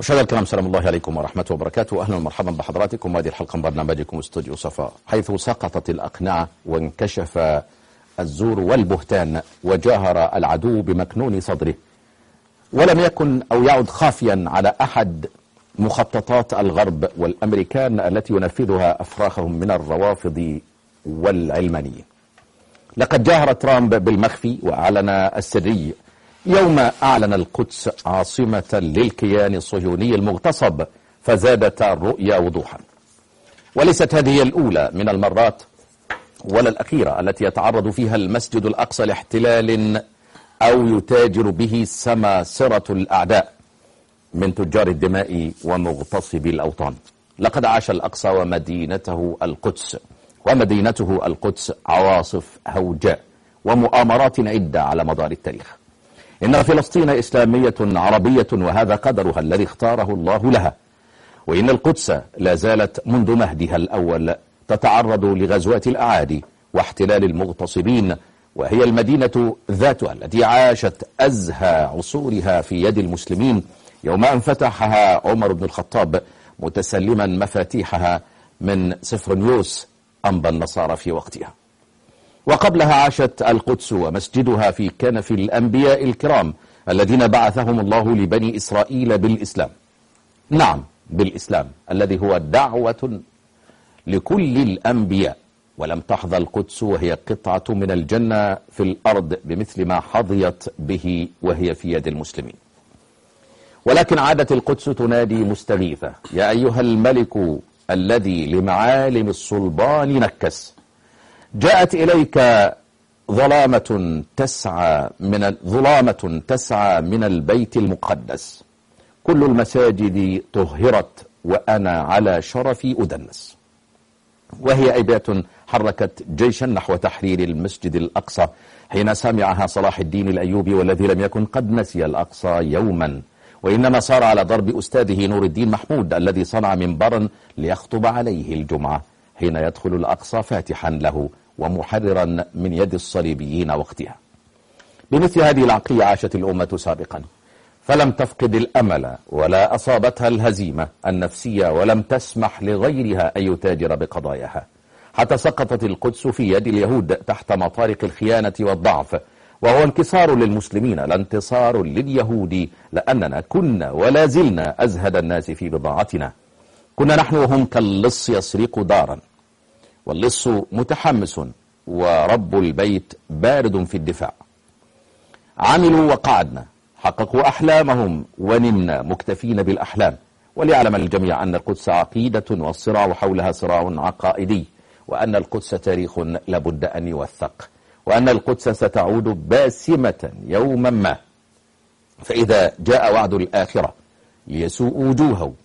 مشاهدينا الكرام سلام الله عليكم ورحمة وبركاته أهلا ومرحبا بحضراتكم هذه الحلقة من برنامجكم استوديو صفاء حيث سقطت الأقنعة وانكشف الزور والبهتان وجاهر العدو بمكنون صدره ولم يكن أو يعد خافيا على أحد مخططات الغرب والأمريكان التي ينفذها أفراخهم من الروافض والعلمانيين لقد جاهر ترامب بالمخفي وأعلن السري يوم أعلن القدس عاصمة للكيان الصهيوني المغتصب فزادت الرؤيا وضوحا وليست هذه الأولى من المرات ولا الأخيرة التي يتعرض فيها المسجد الأقصى لاحتلال أو يتاجر به سماسرة الأعداء من تجار الدماء ومغتصبي الأوطان لقد عاش الأقصى ومدينته القدس ومدينته القدس عواصف هوجاء ومؤامرات عدة على مدار التاريخ إن فلسطين إسلامية عربية وهذا قدرها الذي اختاره الله لها وإن القدس لا زالت منذ مهدها الأول تتعرض لغزوات الأعادي واحتلال المغتصبين وهي المدينة ذاتها التي عاشت أزهى عصورها في يد المسلمين يوم أن فتحها عمر بن الخطاب متسلما مفاتيحها من سفرنيوس أنبى النصارى في وقتها وقبلها عاشت القدس ومسجدها في كنف الأنبياء الكرام الذين بعثهم الله لبني إسرائيل بالإسلام نعم بالإسلام الذي هو دعوة لكل الأنبياء ولم تحظى القدس وهي قطعة من الجنة في الأرض بمثل ما حظيت به وهي في يد المسلمين ولكن عادت القدس تنادي مستغيثة يا أيها الملك الذي لمعالم الصلبان نكس جاءت إليك ظلامة تسعى من ظلامة تسعى من البيت المقدس كل المساجد طهرت وأنا على شرفي أدنس وهي أبيات حركت جيشا نحو تحرير المسجد الأقصى حين سمعها صلاح الدين الأيوبي والذي لم يكن قد نسي الأقصى يوما وإنما صار على ضرب أستاذه نور الدين محمود الذي صنع منبرا ليخطب عليه الجمعة حين يدخل الأقصى فاتحا له ومحررا من يد الصليبيين وقتها بمثل هذه العقلية عاشت الأمة سابقا فلم تفقد الأمل ولا أصابتها الهزيمة النفسية ولم تسمح لغيرها أن يتاجر بقضاياها حتى سقطت القدس في يد اليهود تحت مطارق الخيانة والضعف وهو انكسار للمسلمين لا انتصار لليهود لأننا كنا ولا زلنا أزهد الناس في بضاعتنا كنا نحن وهم كاللص يسرق دارا واللص متحمس ورب البيت بارد في الدفاع عملوا وقعدنا حققوا أحلامهم ونمنا مكتفين بالأحلام وليعلم الجميع أن القدس عقيدة والصراع حولها صراع عقائدي وأن القدس تاريخ لابد أن يوثق وأن القدس ستعود باسمة يوما ما فإذا جاء وعد الآخرة ليسوء وجوههم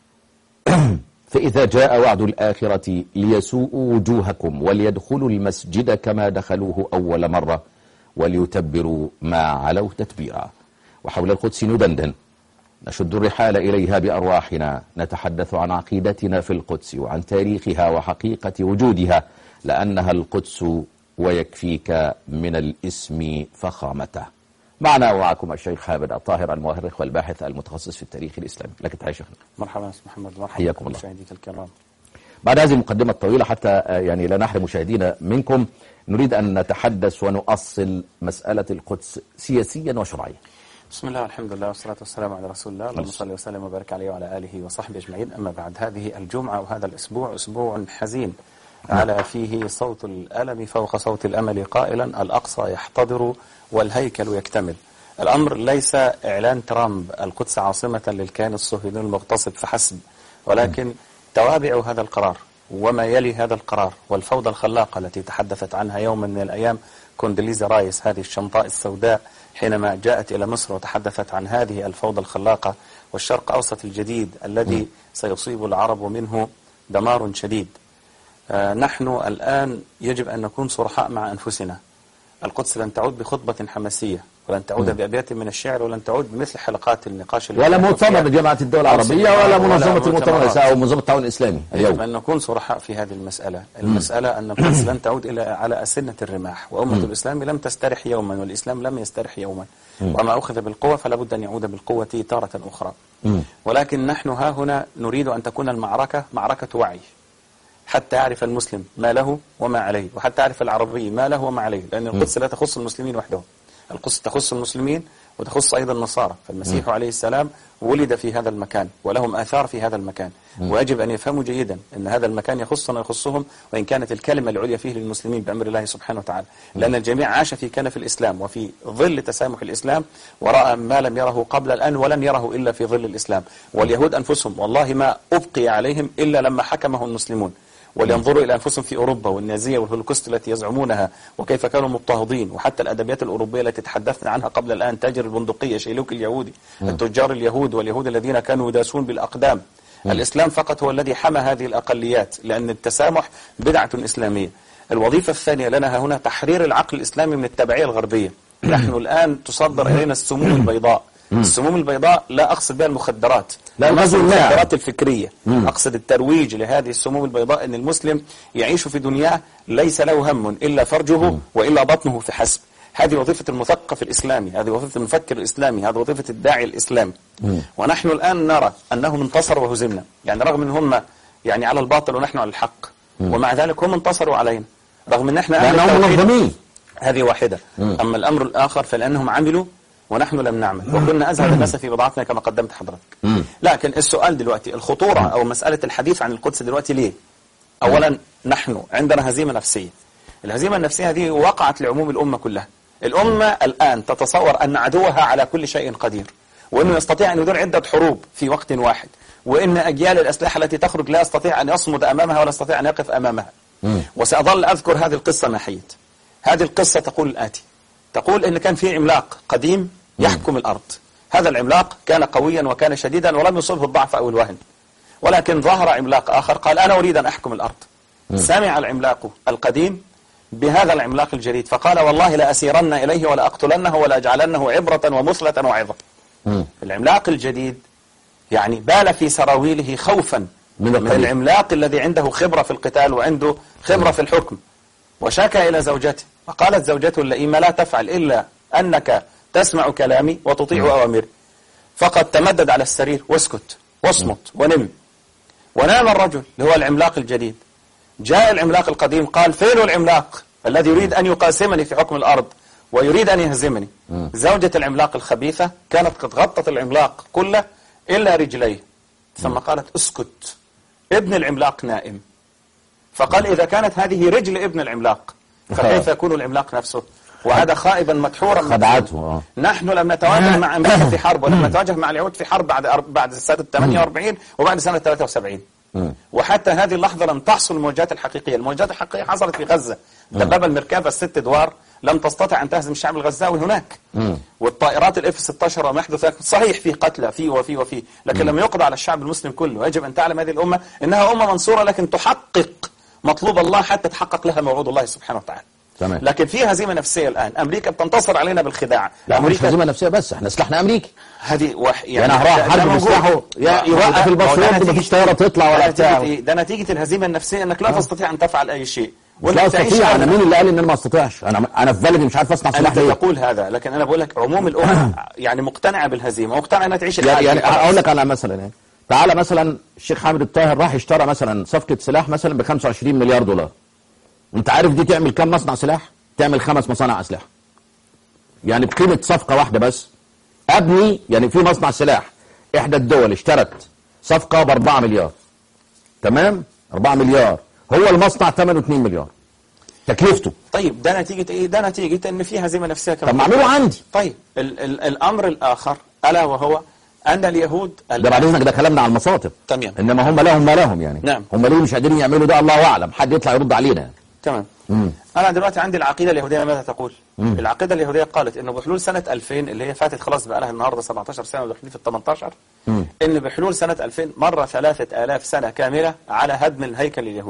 فإذا جاء وعد الآخرة ليسوءوا وجوهكم وليدخلوا المسجد كما دخلوه أول مرة وليتبروا ما علوا تتبيرا وحول القدس ندندن نشد الرحال إليها بأرواحنا نتحدث عن عقيدتنا في القدس وعن تاريخها وحقيقة وجودها لأنها القدس ويكفيك من الاسم فخامته معنا ومعكم الشيخ حامد الطاهر المؤرخ والباحث المتخصص في التاريخ الإسلامي لك تحية شيخنا مرحبا استاذ محمد مرحبا حياكم الله. مشاهديك الكرام بعد هذه المقدمة الطويلة حتى آه، يعني لا نحرم مشاهدينا منكم نريد أن نتحدث ونؤصل مسألة القدس سياسيا وشرعيا بسم الله والحمد لله والصلاة والسلام على رسول الله اللهم صل وسلم وبارك عليه وعلى آله وصحبه أجمعين أما بعد هذه الجمعة وهذا الأسبوع أسبوع حزين على فيه صوت الألم فوق صوت الأمل قائلا الأقصى يحتضر والهيكل يكتمل الأمر ليس إعلان ترامب القدس عاصمة للكيان الصهيوني المغتصب فحسب ولكن توابع هذا القرار وما يلي هذا القرار والفوضى الخلاقة التي تحدثت عنها يوما من الأيام كوندليزا رايس هذه الشمطاء السوداء حينما جاءت إلى مصر وتحدثت عن هذه الفوضى الخلاقة والشرق أوسط الجديد الذي سيصيب العرب منه دمار شديد آه، نحن الآن يجب أن نكون صرحاء مع أنفسنا القدس لن تعود بخطبة حماسية ولن تعود بأبيات من الشعر ولن تعود بمثل حلقات النقاش ولا مؤتمر جامعة الدول العربية ولا منظمة المؤتمر أو منظمة التعاون الإسلامي يجب أن نكون صرحاء في هذه المسألة المسألة أن القدس لن تعود إلى على أسنة الرماح وأمة الإسلام لم تسترح يوما والإسلام لم يسترح يوما وما أخذ بالقوة فلا بد أن يعود بالقوة تارة أخرى ولكن نحن ها هنا نريد أن تكون المعركة معركة وعي حتى يعرف المسلم ما له وما عليه وحتى يعرف العربي ما له وما عليه لأن القدس لا تخص المسلمين وحدهم القدس تخص المسلمين وتخص أيضا النصارى فالمسيح عليه السلام ولد في هذا المكان ولهم آثار في هذا المكان ويجب أن يفهموا جيدا أن هذا المكان يخصنا ويخصهم وإن كانت الكلمة العليا فيه للمسلمين بأمر الله سبحانه وتعالى لأن الجميع عاش في كنف الإسلام وفي ظل تسامح الإسلام ورأى ما لم يره قبل الآن ولن يره إلا في ظل الإسلام واليهود أنفسهم والله ما أبقي عليهم إلا لما حكمه المسلمون ولينظروا إلى أنفسهم في أوروبا والنازية والهولوكوست التي يزعمونها وكيف كانوا مضطهدين وحتى الأدبيات الأوروبية التي تحدثنا عنها قبل الآن تاجر البندقية شيلوك اليهودي التجار اليهود واليهود الذين كانوا يداسون بالأقدام الإسلام فقط هو الذي حمى هذه الأقليات لأن التسامح بدعة إسلامية الوظيفة الثانية لنا هنا تحرير العقل الإسلامي من التبعية الغربية نحن الآن تصدر إلينا السموم البيضاء السموم البيضاء لا أقصد بها المخدرات لا أقصد المخدرات الفكرية مم. أقصد الترويج لهذه السموم البيضاء أن المسلم يعيش في دنياه ليس له هم إلا فرجه مم. وإلا بطنه في حسب هذه وظيفة المثقف الإسلامي هذه وظيفة المفكر الإسلامي هذه وظيفة الداعي الإسلامي مم. ونحن الآن نرى أنهم انتصروا وهزمنا يعني رغم أن هم يعني على الباطل ونحن على الحق مم. ومع ذلك هم انتصروا علينا رغم أن احنا لأنهم منظمين هذه واحدة مم. أما الأمر الآخر فلأنهم عملوا ونحن لم نعمل وكنا أزهد الناس في بضاعتنا كما قدمت حضرتك لكن السؤال دلوقتي الخطورة أو مسألة الحديث عن القدس دلوقتي ليه أولا نحن عندنا هزيمة نفسية الهزيمة النفسية هذه وقعت لعموم الأمة كلها الأمة الآن تتصور أن عدوها على كل شيء قدير وأنه يستطيع أن يدير عدة حروب في وقت واحد وإن أجيال الأسلحة التي تخرج لا يستطيع أن يصمد أمامها ولا يستطيع أن يقف أمامها وسأظل أذكر هذه القصة ما حيت هذه القصة تقول الآتي تقول إن كان في عملاق قديم يحكم الأرض هذا العملاق كان قويا وكان شديدا ولم يصبه الضعف أو الوهن ولكن ظهر عملاق آخر قال أنا أريد أن أحكم الأرض سمع العملاق القديم بهذا العملاق الجديد فقال والله لا أسيرن إليه ولا أقتلنه ولا أجعلنه عبرة ومثلة وعظة العملاق الجديد يعني بال في سراويله خوفا من, من العملاق الذي عنده خبرة في القتال وعنده خبرة في الحكم وشكى إلى زوجته فقالت زوجته اللئيمة لا تفعل إلا أنك تسمع كلامي وتطيع أوامري فقد تمدد على السرير واسكت واصمت ونم ونام الرجل اللي هو العملاق الجديد جاء العملاق القديم قال فين العملاق الذي يريد أن يقاسمني في حكم الأرض ويريد أن يهزمني زوجة العملاق الخبيثة كانت قد غطت العملاق كله إلا رجليه ثم قالت اسكت ابن العملاق نائم فقال إذا كانت هذه رجل ابن العملاق فكيف يكون العملاق نفسه وعاد خائبا مدحورا خدعته آه. نحن لم نتواجه مع امريكا في حرب ولم نتواجه مع اليهود في حرب بعد بعد سنه 48 وبعد سنه 73 وحتى هذه اللحظه لم تحصل المواجهات الحقيقيه، المواجهات الحقيقيه حصلت في غزه دبابه المركبه الست ادوار لم تستطع ان تهزم الشعب الغزاوي هناك والطائرات الاف 16 وما يحدث صحيح في قتلى في وفي وفي لكن لم يقضى على الشعب المسلم كله ويجب ان تعلم هذه الامه انها امه منصوره لكن تحقق مطلوب الله حتى تحقق لها موعود الله سبحانه وتعالى تمام. لكن في هزيمه نفسيه الان امريكا بتنتصر علينا بالخداع لا مش هزيمه نفسيه بس احنا سلاحنا امريكي هذه وح... يعني هروح حرب بسلاحه يوقف الباسورد مفيش طياره تطلع ولا بتاع ده نتيجه الهزيمه النفسيه انك لا آه. تستطيع ان تفعل اي شيء لا استطيع انا مين اللي قال ان انا ما استطيعش انا انا في بلدي مش عارف اصنع سلاح انت تقول هذا لكن انا بقول لك عموم الامه يعني مقتنعه بالهزيمه ومقتنعه انها تعيش يعني, يعني اقول لك على مثلا يعني تعالى مثلا الشيخ حامد الطاهر راح اشترى مثلا صفقه سلاح مثلا ب 25 مليار دولار انت عارف دي تعمل كم مصنع سلاح تعمل خمس مصانع اسلحه يعني بقيمه صفقه واحده بس ابني يعني في مصنع سلاح احدى الدول اشترت صفقه ب 4 مليار تمام 4 مليار هو المصنع ثمنه 2 مليار تكلفته طيب ده نتيجه ايه ده نتيجه ان في هزيمه نفسيه كمان طب ما اعمله عندي طيب ال ال الامر الاخر الا وهو ان اليهود ده بعد اذنك ده كلامنا على المصاطب تمام انما هم لهم ما لهم يعني نعم. هم ليه مش قادرين يعملوا ده الله اعلم حد يطلع يرد علينا يعني. تمام مم. انا دلوقتي عندي العقيده اليهوديه ماذا تقول مم. العقيده اليهوديه قالت انه بحلول سنه 2000 اللي هي فاتت خلاص بقى لها النهارده 17 سنه وداخلين في ال 18 مم. ان بحلول سنه 2000 مر 3000 سنه كامله على هدم الهيكل اليهودي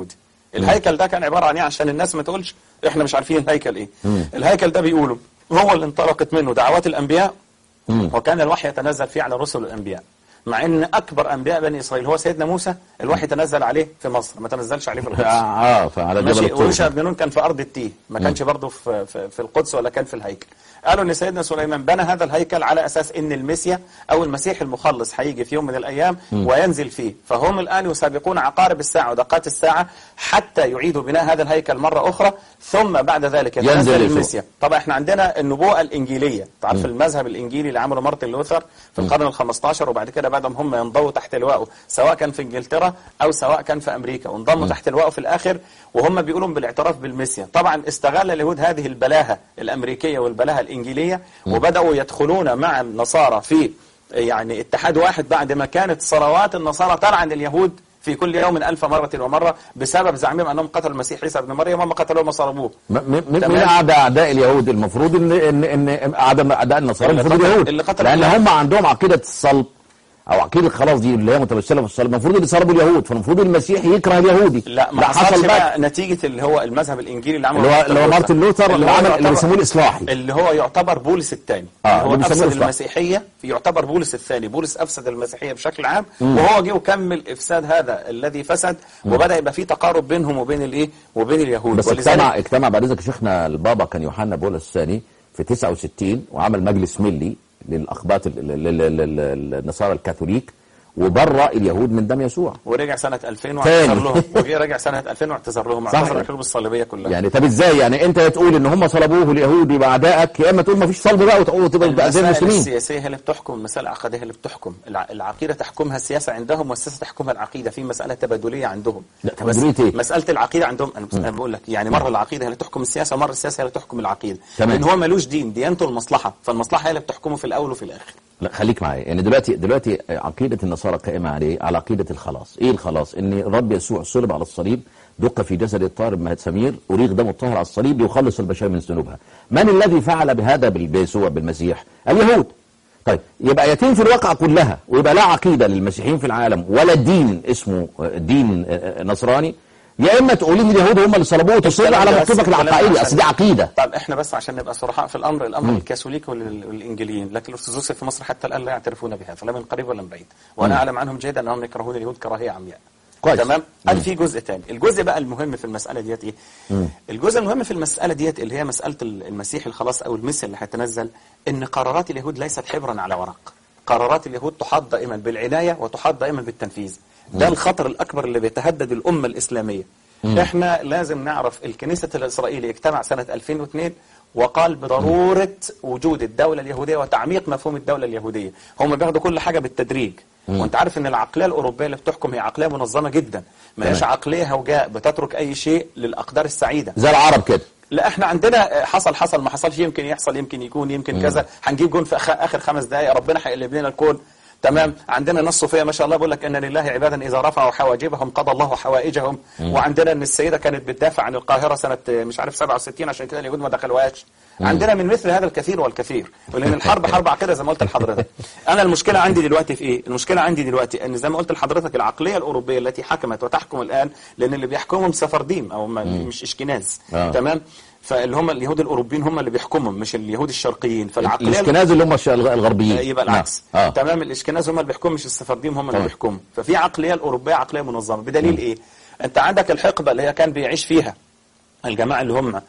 الهيكل ده كان عباره عن ايه عشان الناس ما تقولش احنا مش عارفين الهيكل ايه الهيكل ده بيقولوا هو اللي انطلقت منه دعوات الانبياء وكان الوحي يتنزل فيه على رسل الانبياء مع ان اكبر انبياء بني اسرائيل هو سيدنا موسى الوحي تنزل عليه في مصر ما تنزلش عليه في القدس اه فعلى جبل ماشي الطور ويوشع بن نون كان في ارض التيه ما كانش برضه في, في, في القدس ولا كان في الهيكل قالوا ان سيدنا سليمان بنى هذا الهيكل على اساس ان المسيا او المسيح المخلص هيجي في يوم من الايام وينزل فيه فهم الان يسابقون عقارب الساعه ودقات الساعه حتى يعيدوا بناء هذا الهيكل مره اخرى ثم بعد ذلك ينزل يتنزل يسوع. المسيا طبعا احنا عندنا النبوءه الانجيليه تعرف المذهب الانجيلي اللي عمله مارتن لوثر في القرن ال15 وبعد كده بعد ما هم ينضووا تحت لوائه سواء كان في انجلترا او سواء كان في امريكا وانضموا تحت لوائه في الاخر وهم بيقولوا بالاعتراف بالمسيا طبعا استغل اليهود هذه البلاهه الامريكيه والبلاهه الانجيليه وبداوا يدخلون مع النصارى في يعني اتحاد واحد بعد ما كانت صلوات النصارى تلعن اليهود في كل يوم ألف مرة ومرة بسبب زعمهم أنهم قتلوا المسيح عيسى ابن مريم وهم قتلوه وصلبوه م- م- م- تمام. من اعداء اعداء اليهود المفروض ان ان ان اعداء اعداء النصارى اللي المفروض قتل- اليهود اللي قتل لان اليهود. هم عندهم عقيده الصلب او عقيده خلاص دي اللي هي متمثله في الصلب المفروض اللي صلبوا اليهود فالمفروض المسيح يكره اليهودي لا ما ده حصلش حصل بقى بقى نتيجة اللي هو المذهب الإنجيلي اللي عمله اللي هو اللي هو مارتن لوثر اللي هو عمل اللي يعتبر- بيسموه الاصلاحي اللي هو يعتبر بولس الثاني آه، اللي هو اللي بيسموه افسد الإصلاح. المسيحيه يعتبر بولس الثاني بولس افسد المسيحيه بشكل عام وهو جه وكمل افساد هذا الذي فسد وبدا يبقى في تقارب بينهم وبين الايه وبين اليهود بس ولذلك- اجتمع اجتمع بعد اذنك يا شيخنا البابا كان يوحنا بولس الثاني في 69 وعمل مجلس ملي للاقباط ال- ال- ال- ال- ال- النصارى الكاثوليك وبرأ اليهود من دم يسوع ورجع سنة 2000 تاني. واعتذر لهم وجه رجع سنة 2000 واعتذر لهم صح. اعتذر الحروب الصليبيه كلها يعني طب ازاي يعني انت يا تقول ان هم صلبوه اليهود يبقى اعدائك يا اما تقول ما فيش صلب بقى وتقول تبقى بقى زي المسائل المسلمين السياسية هي اللي بتحكم المسائل العقدية هي اللي بتحكم الع- العقيدة تحكمها السياسة عندهم والسياسة تحكمها العقيدة في مسألة تبادلية عندهم لا، تبادلية ايه؟ مسألة العقيدة عندهم أنا بس- أنا بقول لك يعني مرة العقيدة هي اللي تحكم السياسة ومرة السياسة هي اللي تحكم العقيدة تمام. لأن هو ملوش دين ديانته المصلحة فالمصلحة هي اللي بتحكمه في الأول وفي الآخر لا خليك معايا يعني دلوقتي دلوقتي عقيده النصارى قائمه عليه على عقيده الخلاص ايه الخلاص ان الرب يسوع صلب على الصليب دق في جسد الطاهر بن سمير اريق دم الطاهر على الصليب ليخلص البشريه من ذنوبها من الذي فعل بهذا بال- بيسوع بالمسيح اليهود طيب يبقى يتم في الواقع كلها ويبقى لا عقيده للمسيحيين في العالم ولا دين اسمه دين نصراني يا اما تقول لي اليهود هم اللي صلبوه وتصر الكلام على ده بس موقفك الكلام ده العقائدي عشان- اصل دي عقيده طب احنا بس عشان نبقى صرحاء في الامر الامر الكاثوليك وال- والانجيليين لكن الارثوذكس في مصر حتى الان لا يعترفون بهذا لا من قريب ولا من بعيد وانا اعلم عنهم جيدا انهم يكرهون اليهود كراهيه عمياء كويس. تمام قال في جزء تاني الجزء بقى المهم في المساله ديت ايه الجزء المهم في المساله ديت اللي هي مساله ال- المسيح الخلاص او المسيا اللي هيتنزل ان قرارات اليهود ليست حبرا على ورق قرارات اليهود تحاط دائما بالعنايه وتحاط دائما بالتنفيذ ده الخطر الاكبر اللي بيتهدد الامه الاسلاميه احنا لازم نعرف الكنيسه الاسرائيلي اجتمع سنه 2002 وقال بضروره وجود الدوله اليهوديه وتعميق مفهوم الدوله اليهوديه هم بياخدوا كل حاجه بالتدريج وانت عارف ان العقليه الاوروبيه اللي بتحكم هي عقليه منظمه جدا ما هيش تمام. عقليه هوجاء بتترك اي شيء للاقدار السعيده زي العرب كده لا احنا عندنا حصل حصل ما حصلش يمكن يحصل يمكن يكون يمكن كذا هنجيب جون في أخ- اخر خمس دقائق ربنا هيقلب لنا الكون تمام عندنا ناس صوفيه ما شاء الله بيقول لك ان لله عبادا اذا رفعوا حواجبهم قضى الله حوائجهم وعندنا ان السيده كانت بتدافع عن القاهره سنه مش عارف 67 عشان كده اليهود ما دخلوهاش عندنا من مثل هذا الكثير والكثير ولان الحرب حرب عقيده زي ما قلت لحضرتك انا المشكله عندي دلوقتي في ايه المشكله عندي دلوقتي ان زي ما قلت لحضرتك العقليه الاوروبيه التي حكمت وتحكم الان لان اللي بيحكمهم سفرديم او ما- مش اشكناز آه. تمام فاللي هم اليهود الاوروبيين هم اللي بيحكمهم مش اليهود الشرقيين فالعقليه الاشكناز اللي هم الش- الغربيين يبقى العكس نعم. آه. تمام الاشكناز هم اللي بيحكموا مش السفرديم هم اللي تمام. بيحكموا ففي عقليه الاوروبيه عقليه منظمه بدليل ايه انت عندك الحقبه اللي هي كان بيعيش فيها الجماعه اللي هم ال-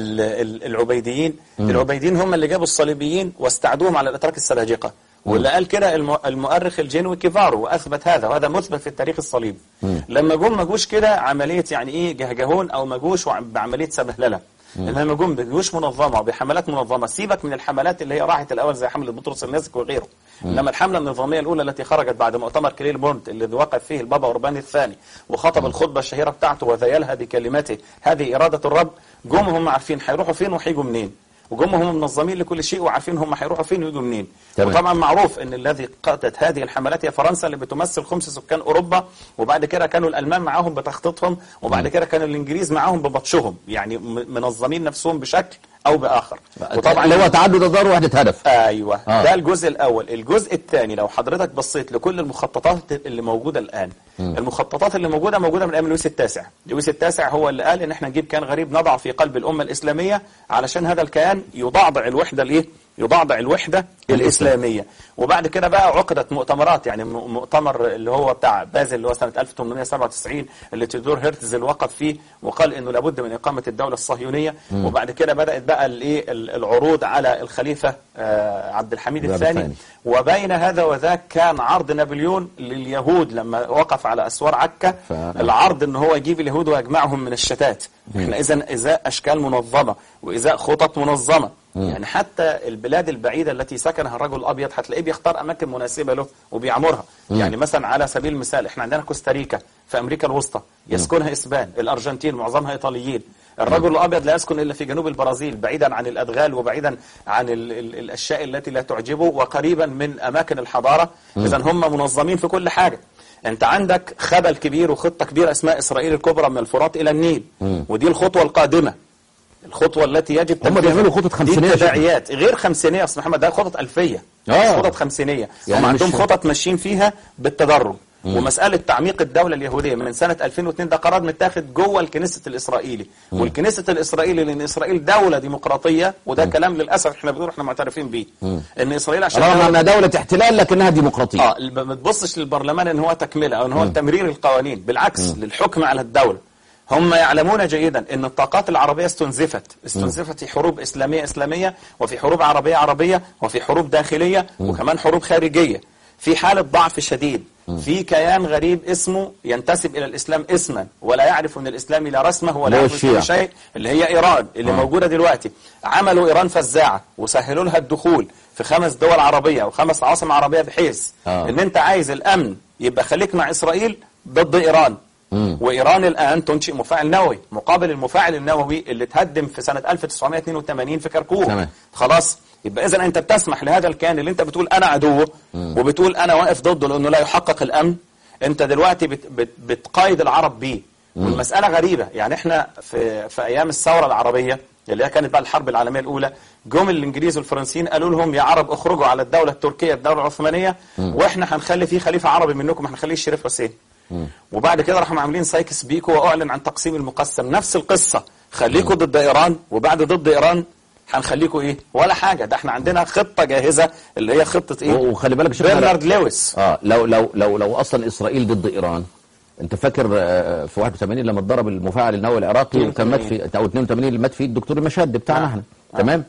ال- العبيديين العبيديين هم اللي جابوا الصليبيين واستعدوهم على الاتراك السلاجقه واللي قال كده الم- المؤرخ الجنوي كيفارو واثبت هذا وهذا مثبت في التاريخ الصليبي لما جم ما جوش كده عمليه يعني ايه جهجهون او ما جوش وع- بعمليه سبهلله انما جم بجيوش منظمه وبحملات منظمه سيبك من الحملات اللي هي راحت الاول زي حمله بطرس النازك وغيره انما الحمله النظاميه الاولى التي خرجت بعد مؤتمر كليل بورد اللي وقف فيه البابا اوربان الثاني وخطب الخطبه الشهيره بتاعته وذيلها بكلمته هذه اراده الرب جم هم عارفين هيروحوا فين وهيجوا منين وجم هم منظمين لكل شيء وعارفين هم هيروحوا فين ويجوا منين تمام. وطبعا معروف ان الذي قادت هذه الحملات هي فرنسا اللي بتمثل خمس سكان اوروبا وبعد كده كانوا الالمان معاهم بتخطيطهم وبعد كده كانوا الانجليز معاهم ببطشهم يعني م- منظمين نفسهم بشكل او باخر وطبعا اللي هو تعدد الدار وحده هدف ايوه آه. ده الجزء الاول الجزء الثاني لو حضرتك بصيت لكل المخططات اللي موجوده الان م. المخططات اللي موجوده موجوده من ايام لويس التاسع لويس التاسع هو اللي قال ان احنا نجيب كيان غريب نضع في قلب الامه الاسلاميه علشان هذا الكيان يضعضع الوحده الايه يضعضع الوحدة الإسلامية وبعد كده بقى عقدت مؤتمرات يعني مؤتمر اللي هو بتاع بازل اللي هو سنة 1897 اللي تيودور هيرتزل وقف فيه وقال انه لابد من إقامة الدولة الصهيونية م. وبعد كده بدأت بقى الايه العروض على الخليفة عبد الحميد الثاني وبين هذا وذاك كان عرض نابليون لليهود لما وقف على أسوار عكا العرض ان هو يجيب اليهود ويجمعهم من الشتات احنا اذا ازاء اشكال منظمة وازاء خطط منظمة يعني حتى البلاد البعيدة التي سكنها الرجل الأبيض هتلاقيه بيختار أماكن مناسبة له وبيعمرها مم. يعني مثلا على سبيل المثال احنا عندنا كوستاريكا في أمريكا الوسطى يسكنها إسبان الأرجنتين معظمها إيطاليين الرجل الأبيض لا يسكن إلا في جنوب البرازيل بعيدا عن الأدغال وبعيدا عن ال ال الأشياء التي لا تعجبه وقريبا من أماكن الحضارة إذا هم منظمين في كل حاجة انت عندك خبل كبير وخطة كبيرة اسمها إسرائيل الكبرى من الفرات إلى النيل مم. ودي الخطوة القادمة الخطوة التي يجب هم بيعملوا خطط خمسينية تداعيات غير خمسينية أصل محمد ده خطط ألفية آه. خطط خمسينية يعني هم عندهم خطط ماشيين فيها بالتدرج مم. ومسألة تعميق الدولة اليهودية من سنة 2002 ده قرار متاخد جوه الكنيسة الإسرائيلي مم. والكنيسة الإسرائيلي لأن إسرائيل دولة ديمقراطية وده مم. كلام للأسف احنا بنقول احنا معترفين بيه إن إسرائيل عشان رغم أنها دولة احتلال لكنها ديمقراطية اه ما تبصش للبرلمان إن هو تكملة أو إن هو تمرير القوانين بالعكس مم. للحكم على الدولة هم يعلمون جيدا ان الطاقات العربية استنزفت استنزفت في حروب اسلامية اسلامية وفي حروب عربية عربية وفي حروب داخلية وكمان حروب خارجية في حالة ضعف شديد في كيان غريب اسمه ينتسب إلى الإسلام اسما ولا يعرف من الإسلام لا رسمه ولا يعرف من شيء اللي هي إيران اللي آه. موجودة دلوقتي عملوا إيران فزاعة وسهلوا لها الدخول في خمس دول عربية وخمس عواصم عربية بحيث آه. ان انت عايز الأمن يبقى خليك مع إسرائيل ضد إيران مم. وإيران الآن تنشئ مفاعل نووي مقابل المفاعل النووي اللي تهدم في سنة 1982 في كركوك تمام. خلاص يبقى إذا أنت بتسمح لهذا الكيان اللي أنت بتقول أنا عدوه مم. وبتقول أنا واقف ضده لأنه لا يحقق الأمن أنت دلوقتي بت بت بتقايد العرب بيه والمسألة غريبة يعني احنا في, في أيام الثورة العربية اللي هي كانت بقى الحرب العالمية الأولى جم الإنجليز والفرنسيين قالوا لهم يا عرب اخرجوا على الدولة التركية الدولة العثمانية وإحنا هنخلي فيه خليفة عربي منكم هنخليه الشريف حسين وبعد كده راحوا عاملين سايكس بيكو واعلن عن تقسيم المقسم نفس القصة خليكوا ضد ايران وبعد ضد ايران هنخليكوا ايه ولا حاجة ده احنا عندنا خطة جاهزة اللي هي خطة ايه وخلي بالك شيخ برنارد لويس اه لو لو لو لو اصلا اسرائيل ضد ايران انت فاكر في 81 لما اتضرب المفاعل النووي العراقي وكان مات في او 82 اللي مات فيه الدكتور المشاد بتاعنا احنا آه. تمام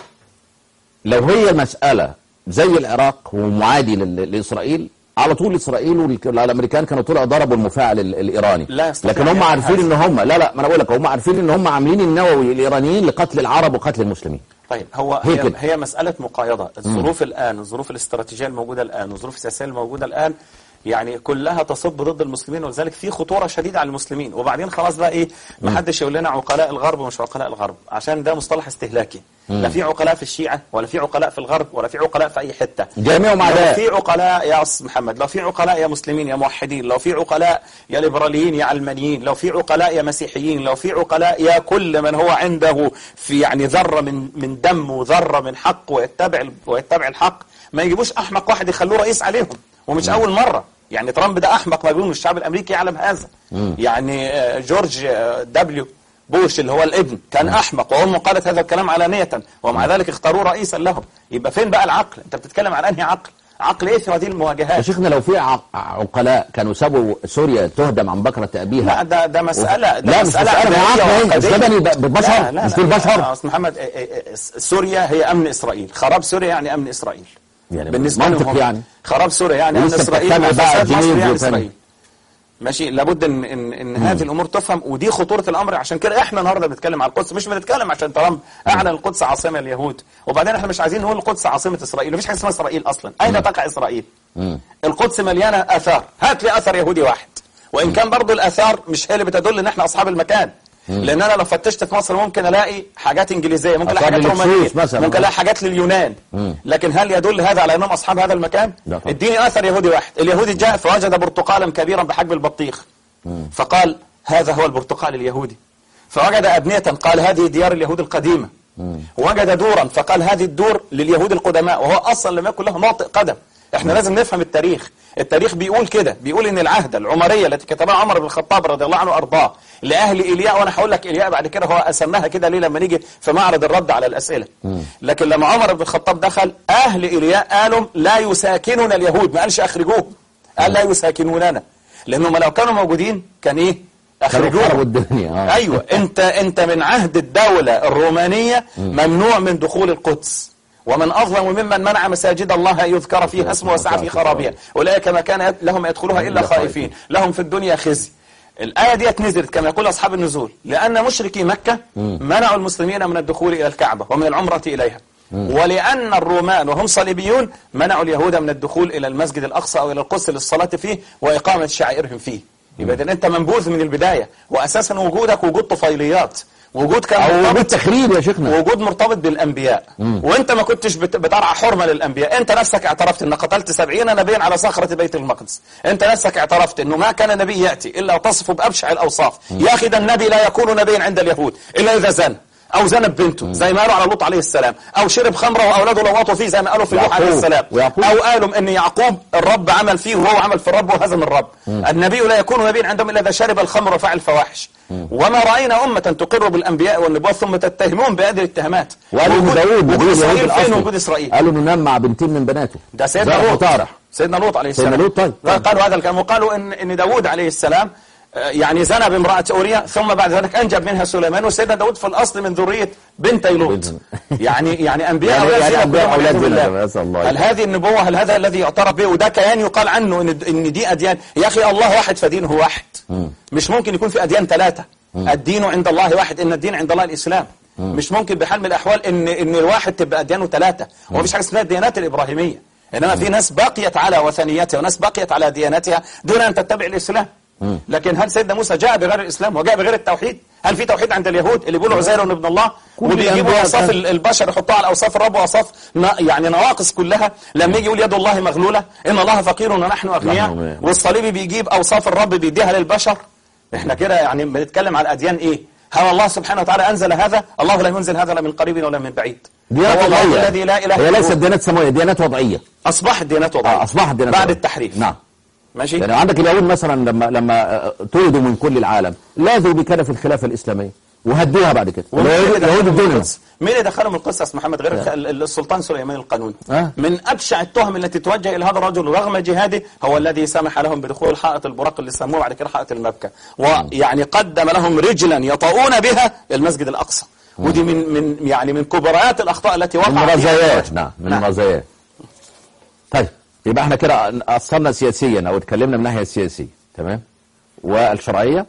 لو هي مسألة زي العراق ومعادي لإسرائيل على طول اسرائيل والامريكان كانوا طلعوا ضربوا المفاعل الايراني لا لكن هم عارفين ان هم لا لا ما انا بقول لك هم عارفين ان هم عاملين النووي الايرانيين لقتل العرب وقتل المسلمين طيب هو هي, هي, هي مساله مقايضه الظروف مم. الان الظروف الاستراتيجيه الموجوده الان والظروف السياسيه الموجوده الان يعني كلها تصب ضد المسلمين ولذلك في خطورة شديدة على المسلمين وبعدين خلاص بقى ايه ما حدش يقول لنا عقلاء الغرب ومش عقلاء الغرب عشان ده مصطلح استهلاكي مم. لا في عقلاء في الشيعة ولا في عقلاء في الغرب ولا في عقلاء في أي حتة جميعهم أعداء لو في عقلاء يا أستاذ محمد لو في عقلاء يا مسلمين يا موحدين لو في عقلاء يا ليبراليين يا علمانيين لو في عقلاء يا مسيحيين لو في عقلاء يا كل من هو عنده في يعني ذرة من من دم وذرة من حق ويتبع ويتبع الحق ما يجيبوش أحمق واحد يخلوه رئيس عليهم ومش مم. أول مرة يعني ترامب ده أحمق مجنون والشعب الأمريكي يعلم هذا مم. يعني جورج دبليو بوش اللي هو الابن كان أحمق وأمه قالت هذا الكلام علانية ومع ذلك اختاروه رئيسا لهم يبقى فين بقى العقل أنت بتتكلم عن أنهي عقل عقل ايه في هذه المواجهات يا شيخنا لو في عقلاء كانوا سابوا سوريا تهدم عن بكرة أبيها لا ده ده مسألة ده لا مسألة مش مسألة مش بدني بالبشر مش بالبشر أستاذ محمد سوريا هي أمن إسرائيل خراب سوريا يعني أمن إسرائيل يعني بالنسبة لهم يعني خراب سوريا يعني أمن إسرائيل وفساد مصر يعني إسرائيل ماشي لابد ان ان, إن هذه الامور تفهم ودي خطوره الامر عشان كده احنا النهارده بنتكلم على القدس مش بنتكلم عشان ترامب اعلن القدس عاصمه اليهود وبعدين احنا مش عايزين نقول القدس عاصمه اسرائيل مفيش حاجه اسمها اسرائيل اصلا اين تقع اسرائيل القدس مليانه اثار هات لي اثر يهودي واحد وان كان برضو الاثار مش هي اللي بتدل ان احنا اصحاب المكان لان انا لو فتشت في مصر ممكن الاقي حاجات انجليزيه ممكن الاقي حاجات رومانيه ممكن الاقي حاجات لليونان مم. لكن هل يدل هذا على انهم اصحاب هذا المكان اديني اثر يهودي واحد اليهودي جاء فوجد برتقالا كبيرا بحجم البطيخ مم. فقال هذا هو البرتقال اليهودي فوجد ابنيه قال هذه ديار اليهود القديمه وجد دورا فقال هذه الدور لليهود القدماء وهو أصلا لم يكن له موطئ قدم احنا لازم نفهم التاريخ التاريخ بيقول كده بيقول ان العهد العمريه التي كتبها عمر بن الخطاب رضي الله عنه وارضاه لاهل ايلياء وانا هقول لك ايلياء بعد كده هو قسمناها كده ليه لما نيجي في معرض الرد على الاسئله لكن لما عمر بن الخطاب دخل اهل ايلياء قالوا لا يساكننا اليهود ما قالش اخرجوهم قال لا يساكنوننا لانهم لو كانوا موجودين كان ايه كانوا خربوا اخرجوهم الدنيا آه. ايوه انت انت من عهد الدولة الرومانية ممنوع من دخول القدس ومن اظلم ممن منع مساجد الله ان يذكر فيها اسمه وسعى في خرابها اولئك ما كان لهم يدخلوها الا خائفين لهم في الدنيا خزي الآية ديت نزلت كما يقول أصحاب النزول لأن مشركي مكة منعوا المسلمين من الدخول إلى الكعبة ومن العمرة إليها ولأن الرومان وهم صليبيون منعوا اليهود من الدخول إلى المسجد الأقصى أو إلى القدس للصلاة فيه وإقامة شعائرهم فيه يبقى إذن أنت منبوذ من البداية وأساسا وجودك وجود طفيليات وجود كان او مرتبط- وجود تخريب يا شيخنا وجود مرتبط بالانبياء وانت ما كنتش بت- بترعى حرمه للانبياء انت نفسك اعترفت ان قتلت سبعين نبيا على صخره بيت المقدس انت نفسك اعترفت انه ما كان نبي ياتي الا وتصف بابشع الاوصاف يا اخي ده النبي لا يكون نبيا عند اليهود الا اذا زنى او زنى ببنته زي ما قالوا على لوط عليه السلام او شرب خمره واولاده لوطوا فيه زي ما قالوا في نوح عليه يعقوب. السلام ويعقوب. او قالوا ان يعقوب الرب عمل فيه وهو عمل في الرب وهزم الرب النبي لا يكون نبيا عندهم الا اذا شرب الخمر وفعل فواحش وما راينا امه تقر بالانبياء والنبوات ثم تتهمون بهذه الاتهامات وقالوا ان وجود- داوود وجود نبي اليهود اسرائيل فين الأصلي. وجود اسرائيل قالوا انه نام مع بنتين من بناته ده سيدنا زرع لوط وطارح سيدنا لوط عليه السلام سيدنا لوط طيب. قالوا هذا الكلام وقالوا ان ان داوود عليه السلام آه، يعني زنى بامرأة أوريا ثم بعد ذلك أنجب منها سليمان وسيدنا داود في الأصل من ذرية بنتي لوط بنت- يعني يعني أنبياء يعني- أولاد يعني زنا أنبياء كلهم أولاد والعياذ زنا، بالله. نسأل الله هل هذه النبوة هل هذا الذي يعترف به وده كيان يقال عنه إن إن دي أديان يا أخي الله واحد فدينه واحد مش ممكن يكون في أديان ثلاثة الدين عند الله واحد إن الدين عند الله الإسلام مش ممكن بحال من الأحوال إن إن الواحد تبقى أديانه ثلاثة هو مفيش حاجة اسمها الديانات الإبراهيمية إنما في ناس بقيت على وثنيتها وناس بقيت على ديانتها دون أن تتبع الإسلام لكن هل سيدنا موسى جاء بغير الإسلام وجاء بغير التوحيد هل في توحيد عند اليهود اللي بيقولوا عزير ابن الله وبيجيبوا الأنبياء أوصاف كان- ال- البشر يحطوها على أوصاف الرب وأوصاف نا- يعني نواقص كلها لما يجي يقول يد الله مغلولة إن الله فقير ونحن أغنياء نحن أغنياء. والصليبي بيجيب أوصاف الرب بيديها للبشر احنا كده يعني بنتكلم على أديان إيه هل الله سبحانه وتعالى أنزل هذا الله لم ينزل هذا لا من قريب ولا من بعيد ديانات هو الله وضعية الذي لا إله هي إلا ليست هو ديانات سماوية ديانات وضعية أصبحت ديانات وضعية آه، أصبحت ديانات بعد وضعية. التحريف نعم ماشي يعني عندك اليهود مثلا لما لما آه، طردوا من كل العالم لاذوا بكنف الخلافة الإسلامية وهدوها بعد كده ومين اللي اليهود دخلهم الدنيا القدس؟ مين اللي دخلهم القدس يا أستاذ محمد غير الخ- ال- السلطان سليمان القانوني آه. من ابشع التهم التي توجه الى هذا الرجل رغم جهاده هو الذي سمح لهم بدخول حائط البراق اللي سموه بعد كده حائط المبكى ويعني قدم لهم رجلا يطؤون بها المسجد الاقصى ودي من من يعني من كبريات الاخطاء التي وقع من فيها الرزايات الرجل. نعم من نعم. الرزايات طيب يبقى احنا كده أصلنا سياسيا أو اتكلمنا من ناحية سياسية تمام والشرعية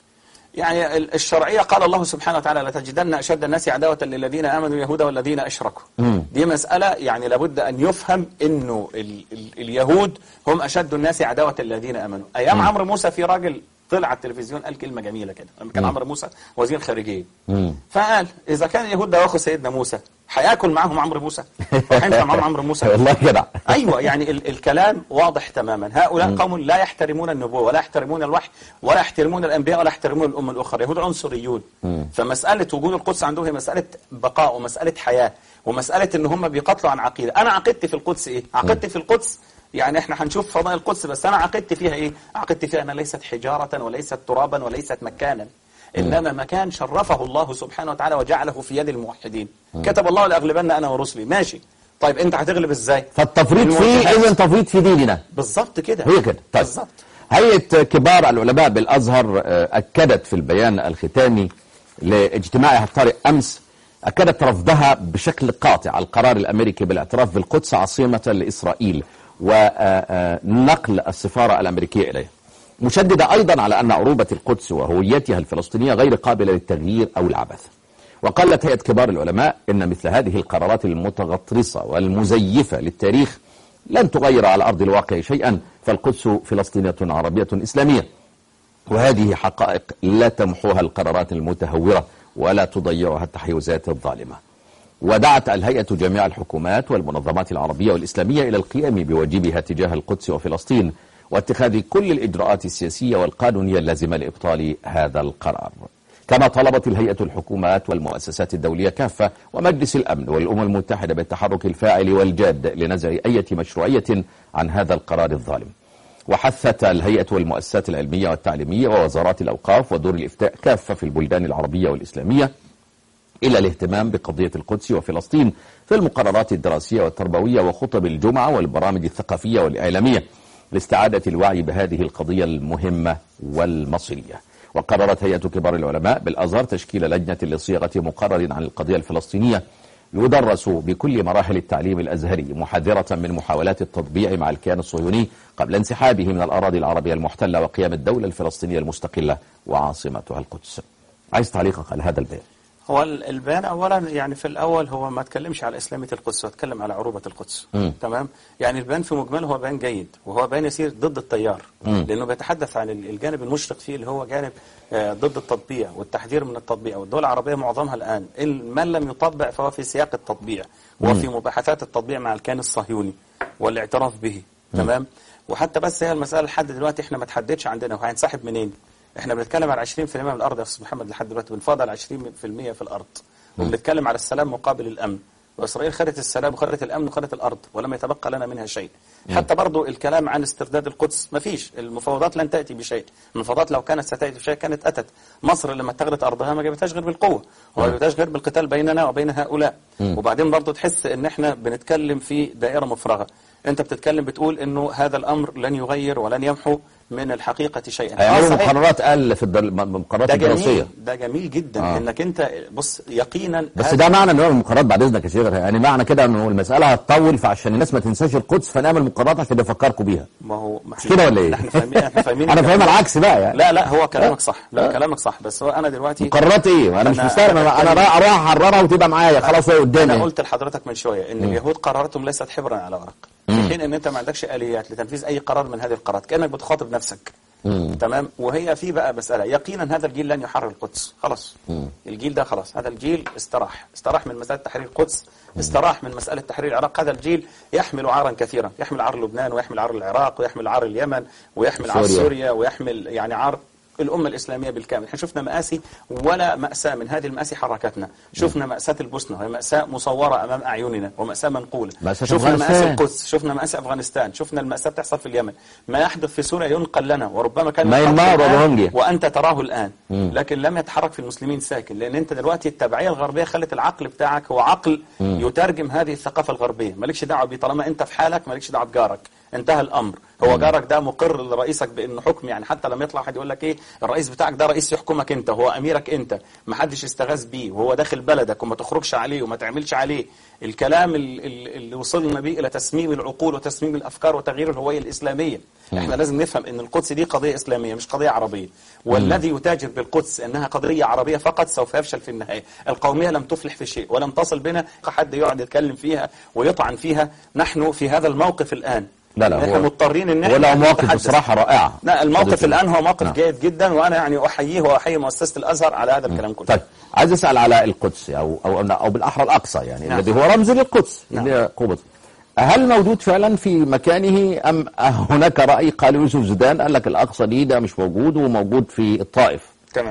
يعني ال- الشرعية قال الله سبحانه وتعالى لتجدن أشد الناس عداوة للذين آمنوا اليهود والذين أشركوا دي مسألة يعني لابد أن يفهم أنه ال ال اليهود هم أشد الناس عداوة للذين آمنوا أيام عمرو موسى في راجل طلع على التلفزيون قال كلمة جميلة كده لما كان عمرو موسى وزير خارجية فقال إذا كان اليهود ده واخو سيدنا موسى هياكل معاهم عمرو موسى وهينفع معاهم عمرو موسى والله جدع ايوه يعني ال الكلام واضح تماما هؤلاء قوم لا يحترمون النبوه ولا يحترمون الوحي ولا يحترمون الانبياء ولا يحترمون الامم الاخرى يهود عنصريون فمساله وجود القدس عندهم هي مساله بقاء ومساله حياه ومساله ان هم بيقاتلوا عن عقيده انا عقيدتي في القدس ايه عقيدتي في القدس يعني احنا هنشوف فضاء القدس بس انا عقيدتي فيها ايه عقيدتي فيها انها ليست حجاره وليست ترابا وليست مكانا إنما مكان شرفه الله سبحانه وتعالى وجعله في يد الموحدين كتب الله لأغلبن أنا ورسلي ماشي طيب أنت هتغلب إزاي فالتفريط فيه المواجهات. إذا تفريط في ديننا بالظبط كده هي كده طيب بالظبط هيئة كبار العلماء بالأزهر آه، أكدت في البيان الختامي لاجتماعها الطارئ أمس أكدت رفضها بشكل قاطع القرار الأمريكي بالاعتراف بالقدس عاصمة لإسرائيل ونقل السفارة الأمريكية إليها مشددة أيضا على أن عروبة القدس وهويتها الفلسطينية غير قابلة للتغيير أو العبث وقالت هيئة كبار العلماء إن مثل هذه القرارات المتغطرسة والمزيفة للتاريخ لن تغير على أرض الواقع شيئا فالقدس فلسطينية عربية إسلامية وهذه حقائق لا تمحوها القرارات المتهورة ولا تضيعها التحيزات الظالمة ودعت الهيئة جميع الحكومات والمنظمات العربية والإسلامية إلى القيام بواجبها تجاه القدس وفلسطين واتخاذ كل الإجراءات السياسية والقانونية اللازمة لإبطال هذا القرار كما طلبت الهيئة الحكومات والمؤسسات الدولية كافة ومجلس الأمن والأمم المتحدة بالتحرك الفاعل والجاد لنزع أي مشروعية عن هذا القرار الظالم وحثت الهيئة والمؤسسات العلمية والتعليمية ووزارات الأوقاف ودور الإفتاء كافة في البلدان العربية والإسلامية إلى الاهتمام بقضية القدس وفلسطين في المقررات الدراسية والتربوية وخطب الجمعة والبرامج الثقافية والإعلامية لاستعادة الوعي بهذه القضية المهمة والمصيرية وقررت هيئة كبار العلماء بالأزهر تشكيل لجنة لصياغة مقرر عن القضية الفلسطينية يدرس بكل مراحل التعليم الأزهري محذرة من محاولات التطبيع مع الكيان الصهيوني قبل انسحابه من الأراضي العربية المحتلة وقيام الدولة الفلسطينية المستقلة وعاصمتها القدس عايز تعليقك على هذا البيان هو ال- البيان اولا يعني في الاول هو ما تكلمش على اسلاميه القدس هو اتكلم على عروبه القدس مم. تمام يعني البيان في مجمله هو بيان جيد وهو بيان يسير ضد التيار مم. لانه بيتحدث عن ال- الجانب المشرق فيه اللي هو جانب آه، ضد التطبيع والتحذير من التطبيع والدول العربيه معظمها الان ال- من لم يطبع فهو في سياق التطبيع وفي مباحثات التطبيع مع الكيان الصهيوني والاعتراف به تمام وحتى بس هي المساله لحد دلوقتي احنا ما تحددش عندنا هو هينسحب منين احنا بنتكلم على 20% من الارض يا استاذ محمد لحد دلوقتي بنفاضل 20% في الارض وبنتكلم على السلام مقابل الامن واسرائيل خدت السلام وخدت الامن وخدت الارض ولم يتبقى لنا منها شيء حتى برضو الكلام عن استرداد القدس ما فيش المفاوضات لن تاتي بشيء المفاوضات لو كانت ستاتي بشيء كانت اتت مصر لما اتخذت ارضها ما جابتهاش غير بالقوه وما جابتهاش غير بالقتال بيننا وبين هؤلاء وبعدين برضو تحس ان احنا بنتكلم في دائره مفرغه انت بتتكلم بتقول انه هذا الامر لن يغير ولن يمحو من الحقيقه شيئا آه، هيعملوا صحيح. مقررات أقل في الدر- المقررات ده الدراسية جميل ده جميل جدا آه. آه. انك انت بص يقينا بس هذا- ده معنى ان هو المقررات بعد اذنك يا شيخ يعني معنى كده انه المساله هتطول فعشان الناس ما تنساش القدس فنعمل مقررات عشان نفكركم بيها ما هو مش كده ولا ايه؟ احنا فاهمين احنا فاهمين انا الكلام. فاهم العكس بقى يعني لا لا هو كلامك صح لا آه. كلامك صح بس هو انا دلوقتي مقررات ايه؟ انا مش أنا- مستغرب انا أنا انا رايح اروح احررها وتبقى معايا خلاص هو انا قدامي قلت لحضرتك من شويه ان اليهود قراراتهم ليست حبرا على ورق في حين ان انت ما عندكش اليات لتنفيذ اي قرار من هذه القرارات كانك بتخاطب نفسك تمام وهي في بقى مساله يقينا هذا الجيل لن يحرر القدس خلاص الجيل ده خلاص هذا الجيل استراح استراح من مساله تحرير القدس استراح من مساله تحرير العراق هذا الجيل يحمل عارا كثيرا يحمل عار لبنان ويحمل عار العراق ويحمل عار اليمن ويحمل عار سوريا. سوريا ويحمل يعني عار الأمة الإسلامية بالكامل احنا شفنا مآسي ولا مأساة من هذه المآسي حركتنا شفنا مأساة البوسنة وهي مأساة مصورة أمام أعيننا ومأساة منقولة مأساة شفنا مآسي أفغانستان. القدس شفنا مآسي أفغانستان شفنا المأساة بتحصل في اليمن ما يحدث في سوريا ينقل لنا وربما كان ما يحدث ينمار الآن وروهينجيا. وأنت تراه الآن لكن لم يتحرك في المسلمين ساكن لأن أنت دلوقتي التبعية الغربية خلت العقل بتاعك هو عقل يترجم هذه الثقافة الغربية مالكش دعوة بيه طالما أنت في حالك مالكش دعوة بجارك انتهى الامر هو جارك ده مقر لرئيسك بانه حكم يعني حتى لما يطلع واحد يقول لك ايه الرئيس بتاعك ده رئيس يحكمك انت هو اميرك انت ما حدش يستغاث بيه وهو داخل بلدك وما تخرجش عليه وما تعملش عليه الكلام ال- ال- اللي وصلنا بيه الى تسميم العقول وتسميم الافكار وتغيير الهويه الاسلاميه احنا لازم نفهم ان القدس دي قضيه اسلاميه مش قضيه عربيه والذي يتاجر بالقدس انها قضيه عربيه فقط سوف يفشل في النهايه القوميه لم تفلح في شيء ولم تصل بنا حد يقعد يتكلم فيها ويطعن فيها نحن في هذا الموقف الان لا لا احنا هو مضطرين ان هو احنا له مواقف نتحدث. بصراحه رائعه لا الموقف قضية الان هو موقف نعم. جيد جدا وانا يعني احييه واحيي مؤسسه الازهر على هذا الكلام كله طيب عايز اسال على القدس او او او بالاحرى الاقصى يعني نعم. الذي هو رمز للقدس نعم. اللي هي قوبة هل موجود فعلا في مكانه ام هناك راي قال يوسف زيدان قال لك الاقصى دي ده مش موجود وموجود في الطائف تمام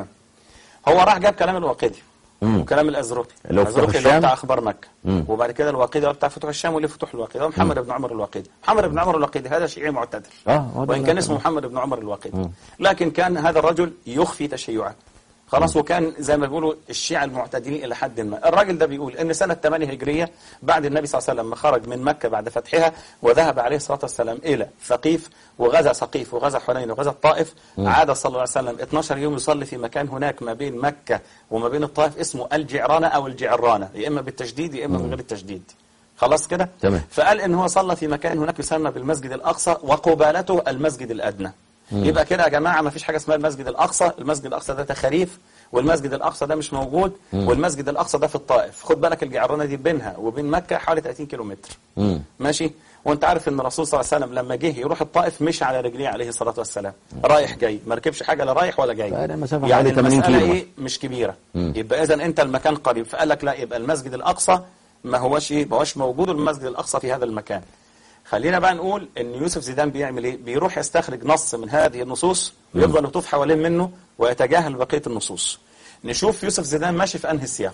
هو راح جاب كلام الواقدي مم. وكلام الازرقي اللي هو فتوح الازرقي اللي هو الشام؟ بتاع اخبار مكه مم. وبعد كده الواقدي اللي هو بتاع فتوح الشام واللي فتوح الواقدي هو محمد بن عمر الواقدي محمد بن عمر الواقدي هذا شيعي معتدل آه، هو ده وان اللي كان أنا- اسمه محمد بن عمر الواقدي لكن كان هذا الرجل يخفي تشيعه خلاص وكان زي ما بيقولوا الشيعة المعتدلين إلى حد ما الراجل ده بيقول إن سنة 8 هجرية بعد النبي صلى الله عليه وسلم ما خرج من مكة بعد فتحها وذهب عليه الصلاة والسلام إلى ثقيف وغزا ثقيف وغزا حنين وغزا الطائف عاد صلى الله عليه وسلم 12 يوم يصلي في مكان هناك ما بين مكة وما بين الطائف اسمه الجعرانة أو الجعرانة يا إما بالتشديد يا إما من غير التشديد خلاص كده تمام. فقال ان هو صلى في مكان هناك يسمى بالمسجد الاقصى وقبالته المسجد الادنى يبقى كده يا جماعه ما فيش حاجه اسمها المسجد الاقصى المسجد الاقصى ده تخاريف والمسجد الاقصى ده مش موجود والمسجد الاقصى ده في الطائف خد بالك الجعرانه دي بينها وبين مكه حوالي 30 كيلو متر مم. ماشي وانت عارف ان الرسول صلى الله عليه وسلم لما جه يروح الطائف مشي على رجليه عليه الصلاه والسلام رايح جاي ما ركبش حاجه لا رايح ولا جاي يعني مسافة يعني حوالي 80 المساله كيلو ايه مش كبيره يبقى اذا انت المكان قريب فقال لك لا يبقى المسجد الاقصى ما هوش ايه ما هوش موجود المسجد الاقصى في هذا المكان خلينا بقى نقول ان يوسف زيدان بيعمل ايه بيروح يستخرج نص من هذه النصوص ويفضل يطوف حوالين منه ويتجاهل بقيه النصوص نشوف يوسف زيدان ماشي في انهي السياق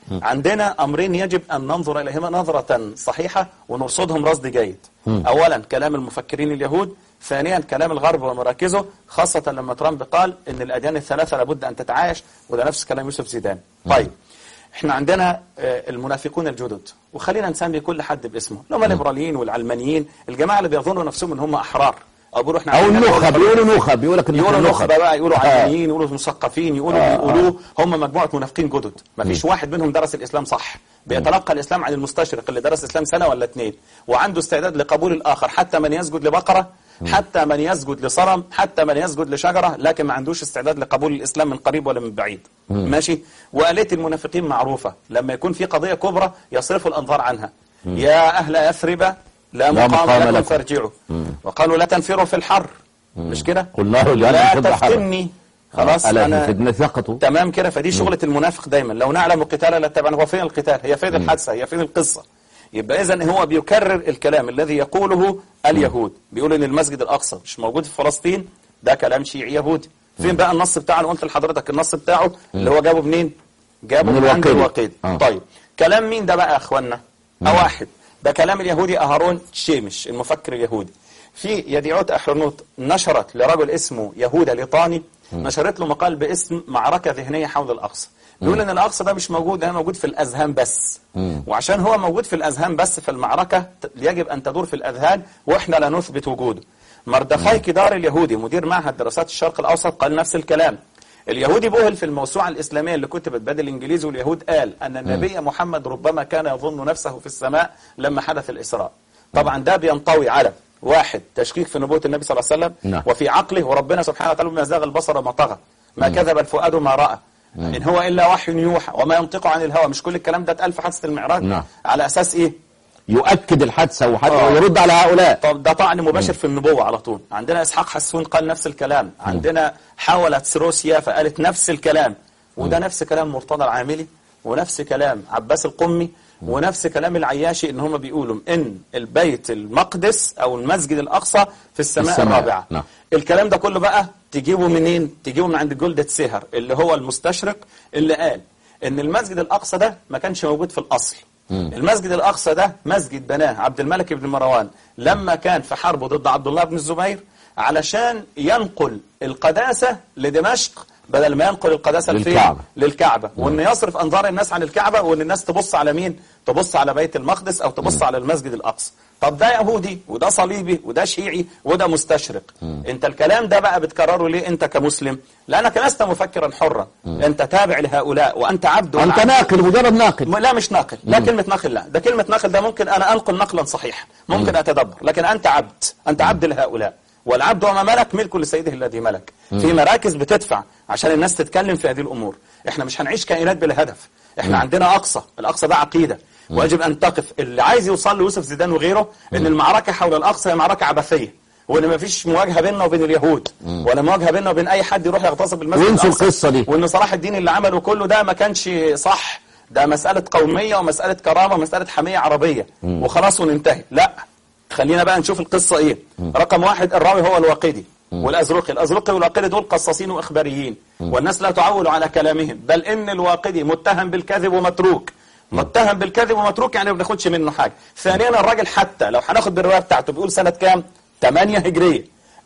عندنا امرين يجب ان ننظر اليهما نظره صحيحه ونرصدهم رصد جيد اولا كلام المفكرين اليهود ثانيا كلام الغرب ومراكزه خاصه لما ترامب قال ان الاديان الثلاثه لابد ان تتعايش وده نفس كلام يوسف زيدان طيب احنا عندنا آه، المنافقون الجدد وخلينا نسمي كل حد باسمه اللي هم الليبراليين والعلمانيين الجماعه اللي بيظنوا نفسهم ان هم احرار او بيقولوا احنا او عايزين ناخد النخب يقولوا نخب يقول لك إن يقولوا إحنا نخبة بقى يقولوا آه. علمانيين يقولوا مثقفين يقولوا آه، بيقولوه هم مجموعة منافقين جدد ما فيش واحد منهم درس الإسلام صح بيتلقى الإسلام عن المستشرق اللي درس الإسلام سنة ولا اتنين وعنده استعداد لقبول الآخر حتى من يسجد لبقرة حتى من يسجد لصنم حتى من يسجد لشجرة لكن ما عندوش استعداد لقبول الإسلام من قريب ولا من بعيد ماشي وآلية المنافقين معروفة لما يكون في قضية كبرى يصرفوا الأنظار عنها يا أهل يثرب لا لا مقام, مقام لكم لكم. فارجعوا وقالوا لا تنفروا في الحر مش كده قل نار جهنم لا أشد حرا. تفتني خلاص ألا انا في فتنة ثقته تمام كده فدي شغله المنافق دايما لو نعلم قتالا لاتبعنا هو فين القتال هي فين الحادثه هي فين القصه يبقى اذا هو بيكرر الكلام الذي يقوله اليهود بيقول ان المسجد الاقصى مش موجود في فلسطين ده كلام شيعي يهودي فين بقى النص بتاعه انا قلت لحضرتك النص بتاعه اللي هو جابه منين جابه من من عند الواقدي. الواقدي آه. طيب كلام مين ده بقى يا اخوانا أو واحد ده كلام اليهودي أهارون تشيمش المفكر اليهودي في يديعوت أحرنوت نشرت لرجل اسمه يهودا ليطاني نشرت له مقال باسم معركة ذهنية حول الأقصى بيقول ان الاقصى ده مش موجود ده موجود في الاذهان بس وعشان هو موجود في الاذهان بس في المعركه ت- يجب ان تدور في الاذهان واحنا لا نثبت وجوده مردخاي كدار اليهودي مدير معهد دراسات الشرق الاوسط قال نفس الكلام اليهودي بوهل في الموسوعة الإسلامية اللي كتبت بين الإنجليز واليهود قال أن النبي محمد ربما كان يظن نفسه في السماء لما حدث الإسراء طبعا ده بينطوي على واحد تشكيك في نبوة النبي صلى الله عليه وسلم نعم. وفي عقله وربنا سبحانه وتعالى ما زاغ البصر وما طغى ما كذب الفؤاد ما رأى إن هو إلا وحي يوحى وما ينطق عن الهوى مش كل الكلام ده اتقال في حادثة المعراج نعم. على أساس إيه يؤكد الحادثة وحتى آه. ويرد على هؤلاء طب ده طعن مباشر في النبوة على طول عندنا إسحاق حسون قال نفس الكلام عندنا حاولت سروسيا فقالت نفس الكلام وده نفس كلام مرتضى العاملي ونفس كلام عباس القمي ونفس كلام العياشي ان هم بيقولوا ان البيت المقدس او المسجد الاقصى في السماء, السماء. الرابعه نعم. الكلام ده كله بقى تجيبه منين تجيبه من عند جلدة سهر اللي هو المستشرق اللي قال ان المسجد الاقصى ده ما كانش موجود في الاصل المسجد الاقصى ده مسجد بناه عبد الملك بن مروان لما كان في حربه ضد عبد الله بن الزبير علشان ينقل القداسة لدمشق بدل ما ينقل القداسة لفين؟ للكعبة. للكعبة وان يصرف انظار الناس عن الكعبة وان الناس تبص على مين تبص على بيت المقدس او تبص على المسجد الاقصى طب ده يهودي وده صليبي وده شيعي وده مستشرق انت الكلام ده بقى بتكرره ليه انت كمسلم لانك لست مفكرا حرا انت تابع لهؤلاء وانت عبد أنت وعبد. ناقل مجرد ناقل م- لا مش ناقل لا كلمة ناقل لا ده كلمة ناقل ده ممكن أنا أنقل نقلا صحيحا ممكن أتدبر لكن أنت عبد أنت عبد لهؤلاء والعبد وما ملك ملك لسيده الذي ملك في مراكز بتدفع عشان الناس تتكلم في هذه الأمور احنا مش هنعيش كائنات بلا هدف احنا عندنا أقصى الأقصى ده عقيدة ويجب أن تقف اللي عايز يوصل ليوسف زيدان وغيره إن المعركة حول الأقصى هي معركة عبثية وان مفيش مواجهه بيننا وبين اليهود ولا مواجهه بيننا وبين اي حد يروح يغتصب المسجد وينسوا الأقصى. القصة دي. وان صلاح الدين اللي عمله كله ده ما كانش صح ده مسألة قومية ومسألة كرامة ومسألة حمية عربية وخلاص وننتهي لا خلينا بقى نشوف القصة ايه رقم واحد الراوي هو الواقدي والأزرقي الأزرقي والواقدي دول قصاصين وإخباريين والناس لا تعول على كلامهم بل إن الواقدي متهم بالكذب ومتروك متهم بالكذب ومتروك يعني ما بناخدش منه حاجة ثانيا الراجل حتى لو هناخد بالرواية بتاعته بيقول سنة كام 8 هجرية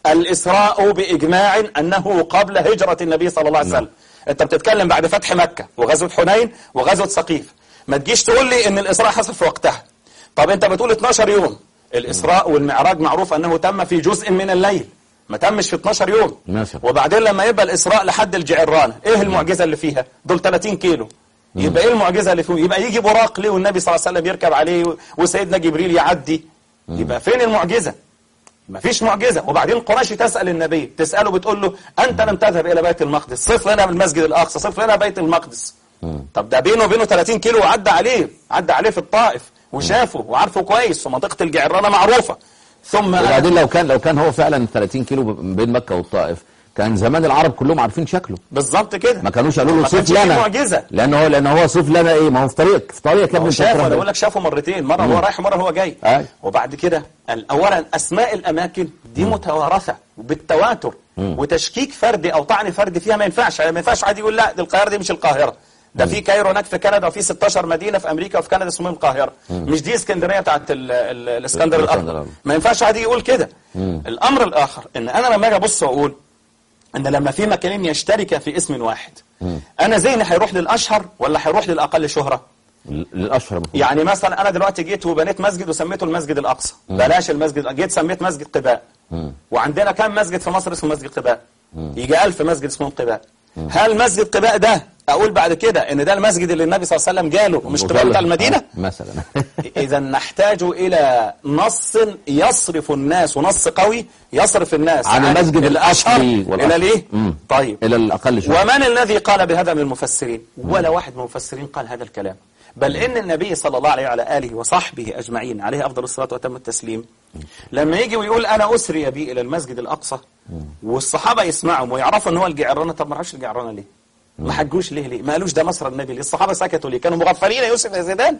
الإسراء بإجماع أنه قبل هجرة النبي صلى الله عليه وسلم أنت بتتكلم بعد فتح مكة وغزوة حنين وغزوة سقيف ما تجيش تقول لي أن الإسراء حصل في وقتها طب أنت بتقول 12 يوم الإسراء والمعراج معروف أنه تم في جزء من الليل ما تمش في 12 يوم مثلا. وبعدين لما يبقى الإسراء لحد الجعرانة إيه المعجزة اللي فيها دول 30 كيلو يبقى إيه المعجزة اللي فيه يبقى يجي براق ليه والنبي صلى الله عليه وسلم يركب عليه وسيدنا جبريل يعدي يبقى فين المعجزة مفيش معجزة وبعدين قريش تسأل النبي تسأله بتقول له أنت لم تذهب إلى بيت المقدس صف لنا بالمسجد الأقصى صف لنا بيت المقدس طب ده بينه وبينه 30 كيلو وعدى عليه عدى عليه في الطائف وشافه وعارفه كويس ومنطقة الجعرانة معروفة ثم وبعدين لو كان لو كان هو فعلا 30 كيلو بين مكة والطائف كان زمان العرب كلهم عارفين شكله بالظبط كده ما كانوش قالوا له ما صف كانش فيه لنا معجزة لان هو لان هو صف لنا ايه ما هو في طريق في طريق يا هو ابني شافه أنت انا بقول فاهم؟ لك شافه مرتين مره هو رايح ومره هو جاي أي. وبعد كده ال- اولا اسماء الاماكن دي متوارثه بالتواتر وتشكيك فردي او طعن فردي فيها ما ينفعش ما ينفعش حد يقول لا دي القاهره دي مش القاهره ده في كايرو هناك في كندا وفي 16 مدينه في امريكا وفي كندا اسمهم القاهره مش دي اسكندريه بتاعت ال- ال- الاسكندر الإسكندر الاكبر الأكبر. ما ينفعش حد يقول كده الامر الاخر ان انا لما اجي ابص واقول ان لما في مكانين يشتركا في اسم واحد انا ذهني هيروح للاشهر ولا هيروح للاقل شهره للاشهر المفروض. يعني مثلا انا دلوقتي جيت وبنيت مسجد وسميته المسجد الاقصى بلاش المسجد جيت سميت مسجد قباء وعندنا كم مسجد في مصر اسمه مسجد قباء يجي ألف مسجد اسمهم قباء هل مسجد قباء ده اقول بعد كده ان ده المسجد اللي النبي صلى الله عليه وسلم جاله ومش قباء بتاع المدينه آه، مثلا إذا نحتاج إلى نص يصرف الناس ونص قوي يصرف الناس عن المسجد الأشهر الأصلي والأصل. إلى الإيه؟ مم. طيب الى الاقل شهر ومن الذي قال بهذا من المفسرين ولا واحد من المفسرين قال هذا الكلام بل إن النبي صلى الله عليه وعلى آله وصحبه أجمعين عليه أفضل الصلاة وأتم التسليم لما يجي ويقول أنا أسري بي إلى المسجد الأقصى والصحابة يسمعهم ويعرفوا أن هو الجعرانة طب ما راحش الجعرانة ليه؟ ما حجوش ليه ليه؟ ما قالوش ده مصر النبي ليه؟ الصحابة سكتوا ليه؟ كانوا مغفلين يا يوسف يا زيدان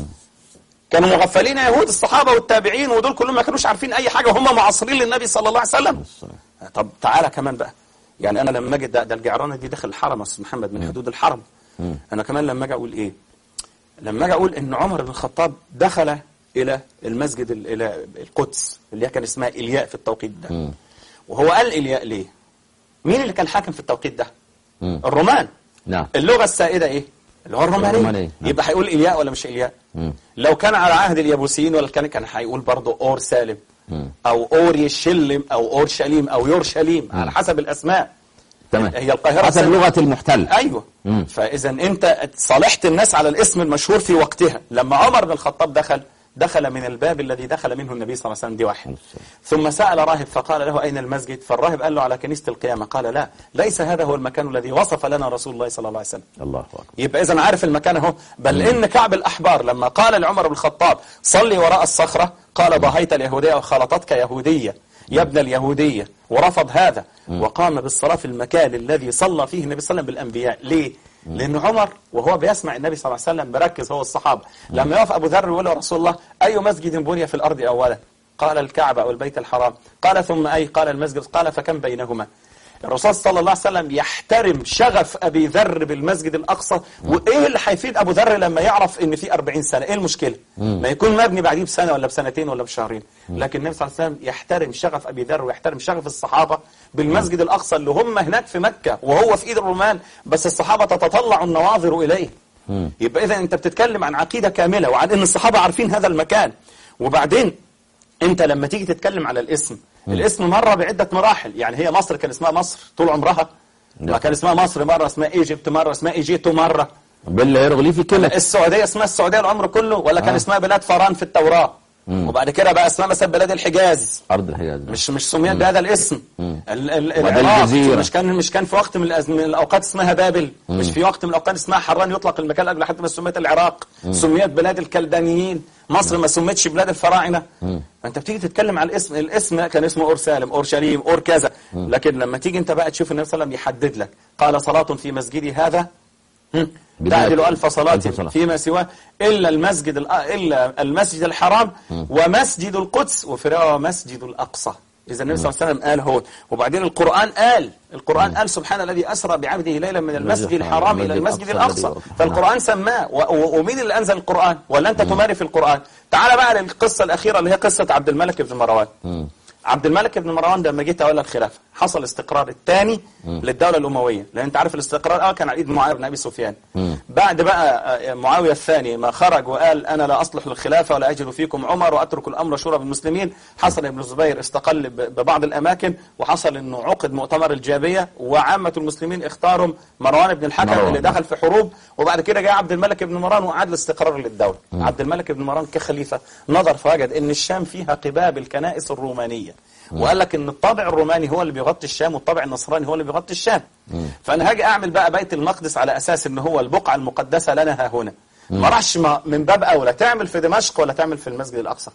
كانوا مغفلين يهود الصحابة والتابعين ودول كلهم ما كانوش عارفين أي حاجة وهم معاصرين للنبي صلى الله عليه وسلم طب تعالى كمان بقى يعني أنا لما أجي ده, ده الجعرانة دي داخل الحرم يا أستاذ محمد من حدود الحرم أنا كمان لما أجي أقول إيه لما أجي أقول إن عمر بن الخطاب دخل إلى المسجد ال- إلى القدس اللي هي كان اسمها إلياء في التوقيت ده وهو قال إلياء ليه مين اللي كان حاكم في التوقيت ده مم. الرومان نعم اللغة السائدة إيه اللغة الرومانية الرومانية، نعم. يبقى هيقول إلياء ولا مش إلياء مم. لو كان على عهد اليابوسيين ولا كان كان هيقول برضه أور سالم أو أور يشلم أو أور شليم أو يورشليم على حسب الأسماء تمام هي القاهرة حسب سنة. لغه المحتل ايوه مم. فاذا انت صالحت الناس على الاسم المشهور في وقتها لما عمر بن الخطاب دخل دخل من الباب الذي دخل منه النبي صلى الله عليه وسلم دي واحد ثم سأل راهب فقال له أين المسجد فالراهب قال له على كنيسة القيامة قال لا ليس هذا هو المكان الذي وصف لنا رسول الله صلى الله عليه وسلم الله اكبر يبقى إذا عارف المكان اهو بل إن كعب الأحبار لما قال لعمر بن الخطاب صلي وراء الصخرة قال ضهيت اليهودية وخلطتك يهودية يا ابن اليهودية ورفض هذا وقام بالصلاة في المكان الذي صلى فيه النبي صلى الله عليه وسلم بالأنبياء ليه؟ لأن عمر وهو بيسمع النبي صلى الله عليه وسلم بركز هو الصحابة لما يقف أبو ذر يقول له رسول الله أي مسجد بني في الأرض أولا قال الكعبة أو البيت الحرام قال ثم أي قال المسجد قال فكم بينهما الرسول صلى الله عليه وسلم يحترم شغف أبي ذر بالمسجد الأقصى وإيه اللي هيفيد أبو ذر لما يعرف إن في 40 سنة إيه المشكلة ما يكون مبني بعديه بسنة ولا بسنتين ولا بشهرين لكن النبي صلى الله عليه وسلم يحترم شغف أبي ذر ويحترم شغف الصحابة بالمسجد الأقصى اللي هم هناك في مكة وهو في إيد الرومان بس الصحابة تتطلع النواظر إليه يبقى إذا أنت بتتكلم عن عقيدة كاملة وعن أن الصحابة عارفين هذا المكان وبعدين انت لما تيجي تتكلم على الاسم الاسم مر بعدة مراحل يعني هي مصر كان اسمها مصر طول عمرها ما كان اسمها مصر مرة اسمها ايجيبت مرة اسمها ايجيتو مرة بالهيروغليفي كده السعودية اسمها السعودية العمر كله ولا كان آه. اسمها بلاد فران في التوراة وبعد كده بقى اسمها مثلا بلاد الحجاز ارض الحجاز مش مش سميت بهذا الاسم ال ال وده العراق الجزيرة. مش كان مش كان في وقت من, الأز- من الاوقات اسمها بابل مش في وقت من الاوقات اسمها حران يطلق المكان لاجل حتى ما سميت العراق سميت بلاد الكلدانيين مصر ما سميتش بلاد الفراعنه فانت بتيجي تتكلم على الاسم الاسم كان اسمه اور سالم اور شريم اور كذا لكن لما تيجي انت بقى تشوف النبي صلى الله عليه وسلم يحدد لك قال صلاه في مسجدي هذا هم، بداية تعدل ألف صلاة ألف صلاة. فيما سواه إلا المسجد الأ- إلا المسجد الحرام ومسجد القدس وفي رواية مسجد الأقصى إذا النبي صلى الله عليه وسلم قال هو وبعدين القرآن قال القرآن قال سبحان الذي أسرى بعبده ليلا من المسجد الحرام إلى المسجد الأقصى فالقرآن سماه و- و- ومين اللي أنزل القرآن ولا أنت تماري في القرآن تعال بقى للقصة الأخيرة اللي هي قصة عبد الملك بن مروان عبد الملك بن مروان لما جه تولى الخلافه حصل استقرار الثاني للدوله الامويه لان انت عارف الاستقرار الاول كان على ايد معاويه بن ابي سفيان بعد بقى آه، معاويه الثاني ما خرج وقال انا لا اصلح للخلافه ولا اجد فيكم عمر واترك الامر شورى بالمسلمين حصل ابن الزبير استقل ب- ببعض الاماكن وحصل انه عقد مؤتمر الجابيه وعامه المسلمين اختاروا مروان بن الحكم مروان. اللي دخل في حروب وبعد كده جاء عبد الملك بن مروان وأعاد الاستقرار للدولة عبد الملك بن مروان كخليفة نظر فوجد ان الشام فيها قباب الكنائس الرومانية وقال لك ان الطابع الروماني هو اللي بيغطي الشام والطابع النصراني هو اللي بيغطي الشام فانا هاجي اعمل بقى بيت المقدس على اساس ان هو البقعة المقدسة لنا ها هنا ما راحش ما- من باب اولى تعمل في دمشق ولا تعمل في المسجد الاقصى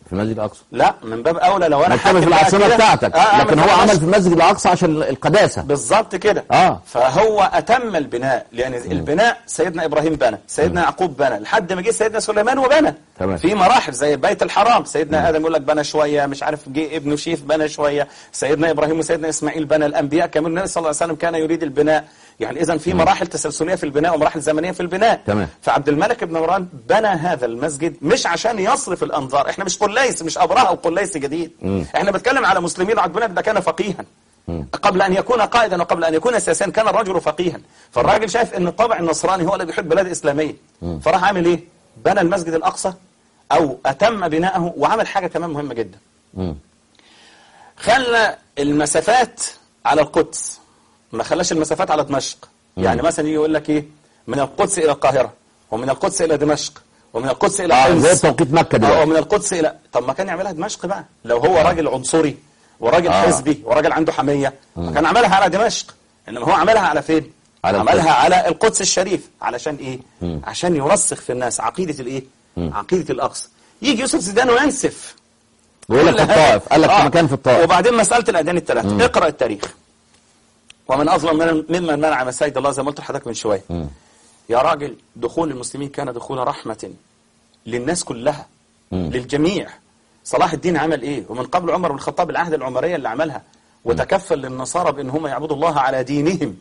في المسجد الاقصى لا من باب اولى لو انا ما تعمل في حاكم بقى العاصمه كده، بتاعتك آه، أعمل لكن في هو عمل المسجد. في المسجد الاقصى عشان القداسه بالظبط كده آه. فهو اتم البناء لان البناء سيدنا ابراهيم بنى سيدنا يعقوب بنى لحد ما جه سيدنا سليمان وبنى تمام. في مراحل زي البيت الحرام سيدنا ادم يقول لك بنى شويه مش عارف جه ابنه شيف بنى شويه سيدنا ابراهيم وسيدنا اسماعيل بنى الانبياء كمان النبي صلى الله عليه وسلم كان يريد البناء يعني اذا في مراحل تسلسليه في البناء ومراحل زمنيه في البناء تمام. فعبد الملك بن مروان بنى هذا المسجد مش عشان يصرف الانظار احنا مش قليس مش ابرهه او قليس جديد احنا بنتكلم على مسلمين وعبد الملك ده كان فقيها قبل ان يكون قائدا وقبل ان يكون سياسيا كان الرجل فقيها فالراجل شايف ان الطابع النصراني هو اللي بيحب بلاد اسلاميه فراح عامل ايه بنى المسجد الاقصى او اتم بناءه وعمل حاجه كمان مهمه جدا مم. خلى المسافات على القدس ما خلاش المسافات على دمشق يعني مثلا يجي يقول لك ايه من القدس الى القاهره ومن القدس الى دمشق ومن القدس الى اه حمص زي توقيت مكه اه دلوقتي ومن القدس الى طب ما كان يعملها دمشق بقى لو هو راجل عنصري وراجل آه. حزبي وراجل عنده حميه ما كان عملها على دمشق انما هو عملها على فين على عملها القدس. على القدس الشريف علشان ايه عشان يرسخ في الناس عقيده الايه عقيده الاقصى يجي يوسف زيدان وينسف بيقول لك في كل هذا. الطائف قال لك في آه. مكان في الطائف وبعدين مسألة الأديان الثلاثة اقرأ التاريخ ومن أظلم من ممن منع مساجد الله زي ما قلت لحضرتك من شوية يا راجل دخول المسلمين كان دخول رحمة للناس كلها للجميع صلاح الدين عمل ايه ومن قبل عمر بن الخطاب العهد العمرية اللي عملها وتكفل للنصارى بان هم يعبدوا الله على دينهم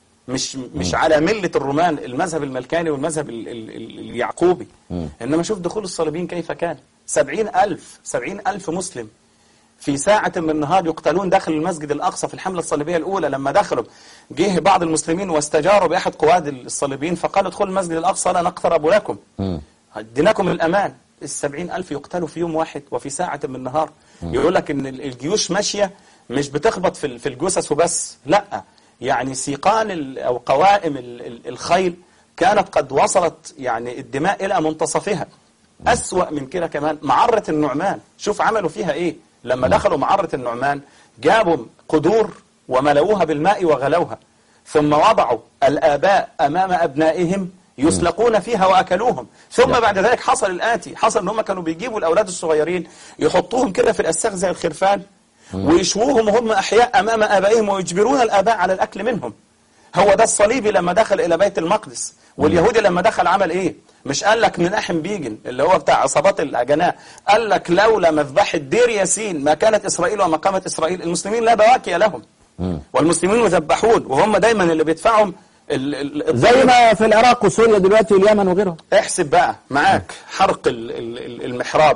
مش مش على ملة الرومان المذهب الملكاني والمذهب ال- ال- ال- اليعقوبي إنما شوف دخول الصليبيين كيف كان سبعين ألف سبعين ألف مسلم في ساعة من النهار يقتلون داخل المسجد الأقصى في الحملة الصليبية الأولى لما دخلوا جه بعض المسلمين واستجاروا بأحد قواد الصليبيين فقالوا ادخلوا المسجد الأقصى لا نقترب لكم اديناكم الأمان السبعين ألف يقتلوا في يوم واحد وفي ساعة من النهار يقول لك إن الجيوش ماشية مش بتخبط في ال- في الجثث وبس لا يعني سيقان ال- أو قوائم ال- ال- الخيل كانت قد وصلت يعني الدماء إلى منتصفها أسوأ من كده كمان معرة النعمان شوف عملوا فيها إيه لما دخلوا معرة النعمان جابوا قدور وملوها بالماء وغلوها ثم وضعوا الآباء أمام أبنائهم يسلقون فيها وأكلوهم ثم بعد ذلك حصل الآتي حصل أن هم كانوا بيجيبوا الأولاد الصغيرين يحطوهم كده في الأساق زي الخرفان ويشووهم وهم أحياء أمام آبائهم ويجبرون الآباء على الأكل منهم هو ده الصليبي لما دخل إلى بيت المقدس واليهودي لما دخل عمل إيه مش قال لك مناحم بيجن اللي هو بتاع عصابات الأجناء قال لك لولا مذبحة دير ياسين ما كانت إسرائيل وما قامت إسرائيل المسلمين لا بواكي لهم والمسلمين يذبحون وهم دايما اللي بيدفعهم ال- ال- زي الضريبة. ما في العراق وسوريا دلوقتي واليمن وغيرهم احسب بقى معاك حرق ال- ال- ال- المحراب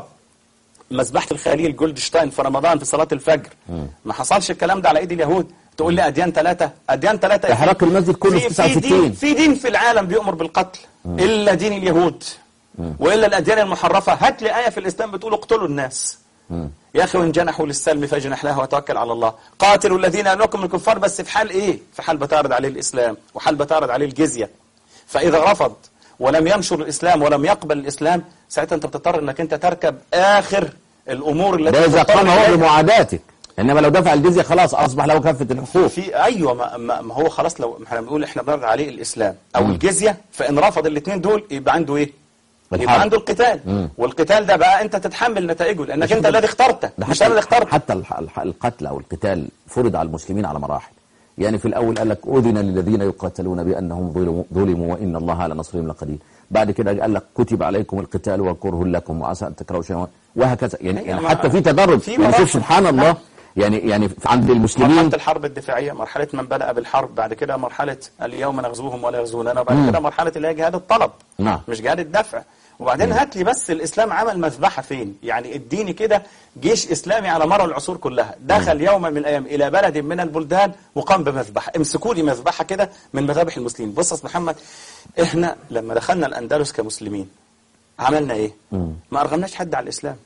مذبحة الخليل جولدشتاين في رمضان في صلاة الفجر ما حصلش الكلام ده على ايد اليهود تقول لي اديان ثلاثة اديان ثلاثة إحراق المسجد كله في- في في 69. دين في دين في العالم بيأمر بالقتل الا دين اليهود والا الاديان المحرفة هات لي آية في الاسلام بتقول اقتلوا الناس يا اخي وان جنحوا للسلم فاجنح لها وتوكل على الله قاتلوا الذين يملكم من الكفار بس في حال ايه في حال بتعرض عليه الاسلام وحال بتعرض عليه الجزيه فاذا رفض ولم ينشر الاسلام ولم يقبل الاسلام ساعتها انت بتضطر انك انت تركب اخر الامور التي ده إذا تضطر قام هو إليها. بمعاداتك إنما لو دفع الجزية خلاص أصبح له كافة الحقوق في ايوه ما, ما ما هو خلاص لو احنا بنقول احنا بنعرض عليه الاسلام او الجزيه فان رفض الاثنين دول يبقى عنده ايه؟ الحرب. يبقى عنده القتال والقتال ده بقى انت تتحمل نتائجه لانك انت الذي اخترته ده مش حتى انا اللي اخترته حتى الح- الح- القتل او القتال فرض على المسلمين على مراحل يعني في الاول قال لك اذن للذين يقاتلون بانهم ظلموا, ظلموا وان الله على نصرهم لقدير بعد كده قال لك كتب عليكم القتال وكره لكم وعسى ان تكرهوا شيئا وهكذا يعني, أيوة، يعني ما- حتى في تدرج في يعني مراحل. شوف سبحان الله نعم. يعني يعني عند المسلمين مرحلة الحرب الدفاعية مرحلة من بدأ بالحرب بعد كده مرحلة اليوم نغزوهم ولا يغزوننا بعد كده مرحلة اللي هي جهاد الطلب نعم. مش جهاد الدفع وبعدين هات لي بس الإسلام عمل مذبحة فين يعني اديني كده جيش إسلامي على مر العصور كلها دخل يوما من الأيام إلى بلد من البلدان وقام بمذبحة امسكوا لي مذبحة كده من مذابح المسلمين بص يا أستاذ محمد احنا لما دخلنا الأندلس كمسلمين عملنا ايه ما أرغمناش حد على الإسلام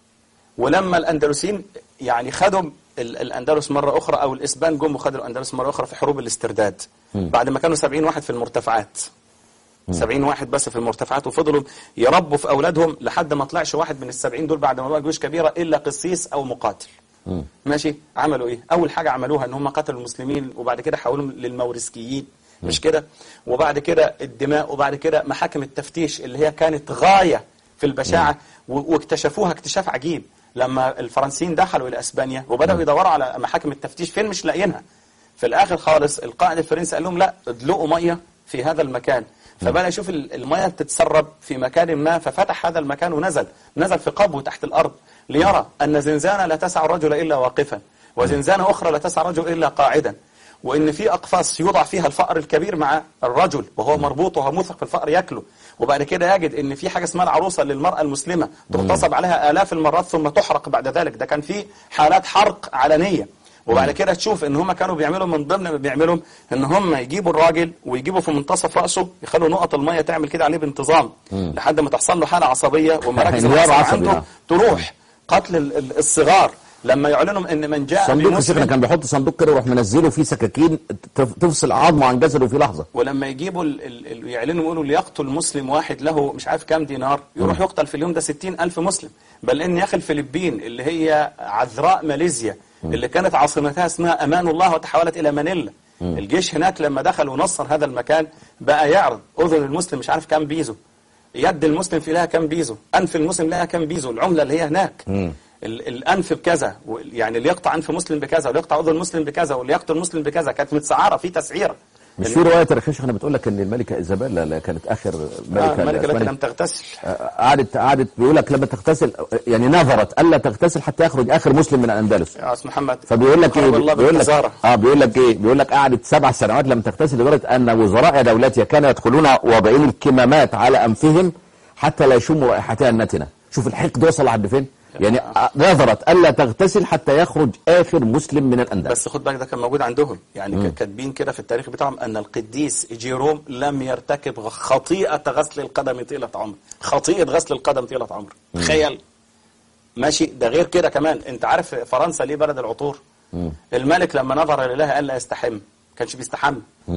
ولما الأندلسيين يعني خدوا ال- الأندلس مرة أخرى أو الإسبان جم وخدوا الأندلس مرة أخرى في حروب الاسترداد بعد ما كانوا 70 واحد في المرتفعات 70 واحد بس في المرتفعات وفضلوا يربوا في أولادهم لحد ما طلعش واحد من السبعين دول بعد ما بقى جيوش كبيرة إلا قسيس أو مقاتل ماشي عملوا إيه أول حاجة عملوها إن هم قتلوا المسلمين وبعد كده حولهم للمورسكيين مش كده وبعد كده الدماء وبعد كده محاكم التفتيش اللي هي كانت غاية في البشاعة و- واكتشفوها اكتشاف عجيب لما الفرنسيين دخلوا الى اسبانيا وبداوا يدوروا على محاكم التفتيش فين مش لاقيينها في الاخر خالص القائد الفرنسي قال لهم لا ادلقوا ميه في هذا المكان فبدا يشوف ال- الميه بتتسرب في مكان ما ففتح هذا المكان ونزل نزل في قبو تحت الارض ليرى ان زنزانه لا تسع الرجل الا واقفا وزنزانه اخرى لا تسع الرجل الا قاعدا وان في اقفاص يوضع فيها الفأر الكبير مع الرجل وهو مربوط وهو موثق في الفأر ياكله وبعد كده يجد ان في حاجه اسمها العروسه للمراه المسلمه تغتصب عليها الاف المرات ثم تحرق بعد ذلك ده كان في حالات حرق علنيه وبعد كده تشوف ان هم كانوا بيعملوا من ضمن ما بيعملوا ان هم يجيبوا الراجل ويجيبوا في منتصف راسه يخلوا نقط الميه تعمل كده عليه بانتظام لحد ما تحصل له حاله عصبيه ومراكز انهيار العصب عصبي، عنده نعم. تروح قتل ال- ال- الصغار لما يعلنوا ان من جاء صندوق بمسلم- السكنة كان بيحط صندوق كده ويروح منزله فيه سكاكين تف- تفصل عظمه عن جسده في لحظه ولما يجيبوا ال- ال- ال- يعلنوا يقولوا ليقتل مسلم واحد له مش عارف كام دينار يروح يقتل في اليوم ده ستين ألف مسلم بل إن يا أخي الفلبين اللي هي عذراء ماليزيا اللي كانت عاصمتها اسمها أمان الله وتحولت إلى مانيلا الجيش هناك لما دخل ونصر هذا المكان بقى يعرض أذن المسلم مش عارف كام بيزو يد المسلم في لها كام بيزو أنف المسلم لها كام بيزو العملة اللي هي هناك ال- الأنف بكذا و- يعني اللي يقطع أنف مسلم بكذا واللي يقطع أذن مسلم بكذا واللي يقتل مسلم بكذا كانت متسعرة في تسعيرة مش في روايه تاريخيه شيخنا بتقول لك ان الملكه ايزابيلا اللي كانت اخر آه، ملكه الملكة التي الإسبانية، لم تغتسل آه، قعدت قعدت بيقول لك لما تغتسل يعني نظرت الا تغتسل حتى يخرج اخر مسلم من الاندلس يا أستاذ محمد فبيقول لك ايه قرب الله بيقول لك بالقذارة. اه بيقول لك ايه بيقول لك قعدت سبع سنوات لم تغتسل لدرجه ان وزراء دولتها كانوا يدخلون واضعين الكمامات على انفهم حتى لا يشموا رائحتها النتنه شوف الحقد وصل لحد فين يعني آه، نظرت الا تغتسل حتى يخرج اخر مسلم من الاندلس بس خد بالك ده كان موجود عندهم يعني ك- كاتبين كده في التاريخ بتاعهم أن القديس جيروم لم يرتكب خطيئة غسل القدم طيلة عمر خطيئة غسل القدم طيلة عمر تخيل ماشي ده غير كده كمان انت عارف فرنسا ليه بلد العطور الملك لما نظر لله قال لا يستحم كانش بيستحم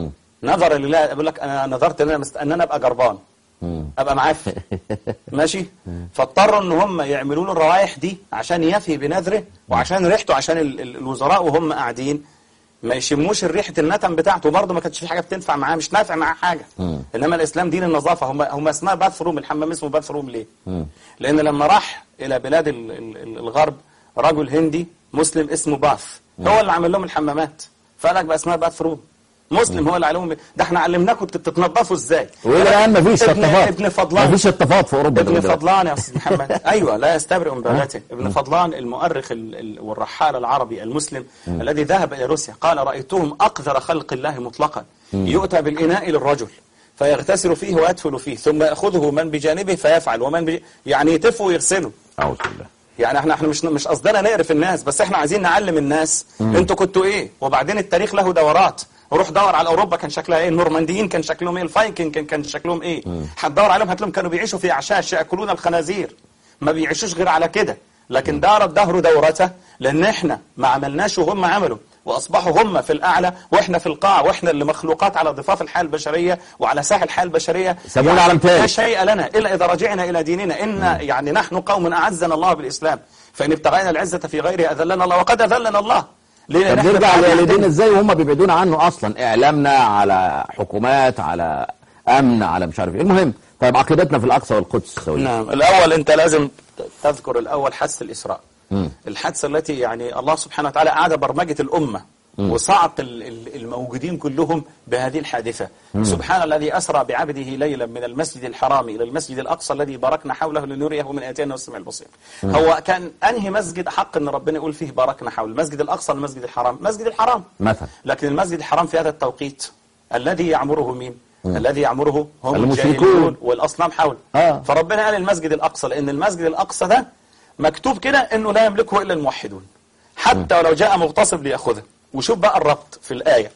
نظر لله بيقول لك انا نظرت ان انا مست... ان انا ابقى جربان ابقى معفن ماشي فاضطروا ان هم يعملوا له الروائح دي عشان يفي بنذره وعشان ريحته عشان ال... ال- الوزراء وهم قاعدين ما يشموش الريحه النتن بتاعته برضه ما كانتش في حاجه بتنفع معاه مش نافع معاه حاجه انما الاسلام دين النظافه هم هم اسمها باث روم الحمام اسمه باث روم ليه؟ لان لما راح الى بلاد ال... ال... ال- الغرب رجل هندي مسلم اسمه باث هو اللي عمل لهم الحمامات فقال لك بقى اسمها باث روم مسلم هو اللي علمهم ده احنا علمناكم تت- تتنظفوا ازاي والى الان مفيش ابن, شطافات ابن فضلان مفيش شطافات في اوروبا ابن دلوقتي. فضلان يا استاذ محمد ايوه لا يستبرئ من بغته ابن فضلان المؤرخ ال- ال- والرحال العربي المسلم الذي ذهب الى روسيا قال رايتهم اقذر خلق الله مطلقا يؤتى بالاناء للرجل فيغتسل فيه ويدفل فيه ثم ياخذه من بجانبه فيفعل ومن بج... يعني يتف ويغسله اعوذ بالله يعني احنا احنا مش مش قصدنا نقرف الناس بس احنا عايزين نعلم الناس انتوا كنتوا ايه وبعدين التاريخ له دورات روح دور على اوروبا كان شكلها ايه النورمانديين كان شكلهم ايه الفايكنج كان كان شكلهم ايه هتدور عليهم هتلاقيهم كانوا بيعيشوا في اعشاش ياكلون الخنازير ما بيعيشوش غير على كده لكن دار الدهر دورته لان احنا ما عملناش وهم عملوا واصبحوا هم في الاعلى واحنا في القاع واحنا اللي مخلوقات على ضفاف الحياه البشريه وعلى ساحل الحياه البشريه سمونا علم تاني. لا شيء لنا الا اذا رجعنا الى ديننا ان يعني نحن قوم اعزنا الله بالاسلام فان ابتغينا العزه في غيره اذلنا الله وقد اذلنا الله ليه؟ لأن طب إحنا نرجع بنعمل لوالدينا عندنا- ازاي وهم بيبعدونا عنه اصلا اعلامنا على حكومات على امن على مش عارف ايه المهم طيب عقيدتنا في الاقصى والقدس سوية. نعم الأول أنت لازم تذكر الأول حادث الإسراء الحادثة التي يعني الله سبحانه وتعالى أعاد برمجة الأمة وصعق ال- ال- الموجودين كلهم بهذه الحادثة سبحان الذي أسرى بعبده ليلا من المسجد الحرام إلى المسجد الأقصى الذي باركنا حوله لنريه من آياتنا والسمع البصير هو كان أنهي مسجد حق أن ربنا يقول فيه باركنا حول المسجد الأقصى المسجد الحرام مسجد الحرام مثلا لكن المسجد الحرام في هذا التوقيت الذي يعمره مين الذي يعمره هم المشركون. الجاهلون والأصنام حوله آه. فربنا قال المسجد الأقصى لأن المسجد الأقصى ده مكتوب كده أنه لا يملكه إلا الموحدون حتى ولو جاء مغتصب ليأخذه وشوف بقى الربط في الآية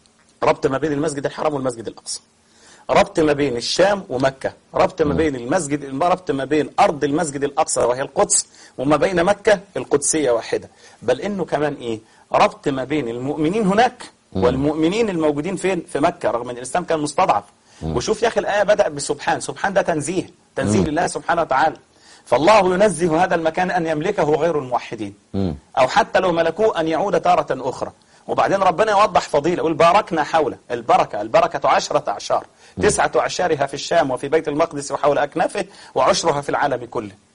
ربط ما بين المسجد الحرام والمسجد الأقصى ربط ما بين الشام ومكة ربط ما بين المسجد ربط ما بين أرض المسجد الأقصى وهي القدس وما بين مكة القدسية واحدة بل إنه كمان إيه ربط ما بين المؤمنين هناك والمؤمنين الموجودين فين في مكة رغم أن الإسلام كان مستضعف وشوف يا أخي الآية بدأ بسبحان سبحان ده تنزيه تنزيه لله سبحانه وتعالى فالله ينزه هذا المكان أن يملكه غير الموحدين أو حتى لو ملكوه أن يعود تارة أخرى وبعدين ربنا يوضح فضيلة يقول باركنا حوله البركة البركة عشرة أعشار تسعة أعشارها في الشام وفي بيت المقدس وحول أكنافه وعشرها في العالم كله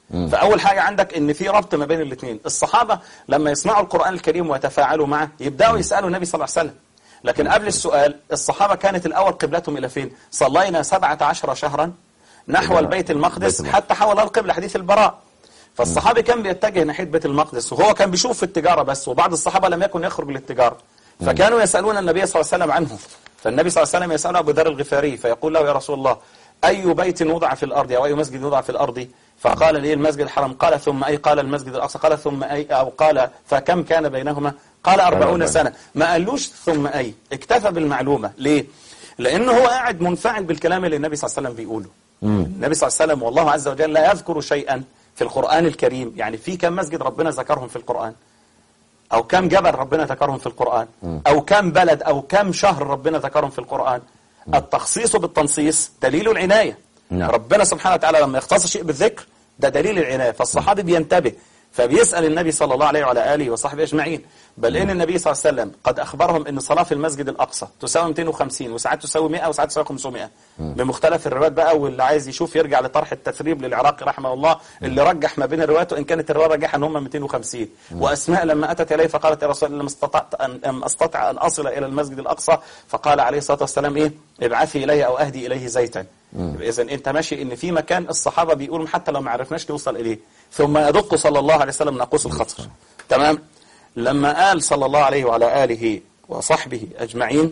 فاول حاجه عندك ان في ربط ما بين الاثنين الصحابه لما يسمعوا القران الكريم ويتفاعلوا معه يبداوا يسالوا النبي صلى الله عليه وسلم لكن قبل السؤال الصحابه كانت الاول قبلتهم الى فين صلينا 17 شهرا نحو إلى البيت المقدس بيت المقدس. حتى حول القبله حديث البراء فالصحابي كان بيتجه ناحيه بيت المقدس وهو كان بيشوف في التجاره بس وبعض الصحابه لم يكن يخرج للتجاره فكانوا يسالون النبي صلى الله عليه وسلم عنه فالنبي صلى الله عليه وسلم يسال ابو ذر الغفاري فيقول له يا رسول الله اي بيت وضع في الارض او اي مسجد وضع في الارض فقال لي المسجد الحرام قال ثم اي قال المسجد الاقصى قال ثم اي او قال فكم كان بينهما قال أربعون أربعين. سنه ما قالوش ثم اي اكتفى بالمعلومه ليه لانه هو قاعد منفعل بالكلام اللي النبي صلى الله عليه وسلم بيقوله النبي صلى الله عليه وسلم والله عز وجل لا يذكر شيئا في القرآن الكريم يعني في كم مسجد ربنا ذكرهم في القرآن أو كم جبل ربنا ذكرهم في القرآن أو كم بلد أو كم شهر ربنا ذكرهم في القرآن التخصيص بالتنصيص دليل العناية نعم. ربنا سبحانه وتعالى لما يختص شيء بالذكر ده دليل العناية فالصحابي بينتبه فبيسأل النبي صلى الله عليه وعلى آله وصحبه أجمعين بل إن النبي صلى الله عليه وسلم قد أخبرهم أن صلاة في المسجد الأقصى تساوي 250 وساعات تساوي 100 وساعات تساوي 500 بمختلف الروايات بقى واللي عايز يشوف يرجع لطرح التثريب للعراقي رحمه الله اللي رجح ما بين الروايات وإن كانت الرواية راجحة أن هم 250 وأسماء لما أتت إليه فقالت يا رسول الله لم استطعت أن أم أستطع أن أصل إلى المسجد الأقصى فقال عليه الصلاة والسلام إيه ابعثي إليه أو أهدي إليه زيتا إذا أنت ماشي إن في مكان الصحابة بيقولوا حتى لو ما عرفناش نوصل إليه ثم يدق صلى الله عليه وسلم ناقوس الخطر تمام لما قال صلى الله عليه وعلى آله وصحبه أجمعين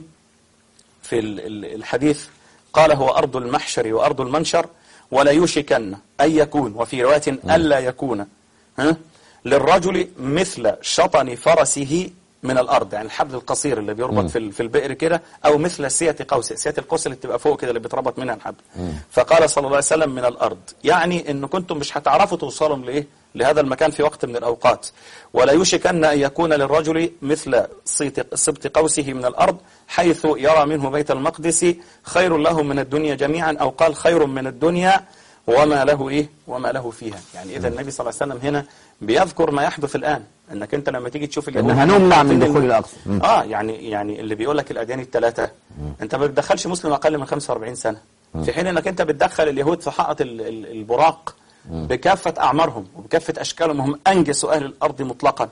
في ال- ال- الحديث قال هو أرض المحشر وأرض المنشر ولا يوشكن أن يكون وفي رواية ألا يكون ها للرجل مثل شطن فرسه من الأرض يعني الحبل القصير اللي بيربط في ال- في البئر كده أو مثل سية قوس سية القوس اللي بتبقى فوق كده اللي بيتربط منها الحبل فقال صلى الله عليه وسلم من الأرض يعني إن كنتم مش هتعرفوا توصلوا لإيه لهذا المكان في وقت من الأوقات ولا يوشكن أن يكون للرجل مثل صيت- سبط قوسه من الأرض حيث يرى منه بيت المقدس خير له من الدنيا جميعا أو قال خير من الدنيا وما له إيه وما له فيها يعني إذا النبي صلى الله عليه وسلم هنا بيذكر ما يحدث الآن أنك أنت لما تيجي تشوف اليهود إن هنمنع من حاطين دخول ال- الأقصى. مم. اه يعني يعني اللي بيقول لك الاديان الثلاثه انت ما بتدخلش مسلم اقل من 45 سنه في حين انك انت بتدخل اليهود في حائط ال- ال- البراق بكافه اعمارهم وبكافه اشكالهم هم انجس اهل الارض مطلقا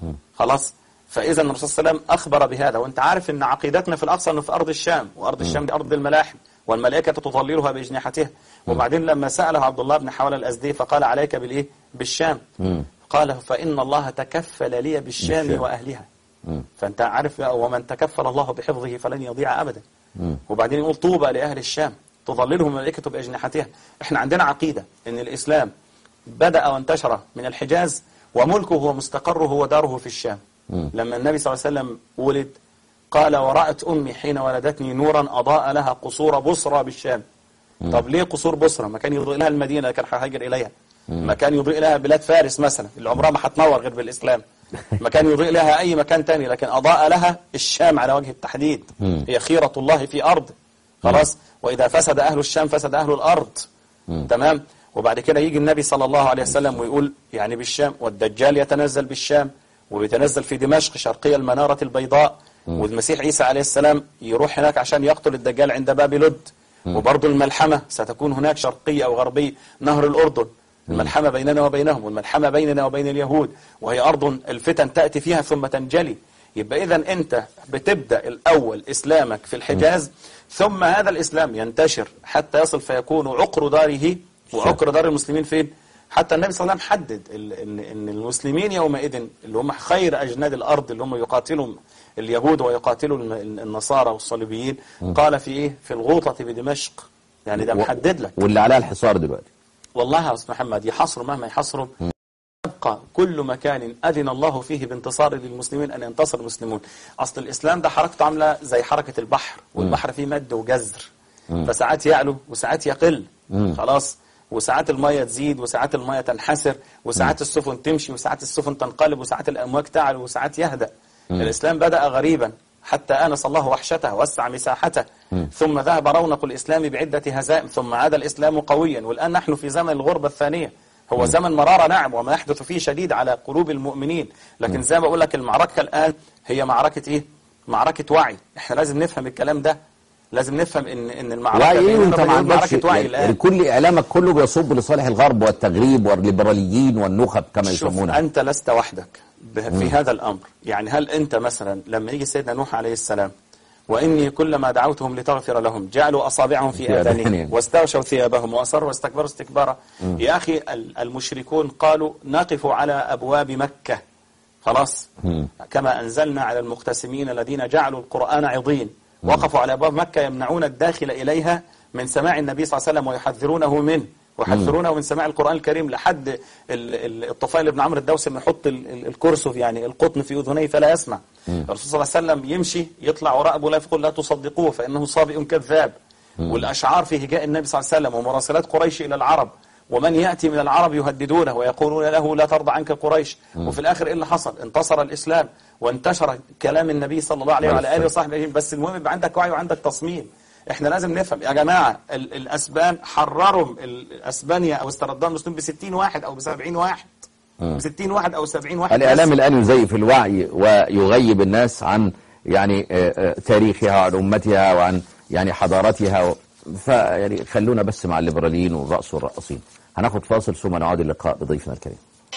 خلاص فاذا الرسول صلى الله عليه وسلم اخبر بهذا وانت عارف ان عقيدتنا في الاقصى انه في ارض الشام وارض الشام دي ارض الملاحم والملائكه تظللها باجنحتها وبعدين لما ساله عبد الله بن حوال الازدي فقال عليك بالايه بالشام قال فان الله تكفل لي بالشام بالشام. واهلها فانت عارف ومن تكفل الله بحفظه فلن يضيع ابدا وبعدين يقول طوبى لاهل الشام تظللهم الملائكه باجنحتها احنا عندنا عقيده ان الاسلام بدا وانتشر من الحجاز وملكه ومستقره وداره في الشام لما النبي صلى الله عليه وسلم ولد قال ورأت أمي حين ولدتني نورا أضاء لها قصور بصرى بالشام طب ليه قصور بصرى ما كان يضيء لها المدينة اللي كان هيهاجر إليها ما كان يضيء لها بلاد فارس مثلا اللي عمرها ما هتنور غير بالإسلام ما كان يضيء لها أي مكان تاني لكن أضاء لها الشام على وجه التحديد هي خيرة الله في أرض خلاص وإذا فسد أهل الشام فسد أهل الأرض تمام وبعد كده يجي النبي صلى الله عليه وسلم ويقول يعني بالشام والدجال يتنزل بالشام وبيتنزل في دمشق شرقية المنارة البيضاء والمسيح عيسى عليه السلام يروح هناك عشان يقتل الدجال عند باب لد وبرضه الملحمة ستكون هناك شرقية أو غربية نهر الأردن الملحمة بيننا وبينهم والملحمة بيننا وبين اليهود وهي أرض الفتن تأتي فيها ثم تنجلي يبقى إذا أنت بتبدأ الأول إسلامك في الحجاز ثم هذا الإسلام ينتشر حتى يصل فيكون عقر داره وعقر دار المسلمين فين؟ حتى النبي صلى الله عليه وسلم حدد ال- ان ان المسلمين يومئذ اللي هم خير اجناد الارض اللي هم يقاتلوا اليهود ويقاتلوا الم- النصارى والصليبيين قال في ايه؟ في الغوطه بدمشق يعني ده و- محدد لك واللي عليها الحصار دلوقتي والله يا استاذ محمد يحصروا مهما يحصروا يبقى كل مكان أذن الله فيه بانتصار للمسلمين أن ينتصر المسلمون أصل الإسلام ده حركته عاملة زي حركة البحر والبحر فيه مد وجزر فساعات يعلو وساعات يقل خلاص وساعات المية تزيد وساعات المية تنحسر وساعات السفن تمشي وساعات السفن تنقلب وساعات الأمواج تعلو وساعات يهدأ الإسلام بدأ غريبا حتى آنس الله وحشته وسع مساحته ثم ذهب رونق الإسلام بعدة هزائم ثم عاد الإسلام قويا والآن نحن في زمن الغربة الثانية هو زمن مرارة نعم وما يحدث فيه شديد على قلوب المؤمنين لكن زي ما بقول لك المعركة الآن هي معركة إيه؟ معركة وعي احنا لازم نفهم الكلام ده لازم نفهم ان ان المعركه وعي بيننا وانت ما وبين عندكش معركه وعي يعني الان كل اعلامك كله بيصب لصالح الغرب والتغريب والليبراليين والنخب كما شوف يسمونها انت لست وحدك ب- في هذا الامر يعني هل انت مثلا لما يجي سيدنا نوح عليه السلام واني كلما دعوتهم لتغفر لهم جعلوا اصابعهم في في اذانهم آذانهم. واستغشوا ثيابهم واصروا واستكبروا استكبارا يا اخي ال- المشركون قالوا نقف على ابواب مكه خلاص كما انزلنا على المقتسمين الذين جعلوا القران عضين وقفوا على ابواب مكه يمنعون الداخل اليها من سماع النبي صلى الله عليه وسلم ويحذرونه منه ويحذرونه من سماع القرآن الكريم لحد ال- ال- الطفيل بن عمرو الدوسي لما يحط ال- ال- الكرسف يعني القطن في أذنيه فلا يسمع الرسول صلى الله عليه وسلم يمشي يطلع وراء أبو لهب يقول لا تصدقوه فإنه صابئ كذاب والأشعار في هجاء النبي صلى الله عليه وسلم ومراسلات قريش إلى العرب ومن يأتي من العرب يهددونه ويقولون له لا ترضى عنك قريش وفي الآخر إيه اللي حصل انتصر الإسلام وانتشر كلام النبي صلى الله عليه وعلى آله وصحبه أجمعين. بس المهم يبقى عندك وعي وعندك تصميم احنا لازم نفهم يا جماعة ال- الأسبان حرروا ال- أسبانيا أو استرداد المسلمين ب 60 واحد أو ب 70 واحد ب 60 واحد أو 70 واحد الإعلام بس. الآن يزيف الوعي ويغيب الناس عن يعني آه، آه، تاريخها وعن أمتها وعن يعني حضارتها و- فيعني خلونا بس مع الليبراليين والرأس والرقصين هناخد فاصل ثم نعود اللقاء بضيفنا الكريم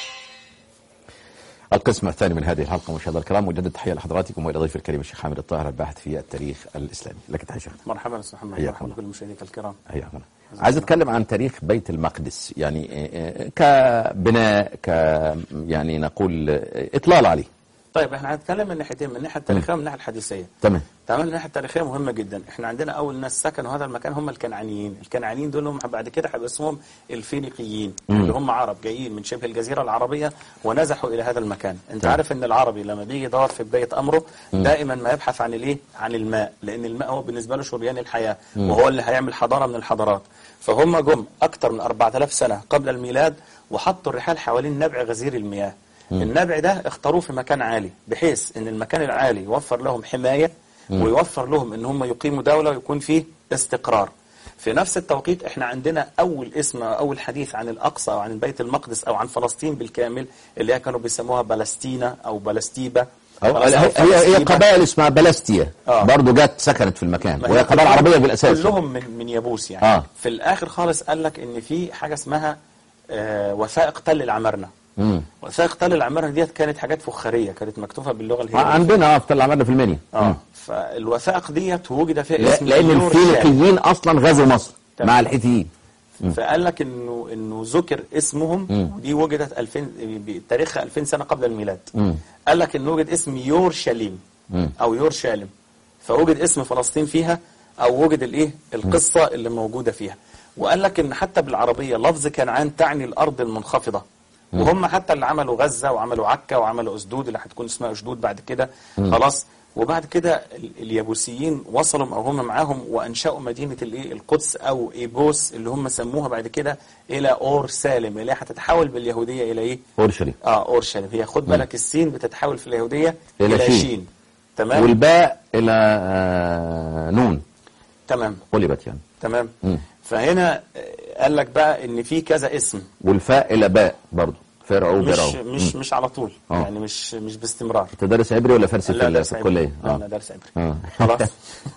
القسم الثاني من هذه الحلقة مشاهدينا الكرام مجدد تحية لحضراتكم وإلى ضيف الكريم الشيخ حامد الطاهر الباحث في التاريخ الإسلامي لك تحية شيخنا مرحبا استاذ محمد حياك مرحبا الله. بكل مشاهديك الكرام هيا هنا عايز اتكلم عن تاريخ بيت المقدس يعني آه، آه، كبناء ك يعني نقول آه، اطلال عليه طيب احنا هنتكلم من ناحيتين من الناحيه التاريخيه ومن الناحيه الحديثيه تمام تمام من الناحيه التاريخيه مهمه جدا احنا عندنا اول ناس سكنوا هذا المكان هم الكنعانيين الكنعانيين دول هم بعد كده هيبقى اسمهم الفينيقيين اللي هم عرب جايين من شبه الجزيره العربيه ونزحوا الى هذا المكان انت تمام. عارف ان العربي لما بيجي يدور في بدايه امره دائما ما يبحث عن الايه عن الماء لان الماء هو بالنسبه له شريان الحياه وهو اللي هيعمل حضاره من الحضارات فهم جم اكثر من 4000 سنه قبل الميلاد وحطوا الرحال حوالين نبع غزير المياه النبع ده اختاروه في مكان عالي بحيث ان المكان العالي يوفر لهم حمايه ويوفر لهم ان هم يقيموا دوله ويكون فيه استقرار في نفس التوقيت احنا عندنا اول اسم أو اول حديث عن الاقصى او عن بيت المقدس او عن فلسطين بالكامل اللي هي كانوا بيسموها بلستينا او بلستيبا أو خلاص، هي أو هي, هي فلسطيبة. قبائل اسمها بلستيا آه. برضه جت سكنت في المكان ما هي وهي قبائل كلهم- عربيه بالاساس كلهم من من يابوس يعني آه. في الاخر خالص قال لك ان في حاجه اسمها آه وثائق تل العمارنه مم. وثائق تل العمارنه ديت كانت حاجات فخاريه كانت مكتوبه باللغه آه، الهيروغليفيه عندنا اه في العمارة في المنيا اه فالوثائق ديت وجد فيها لا- اسم لان يور شام. الفينيقيين اصلا غزوا مصر تمام. مع الحيثيين فقال لك انه انه ذكر اسمهم ودي وجدت 2000 بتاريخها 2000 سنه قبل الميلاد قال لك انه وجد اسم يورشليم او يورشالم فوجد اسم فلسطين فيها او وجد الايه القصه اللي موجوده فيها وقال لك ان حتى بالعربيه لفظ كنعان تعني الارض المنخفضه وهم حتى اللي عملوا غزه وعملوا عكا وعملوا اسدود اللي هتكون اسمها اسدود بعد كده خلاص وبعد كده ال- اليابوسيين وصلوا او هم معاهم وانشأوا مدينه الايه القدس او ايبوس اللي هم سموها بعد كده الى اور سالم اللي هي هتتحول باليهوديه الى ايه؟ اورشليم اه اورشليم هي خد بالك السين بتتحول في اليهوديه إلى الى, شين. شين, تمام والباء الى آه، نون تمام قلبت يعني تمام مم. فهنا آه، قال لك بقى ان في كذا اسم والفاء الى باء برضه فرعوا مش برعوا مش مش على طول آه. يعني مش مش باستمرار تدرس عبري ولا فارسي في, لا ال- درس في عبري. الكليه لا انا درس عبري آه. خلاص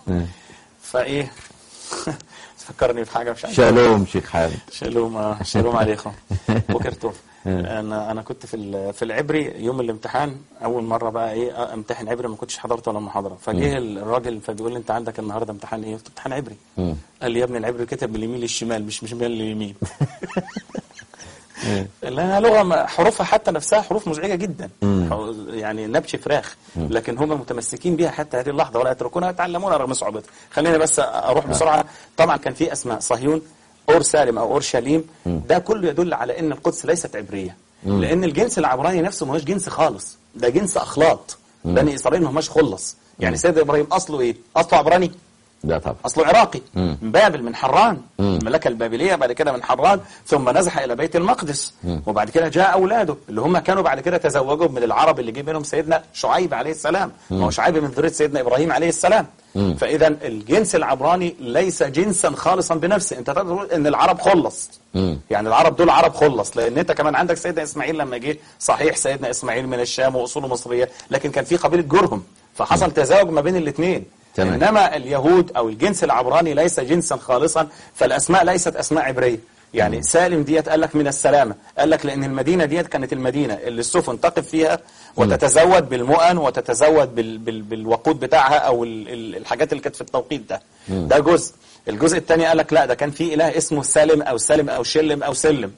فايه فكرني بحاجه مش عارف شالوم شيخ حامد شالوم آه، شالوم عليكم بكر توف انا انا كنت في ال- في العبري يوم الامتحان اول مره بقى ايه امتحن عبري ما كنتش حضرت ولا محاضره فجه الراجل فبيقول لي انت عندك النهارده امتحان ايه؟ قلت امتحان عبري قال لي يا ابني العبري كتب من اليمين للشمال مش مش من الشمال لليمين لانها لغه ما- حروفها حتى نفسها حروف مزعجه جدا حو- يعني نبش فراخ لكن هم متمسكين بها حتى هذه اللحظه ولا يتركونها يتعلمونها رغم صعوبتها خلينا بس اروح بسرعه طبعا كان في اسماء صهيون اور سالم او اورشليم ده كله يدل على ان القدس ليست عبريه لان الجنس العبراني نفسه ما هوش جنس خالص ده جنس اخلاط بني اسرائيل ما هماش خلص يعني سيدنا ابراهيم اصله ايه اصله عبراني ده طبعا اصله عراقي من بابل من حران المملكه البابليه بعد كده من حران ثم نزح الى بيت المقدس وبعد كده جاء اولاده اللي هم كانوا بعد كده تزوجوا من العرب اللي جه منهم سيدنا شعيب عليه السلام ما هو شعيب من ذريه سيدنا ابراهيم عليه السلام فاذا الجنس العبراني ليس جنسا خالصا بنفسه انت تقدر تقول ان العرب خلص يعني العرب دول عرب خلص لان انت كمان عندك سيدنا اسماعيل لما جه صحيح سيدنا اسماعيل من الشام واصوله مصريه لكن كان في قبيله جرهم فحصل تزاوج ما بين الاثنين تمام. انما اليهود او الجنس العبراني ليس جنسا خالصا فالاسماء ليست اسماء عبريه يعني سالم ديت قال لك من السلامه قال لك لان المدينه ديت كانت المدينه اللي السفن تقف فيها وتتزود بالمؤن وتتزود بال بال بالوقود بتاعها او ال ال الحاجات اللي كانت في التوقيت ده ده جزء الجزء الثاني قال لك لا ده كان في اله اسمه سالم او سالم او شلم او سلم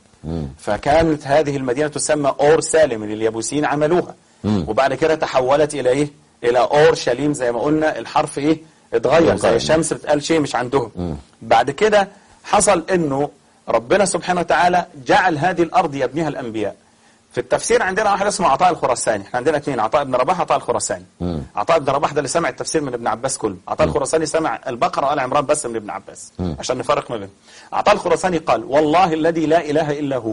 فكانت هذه المدينه تسمى اور سالم اللي اليابوسيين عملوها وبعد كده تحولت الى ايه الى اورشليم زي ما قلنا الحرف ايه اتغير زي الشمس بتقال شيء مش عندهم بعد كده حصل انه ربنا سبحانه وتعالى جعل هذه الارض يبنيها الانبياء في التفسير عندنا واحد اسمه عطاء الخراساني احنا عندنا اثنين عطاء بن رباح عطاء الخراساني عطاء بن رباح ده اللي سمع التفسير من ابن عباس كله عطاء الخراساني سمع البقره وال عمران بس من ابن عباس عشان نفرق ما بينهم عطاء الخراساني قال والله الذي لا اله الا هو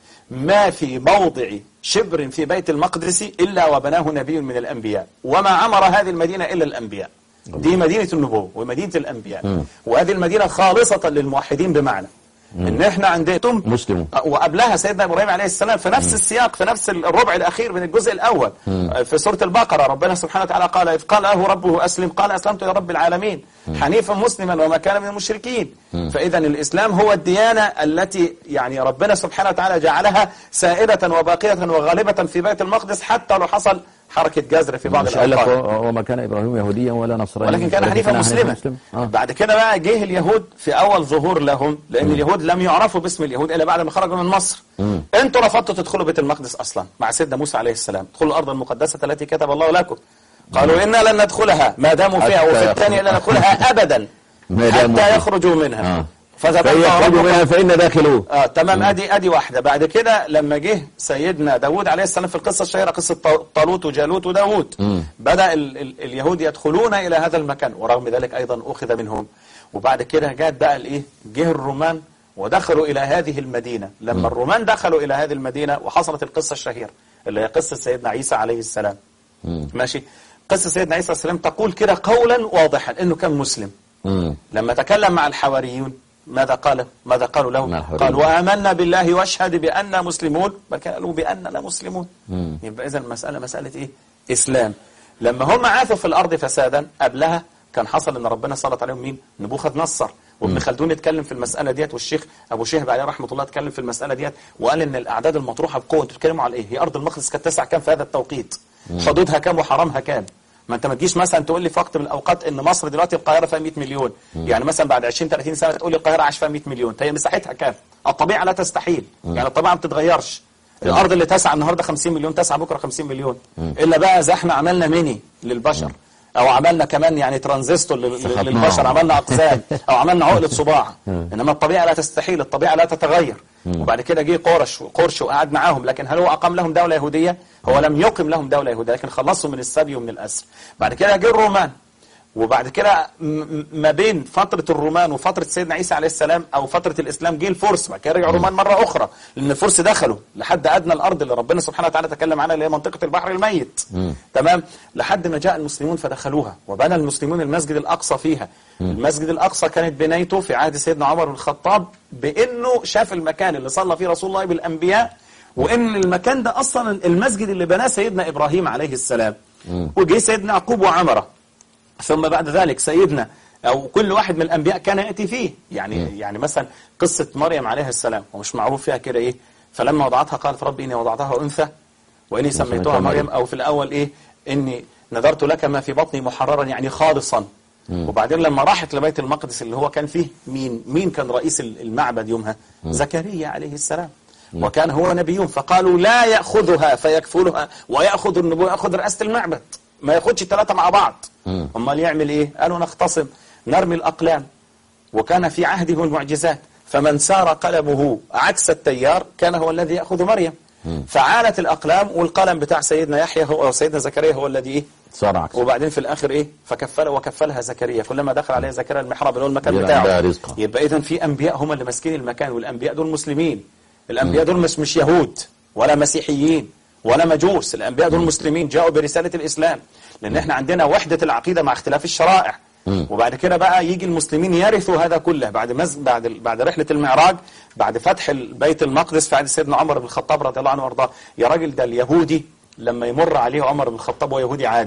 ما في موضع شبر في بيت المقدس الا وبناه نبي من الانبياء وما عمر هذه المدينه الا الانبياء دي مدينه النبوه ومدينه الانبياء وهذه المدينه خالصه للموحدين بمعنى ان احنا عندهم مسلمون وقبلها سيدنا ابراهيم عليه السلام في نفس السياق في نفس الربع الاخير من الجزء الاول في سوره البقره ربنا سبحانه وتعالى قال اذ قال له ربه اسلم قال اسلمت لرب العالمين حنيفا مسلما وما كان من المشركين فاذا الاسلام هو الديانه التي يعني ربنا سبحانه وتعالى جعلها سائده وباقيه وغالبه في بيت المقدس حتى لو حصل حركة جزر في بعض مش قال لك الأوقات وما كان ابراهيم يهوديا ولا نصرانيا ولكن كان حنيفا مسلما مسلم. آه. بعد كده بقى جه اليهود في اول ظهور لهم لان اليهود لم يعرفوا باسم اليهود الا بعد ما خرجوا من مصر انتوا رفضتوا تدخلوا بيت المقدس اصلا مع سيدنا موسى عليه السلام ادخلوا الارض المقدسه التي كتب الله لكم قالوا انا لن ندخلها ما داموا فيها حتى وفي يخرجوا. الثانيه لن ندخلها ابدا ما داموا حتى فيها. يخرجوا منها آه. فتبقى فإن يخرجوا ربك منها فإن داخلوه اه تمام ادي ادي واحده بعد كده لما جه سيدنا داوود عليه السلام في القصه الشهيره قصه طا- طالوت وجالوت وداوود بدا ال ال اليهود يدخلون الى هذا المكان ورغم ذلك ايضا اخذ منهم وبعد كده جاءت بقى الايه جه الرومان ودخلوا الى هذه المدينه لما الرومان دخلوا الى هذه المدينه وحصلت القصه الشهيره اللي هي قصه سيدنا عيسى عليه السلام ماشي قصه سيدنا عيسى عليه السلام تقول كده قولا واضحا انه كان مسلم مم. لما تكلم مع الحواريون ماذا قال ماذا قالوا مع له الحواريون. قال وآمنا بالله واشهد بأننا مسلمون بل قالوا بأننا مسلمون يبقى إذا المسألة مسألة إيه إسلام لما هم عاثوا في الأرض فسادا قبلها كان حصل ان ربنا سلط عليهم مين نبوخذ نصر وابن خلدون اتكلم في المساله ديت والشيخ ابو شهب عليه رحمه الله اتكلم في المساله ديت وقال ان الاعداد المطروحه بقوه انتوا بتتكلموا على ايه هي ارض المقدس كانت تسع كام في هذا التوقيت حدودها كام وحرامها كام ما انت ما تجيش مثلا تقول لي في وقت من الاوقات ان مصر دلوقتي القاهره فيها 100 مليون يعني مثلا بعد 20 30 سنه تقول لي القاهره عاش فيها 100 مليون هي مساحتها كام الطبيعه لا تستحيل يعني الطبيعه ما بتتغيرش الارض اللي تسعى النهارده 50 مليون تسعى بكره 50 مليون الا بقى اذا احنا عملنا ميني للبشر او عملنا كمان يعني ترانزستور لل- سخطناها. للبشر عملنا اقزام او عملنا عقله صباع انما الطبيعه لا تستحيل الطبيعه لا تتغير وبعد كده جه قرش قرش وقعد معاهم لكن هل هو اقام لهم دوله يهوديه هو لم يقم لهم دوله يهوديه لكن خلصهم من السبي ومن الاسر بعد كده جه الرومان وبعد كده م- م- ما بين فترة الرومان وفترة سيدنا عيسى عليه السلام أو فترة الإسلام جه الفرس بعد كده رجعوا الرومان مرة أخرى لأن الفرس دخلوا لحد أدنى الأرض اللي ربنا سبحانه وتعالى تكلم عنها اللي هي منطقة البحر الميت تمام لحد ما جاء المسلمون فدخلوها وبنى المسلمون المسجد الأقصى فيها المسجد الأقصى كانت بنايته في عهد سيدنا عمر بن الخطاب بأنه شاف المكان اللي صلى فيه رسول الله بالأنبياء وان المكان ده اصلا المسجد اللي بناه سيدنا ابراهيم عليه السلام وجه سيدنا يعقوب وعمره ثم بعد ذلك سيدنا او كل واحد من الانبياء كان ياتي فيه يعني يعني مثلا قصه مريم عليها السلام ومش معروف فيها كده ايه فلما وضعتها قالت ربي اني وضعتها انثى واني سميتها سميتها مريم مريم. او في الاول ايه اني نذرت لك ما في بطني محررا يعني خالصا وبعدين لما راحت لبيت المقدس اللي هو كان فيه مين مين كان رئيس المعبد يومها زكريا عليه السلام وكان هو نبي فقالوا لا ياخذها فيكفلها وياخذ النبوه ياخذ رئاسه المعبد ما ياخدش الثلاثه مع بعض امال يعمل ايه قالوا نختصم نرمي الاقلام وكان في عهده المعجزات فمن سار قلمه عكس التيار كان هو الذي ياخذ مريم فعالت الاقلام والقلم بتاع سيدنا يحيى هو او سيدنا زكريا هو الذي ايه صار عكس وبعدين في الاخر ايه فكفل وكفلها زكريا كلما دخل عليه زكريا المحراب اللي هو المكان يرى بتاعه بها رزقا. يبقى اذا في انبياء هم اللي ماسكين المكان والانبياء دول مسلمين الانبياء دول مش مش يهود ولا مسيحيين ولا مجوس الانبياء دول مسلمين جاءوا برساله الاسلام لان احنا عندنا وحده العقيده مع اختلاف الشرائع وبعد كده بقى يجي المسلمين يرثوا هذا كله بعد مز... بعد بعد رحله المعراج بعد فتح بيت المقدس في عهد سيدنا عمر بن الخطاب رضي الله عنه وارضاه يا راجل ده اليهودي لما يمر عليه عمر بن الخطاب وهو يهودي عادي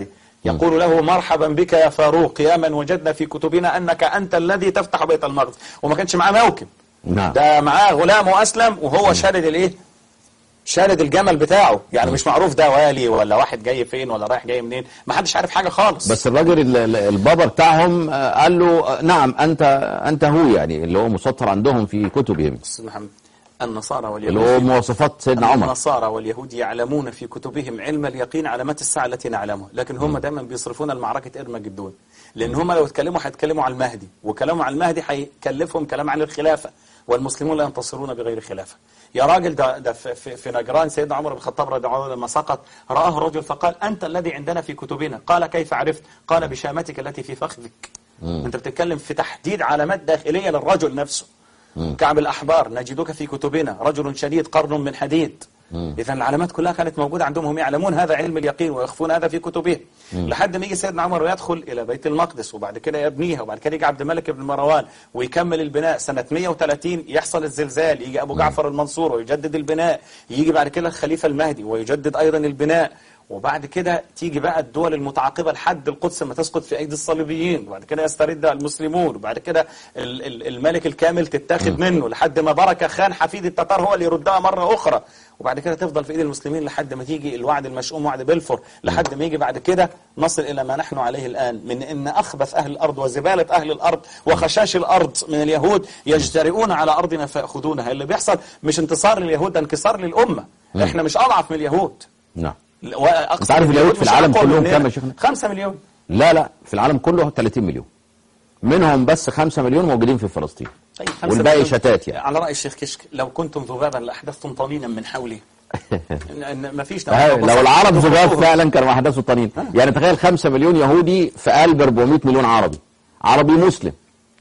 يقول له مرحبا بك يا فاروق يا من وجدنا في كتبنا أنك أنت الذي تفتح بيت المقدس وما كانش معاه موكب نعم ده معاه غلام وأسلم وهو شارد الإيه شارد الجمل بتاعه يعني مش معروف ده والي ولا واحد جاي فين ولا رايح جاي منين ما حدش عارف حاجة خالص بس الراجل ال- ال- البابا بتاعهم آه، قال له آه، نعم انت انت هو يعني اللي هو مسطر عندهم في كتبهم أستاذ محمد النصارى اللي هو واليهود مواصفات سيدنا عمر النصارى واليهود يعلمون في كتبهم علم اليقين علامات الساعة التي نعلمها لكن هم دايما بيصرفون المعركة إرمجدون لأن هم لو اتكلموا هيتكلموا عن المهدي وكلامهم عن المهدي هيكلفهم كلام عن الخلافة والمسلمون لا ينتصرون بغير خلافة يا راجل ده, ده في, في, في نجران سيدنا عمر بن الخطاب رضي الله عنه لما سقط رآه الرجل فقال أنت الذي عندنا في كتبنا قال كيف عرفت قال بشامتك التي في فخذك أنت بتتكلم في تحديد علامات داخلية للرجل نفسه كعب الأحبار نجدك في كتبنا رجل شديد قرن من حديد إذا العلامات كلها كانت موجودة عندهم هم يعلمون هذا علم اليقين ويخفون هذا في كتبهم لحد ما يجي سيدنا عمر ويدخل إلى بيت المقدس وبعد كده يبنيها وبعد كده يجي عبد الملك بن مروان ويكمل البناء سنة 130 يحصل الزلزال يجي أبو جعفر المنصور ويجدد البناء يجي بعد كده الخليفة المهدي ويجدد أيضا البناء وبعد كده تيجي بقى الدول المتعاقبة لحد القدس ما تسقط في أيدي الصليبيين وبعد كده يسترد المسلمون وبعد كده ال- ال- الملك الكامل تتاخد منه لحد ما بركة خان حفيد التتار هو اللي يردها مرة أخرى وبعد كده تفضل في ايد المسلمين لحد ما تيجي الوعد المشؤوم وعد بلفور لحد ما يجي بعد كده نصل الى ما نحن عليه الان من ان اخبث اهل الارض وزباله اهل الارض وخشاش الارض من اليهود يجترئون على ارضنا فياخذونها اللي بيحصل مش انتصار لليهود ده انكسار للامه احنا مش اضعف من اليهود نعم وأقصى أنت عارف من اليهود في مش العالم أقوى كلهم مننا. كام يا شيخنا؟ 5 مليون لا لا في العالم كله 30 مليون منهم بس 5 مليون موجودين في فلسطين طيب خمسة والباقي مليون. شتات يعني على رأي الشيخ كشك لو كنتم ذبابا لأحدثتم طنينا من حولي إن- إن مفيش آه، لو العرب ذباب فعلا كانوا احداثوا الطنين يعني تخيل 5 مليون يهودي في قلب 400 مليون عربي عربي مسلم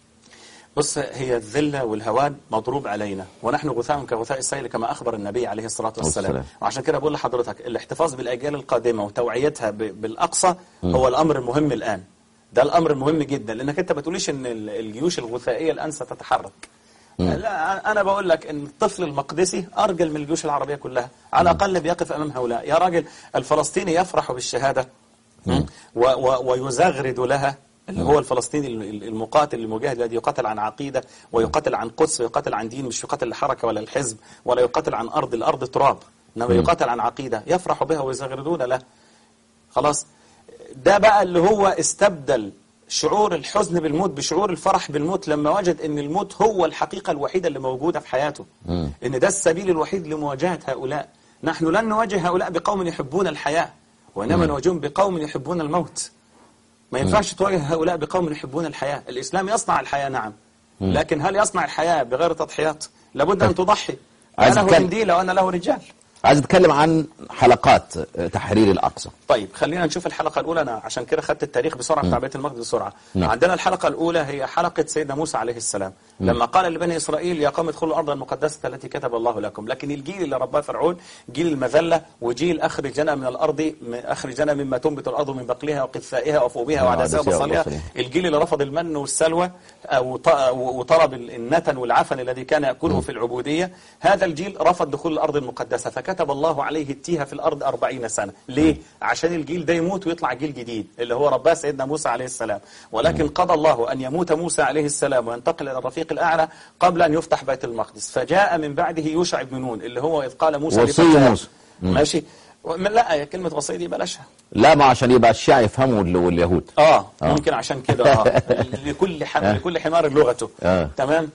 بص هي الذلة والهوان مضروب علينا ونحن غثاء كغثاء السيل كما أخبر النبي عليه الصلاة والسلام والسلام. وعشان كده بقول لحضرتك الاحتفاظ بالأجيال القادمة وتوعيتها ب- بالأقصى هو الأمر المهم الآن ده الأمر المهم جدا لأنك أنت ما تقوليش أن ال- الجيوش الغثائية الآن ستتحرك لا أنا بقول لك أن الطفل المقدسي أرجل من الجيوش العربية كلها على الأقل بيقف أمام هؤلاء يا راجل الفلسطيني يفرح بالشهادة و و ويزغرد لها اللي هو الفلسطيني ال- المقاتل المجاهد الذي يقاتل عن عقيدة ويقاتل عن قدس ويقاتل عن دين مش يقاتل لحركة ولا الحزب ولا يقاتل عن أرض الأرض تراب إنما يقاتل عن عقيدة يفرح بها ويزغردون له خلاص ده بقى اللي هو استبدل شعور الحزن بالموت بشعور الفرح بالموت لما وجد ان الموت هو الحقيقة الوحيدة اللي موجودة في حياته ان ده السبيل الوحيد لمواجهة هؤلاء نحن لن نواجه هؤلاء بقوم يحبون الحياة وإنما نواجههم بقوم يحبون الموت ما ينفعش تواجه هؤلاء بقوم يحبون الحياة الإسلام يصنع الحياة نعم لكن هل يصنع الحياة بغير تضحيات لابد أن تضحي عايز أنا له أتكلم- منديل وأنا له رجال عايز اتكلم عن حلقات تحرير الاقصى طيب خلينا نشوف الحلقة الأولى أنا عشان كده خدت التاريخ بسرعة بتاع بيت المقدس بسرعة نعم. عندنا الحلقة الأولى هي حلقة سيدنا موسى عليه السلام لما قال لبني إسرائيل يا قوم ادخلوا الأرض المقدسة التي كتب الله لكم لكن الجيل اللي رباه فرعون جيل المذلة وجيل أخرجنا من الأرض من- أخرجنا مما تنبت الأرض من بقلها وقثائها وفومها وعدسها وعدسها وبصلها وبصلها. الجيل اللي رفض المن والسلوى أو ط- وطلب النتن والعفن الذي كان يأكله في العبودية هذا الجيل رفض دخول الأرض المقدسة فكتب الله عليه التيه في الأرض أربعين سنة ليه؟ عشان الجيل ده يموت ويطلع جيل جديد اللي هو رباه سيدنا موسى عليه السلام ولكن قضى الله أن يموت موسى عليه السلام وينتقل إلى الرفيق الأعلى قبل أن يفتح بيت المقدس فجاء من بعده يوشع بن نون اللي هو إذ قال موسى وصي لفتاه- موسى. ماشي ومن- لا كلمة وصي دي بلاشها لا ما عشان يبقى الشيعة يفهموا وال- واليهود اه ممكن عشان كده اه لكل ح... لكل حمار لغته آه. تمام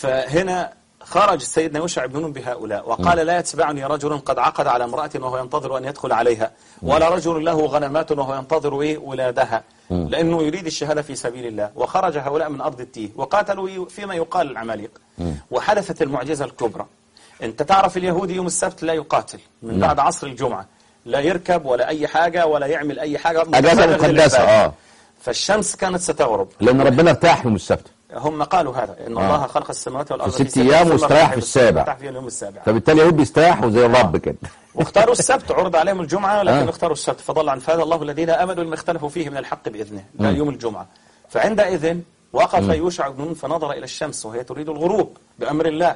فهنا خرج سيدنا يوشع بن نون بهؤلاء وقال لا يتبعني رجل قد عقد على امرأة وهو ينتظر أن يدخل عليها ولا رجل له غنمات وهو ينتظر إيه ولادها لأنه يريد الشهادة في سبيل الله وخرج هؤلاء من أرض التيه وقاتلوا فيما يقال العماليق وحدثت المعجزة الكبرى أنت تعرف اليهودي يوم السبت لا يقاتل من بعد عصر الجمعة لا يركب ولا أي حاجة ولا يعمل أي حاجة أجازة متفرغ مقدسة للعبادة. اه فالشمس كانت ستغرب لأن ربنا ارتاح يوم السبت هم قالوا هذا ان الله خلق السماوات والارض في ست أيام ثم واستراح ارتاح في السابع. ارتاح في اليوم السابع فبالتالي اليهود بيستريحوا زي الرب كده واختاروا السبت عرض عليهم الجمعه لكن آه. اختاروا السبت فضل عن فهذا الله الذين امنوا لما اختلفوا فيه من الحق باذنه ده يوم الجمعه فعندئذ وقف يوشع بن نون فنظر الى الشمس وهي تريد الغروب بامر الله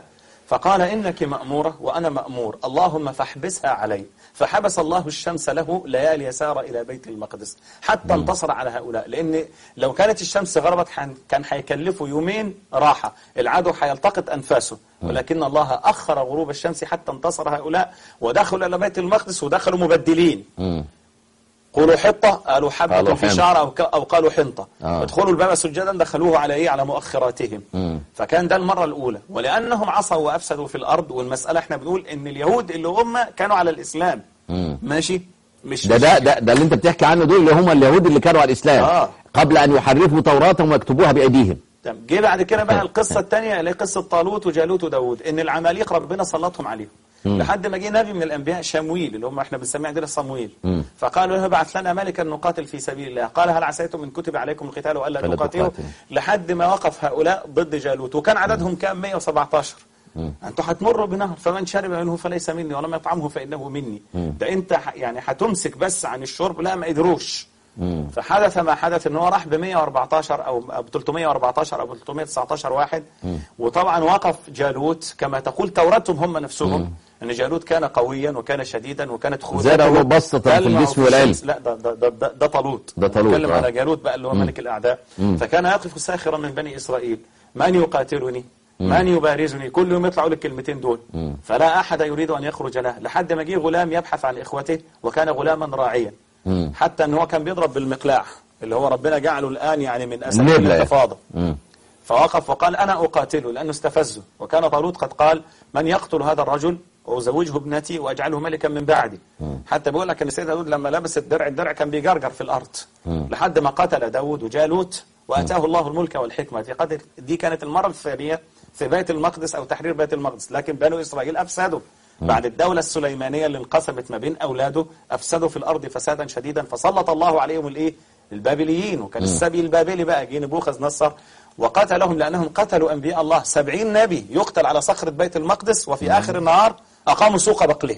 فقال إنك مأمورة وأنا مأمور اللهم فاحبسها علي فحبس الله الشمس له ليالي سار إلى بيت المقدس حتى انتصر على هؤلاء لأن لو كانت الشمس غربت حن- كان هيكلفه يومين راحة العدو هيلتقط أنفاسه ولكن الله أخر غروب الشمس حتى انتصر هؤلاء ودخلوا إلى بيت المقدس ودخلوا مبدلين مم. قولوا حطة قالوا حبة قالوا في حنطة. شعر أو, ك- أو قالوا حنطة آه. ادخلوا الباب سجدا دخلوه على إيه على مؤخراتهم مم. فكان ده المرة الأولى ولأنهم عصوا وأفسدوا في الأرض والمسألة احنا بنقول إن اليهود اللي هم كانوا على الإسلام مم. ماشي مش ده ده ده, ده اللي انت بتحكي عنه دول اللي هم اليهود اللي كانوا على الاسلام آه. قبل ان يحرفوا توراتهم ويكتبوها بايديهم تمام. جه بعد كده بقى القصة الثانية اللي هي قصة طالوت وجالوت وداود إن العماليق ربنا سلطهم عليهم لحد ما جه نبي من الأنبياء شمويل اللي هم احنا بنسميه عندنا صمويل مم. فقالوا له ابعث لنا ملكا نقاتل في سبيل الله قال هل عسيتم إن كتب عليكم القتال وألا فلا تقاتلوا تقاتلوا. لحد ما وقف هؤلاء ضد جالوت وكان عددهم كام 117 انتوا هتمروا بنهر فمن شرب منه فليس مني ولم يطعمه فانه مني ده انت ح- يعني هتمسك بس عن الشرب لا ما قدروش مم. فحدث ما حدث ان هو راح ب 114 او ب 314 او ب 319 واحد وطبعا وقف جالوت كما تقول توراتهم هم نفسهم ان جالوت كان قويا وكان شديدا وكانت خوذته زرعه بسطة في تلمع الجسم والعلم. الشمس. لا ده ده ده, ده, ده طالوت ده طالوت، نتكلم آه. على جالوت بقى اللي هو ملك الاعداء فكان يقف ساخرا من بني اسرائيل من يقاتلني من يبارزني كل يوم يطلعوا لك الكلمتين دول فلا احد يريد ان يخرج له لحد ما جه غلام يبحث عن اخوته وكان غلاما راعيا مم. حتى ان هو كان بيضرب بالمقلاع اللي هو ربنا جعله الان يعني من اساليب النبلة يعني. الانتفاضه مم. فوقف وقال انا اقاتله لانه استفزه وكان طالوت قد قال من يقتل هذا الرجل وازوجه ابنتي واجعله ملكا من بعدي حتى بيقول لك ان سيدنا داود لما لبس الدرع الدرع كان بيجرجر في الارض لحد ما قتل داود وجالوت واتاه الله الملك والحكمه دي قد دي كانت المره الثانيه في بيت المقدس او تحرير بيت المقدس لكن بنو اسرائيل افسدوا بعد الدولة السليمانية اللي انقسمت ما بين أولاده أفسدوا في الأرض فسادا شديدا فسلط الله عليهم الإيه؟ البابليين وكان السبي البابلي بقى جه نبوخذ نصر وقتلهم لأنهم قتلوا أنبياء الله سبعين نبي يقتل على صخرة بيت المقدس وفي آخر النهار أقاموا سوق بقلهم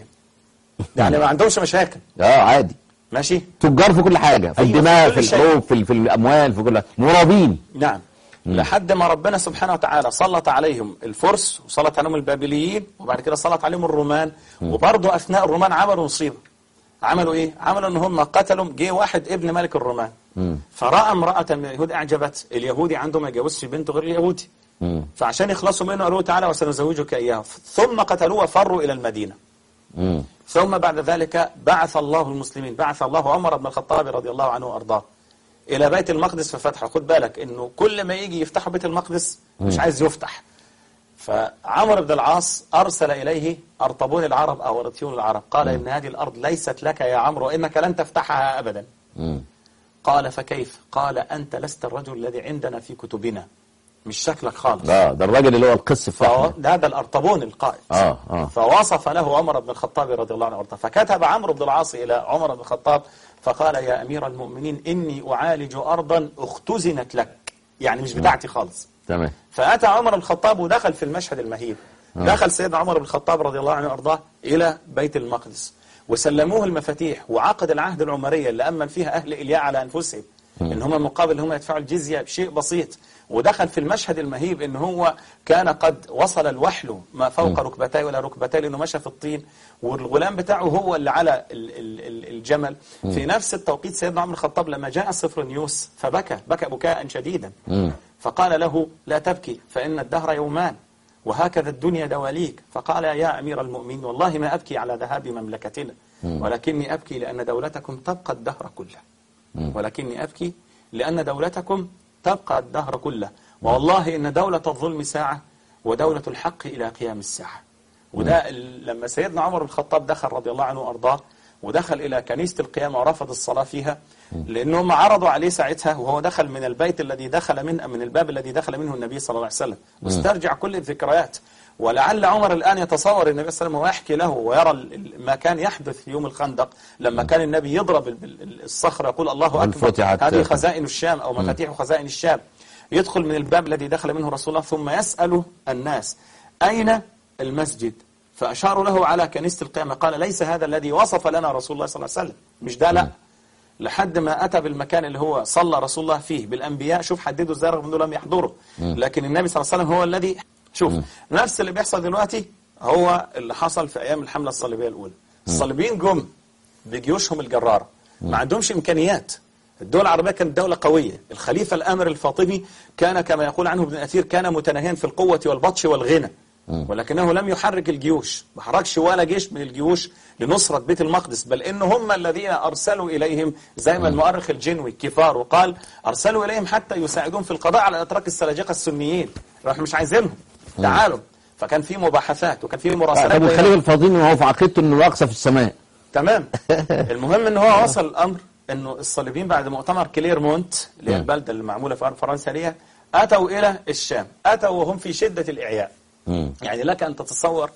يعني ما عندهمش مشاكل اه عادي ماشي تجار في كل حاجة في أيوة، في الدماء كل في شيء. الحروب في, ال- في الأموال في كل مرابين نعم لحد ما ربنا سبحانه وتعالى سلط عليهم الفرس وسلط عليهم البابليين وبعد كده سلط عليهم الرومان وبرضه اثناء الرومان عملوا مصيبه عملوا ايه؟ عملوا ان هم قتلوا جه واحد ابن ملك الرومان فراى امراه من اليهود اعجبت اليهودي عنده ما يجوزش بنته غير اليهودي مم. فعشان يخلصوا منه قالوا تعالى وسنزوجك اياه ثم قتلوه وفروا الى المدينه مم. ثم بعد ذلك بعث الله المسلمين بعث الله عمر بن الخطاب رضي الله عنه وارضاه الى بيت المقدس ففتحه خد بالك انه كل ما يجي يفتحوا بيت المقدس مش عايز يفتح فعمر بن العاص ارسل اليه ارطبون العرب او ارتيون العرب قال ان هذه الارض ليست لك يا عمرو وانك لن تفتحها ابدا مم. قال فكيف قال انت لست الرجل الذي عندنا في كتبنا مش شكلك خالص اه ده الراجل اللي هو القس فهو بتاعنا هذا الارطبون القائد اه اه فوصف له عمر بن الخطاب رضي الله عنه وارضاه فكتب عمرو بن العاص إلى عمر بن الخطاب فقال يا أمير المؤمنين إني أعالج أرضا اختزنت لك يعني مش بتاعتي خالص تمام فأتى عمر بن الخطاب ودخل في المشهد المهيب دخل سيدنا عمر بن الخطاب رضي الله عنه وارضاه إلى بيت المقدس وسلموه المفاتيح وعقد العهد العمرية اللي أمن فيها أهل إلياء على أنفسهم إن هم مقابل هم يدفعوا الجزية بشيء بسيط ودخل في المشهد المهيب إن هو كان قد وصل الوحل ما فوق ركبتيه ولا ركبتيه لأنه مشى في الطين والغلام بتاعه هو اللي على ال- ال- ال- الجمل في نفس التوقيت سيدنا عمر الخطاب لما جاء صفرنيوس فبكى بكى بكاء شديدا مم. فقال له لا تبكي فإن الدهر يومان وهكذا الدنيا دواليك فقال يا أمير المؤمنين والله ما أبكي على ذهاب مملكتنا ولكني أبكي لأن دولتكم تبقى الدهر كله ولكني أبكي لأن دولتكم تبقى الدهر كله والله إن دولة الظلم ساعة ودولة الحق إلى قيام الساعة وده ال- لما سيدنا عمر بن الخطاب دخل رضي الله عنه وأرضاه ودخل إلى كنيسة القيامة ورفض الصلاة فيها لأنهم عرضوا عليه ساعتها وهو دخل من البيت الذي دخل من من الباب الذي دخل منه النبي صلى الله عليه وسلم واسترجع كل الذكريات ولعل عمر الآن يتصور النبي صلى الله عليه وسلم ويحكي له ويرى ال- ال- ما كان يحدث في يوم الخندق لما كان النبي يضرب ال- ال- الصخرة يقول الله أكبر فتحت- هذه خزائن الشام أو مفاتيح خزائن الشام يدخل من الباب الذي دخل منه رسول الله ثم يسأل الناس أين المسجد فأشاروا له على كنيسة القيامة قال ليس هذا الذي وصف لنا رسول الله صلى الله عليه وسلم مش ده لا لحد ما أتى بالمكان اللي هو صلى رسول الله فيه بالأنبياء شوف حددوا ازاي رغم أنهم لم يحضروا لكن النبي صلى الله عليه وسلم هو الذي شوف نفس اللي بيحصل دلوقتي هو اللي حصل في ايام الحمله الصليبيه الاولى الصليبيين جم بجيوشهم الجراره ما عندهمش امكانيات الدول العربيه كانت دوله قويه الخليفه الامر الفاطمي كان كما يقول عنه ابن اثير كان متناهيا في القوه والبطش والغنى ولكنه لم يحرك الجيوش ما حركش ولا جيش من الجيوش لنصرة بيت المقدس بل إن هم الذين أرسلوا إليهم زي ما المؤرخ الجنوي كفار وقال أرسلوا إليهم حتى يساعدون في القضاء على الأتراك السلاجقة السنيين احنا مش عايزينهم تعالوا فكان في مباحثات وكان في مراسلات طب بينهم. الخليفه الفاطمي وهو في عقيدته انه الاقصى في السماء تمام المهم ان هو وصل الامر انه الصليبيين بعد مؤتمر كليرمونت اللي هي البلده اللي معموله في فرنسا دي اتوا الى الشام اتوا وهم في شده الاعياء مم. يعني لك ان تتصور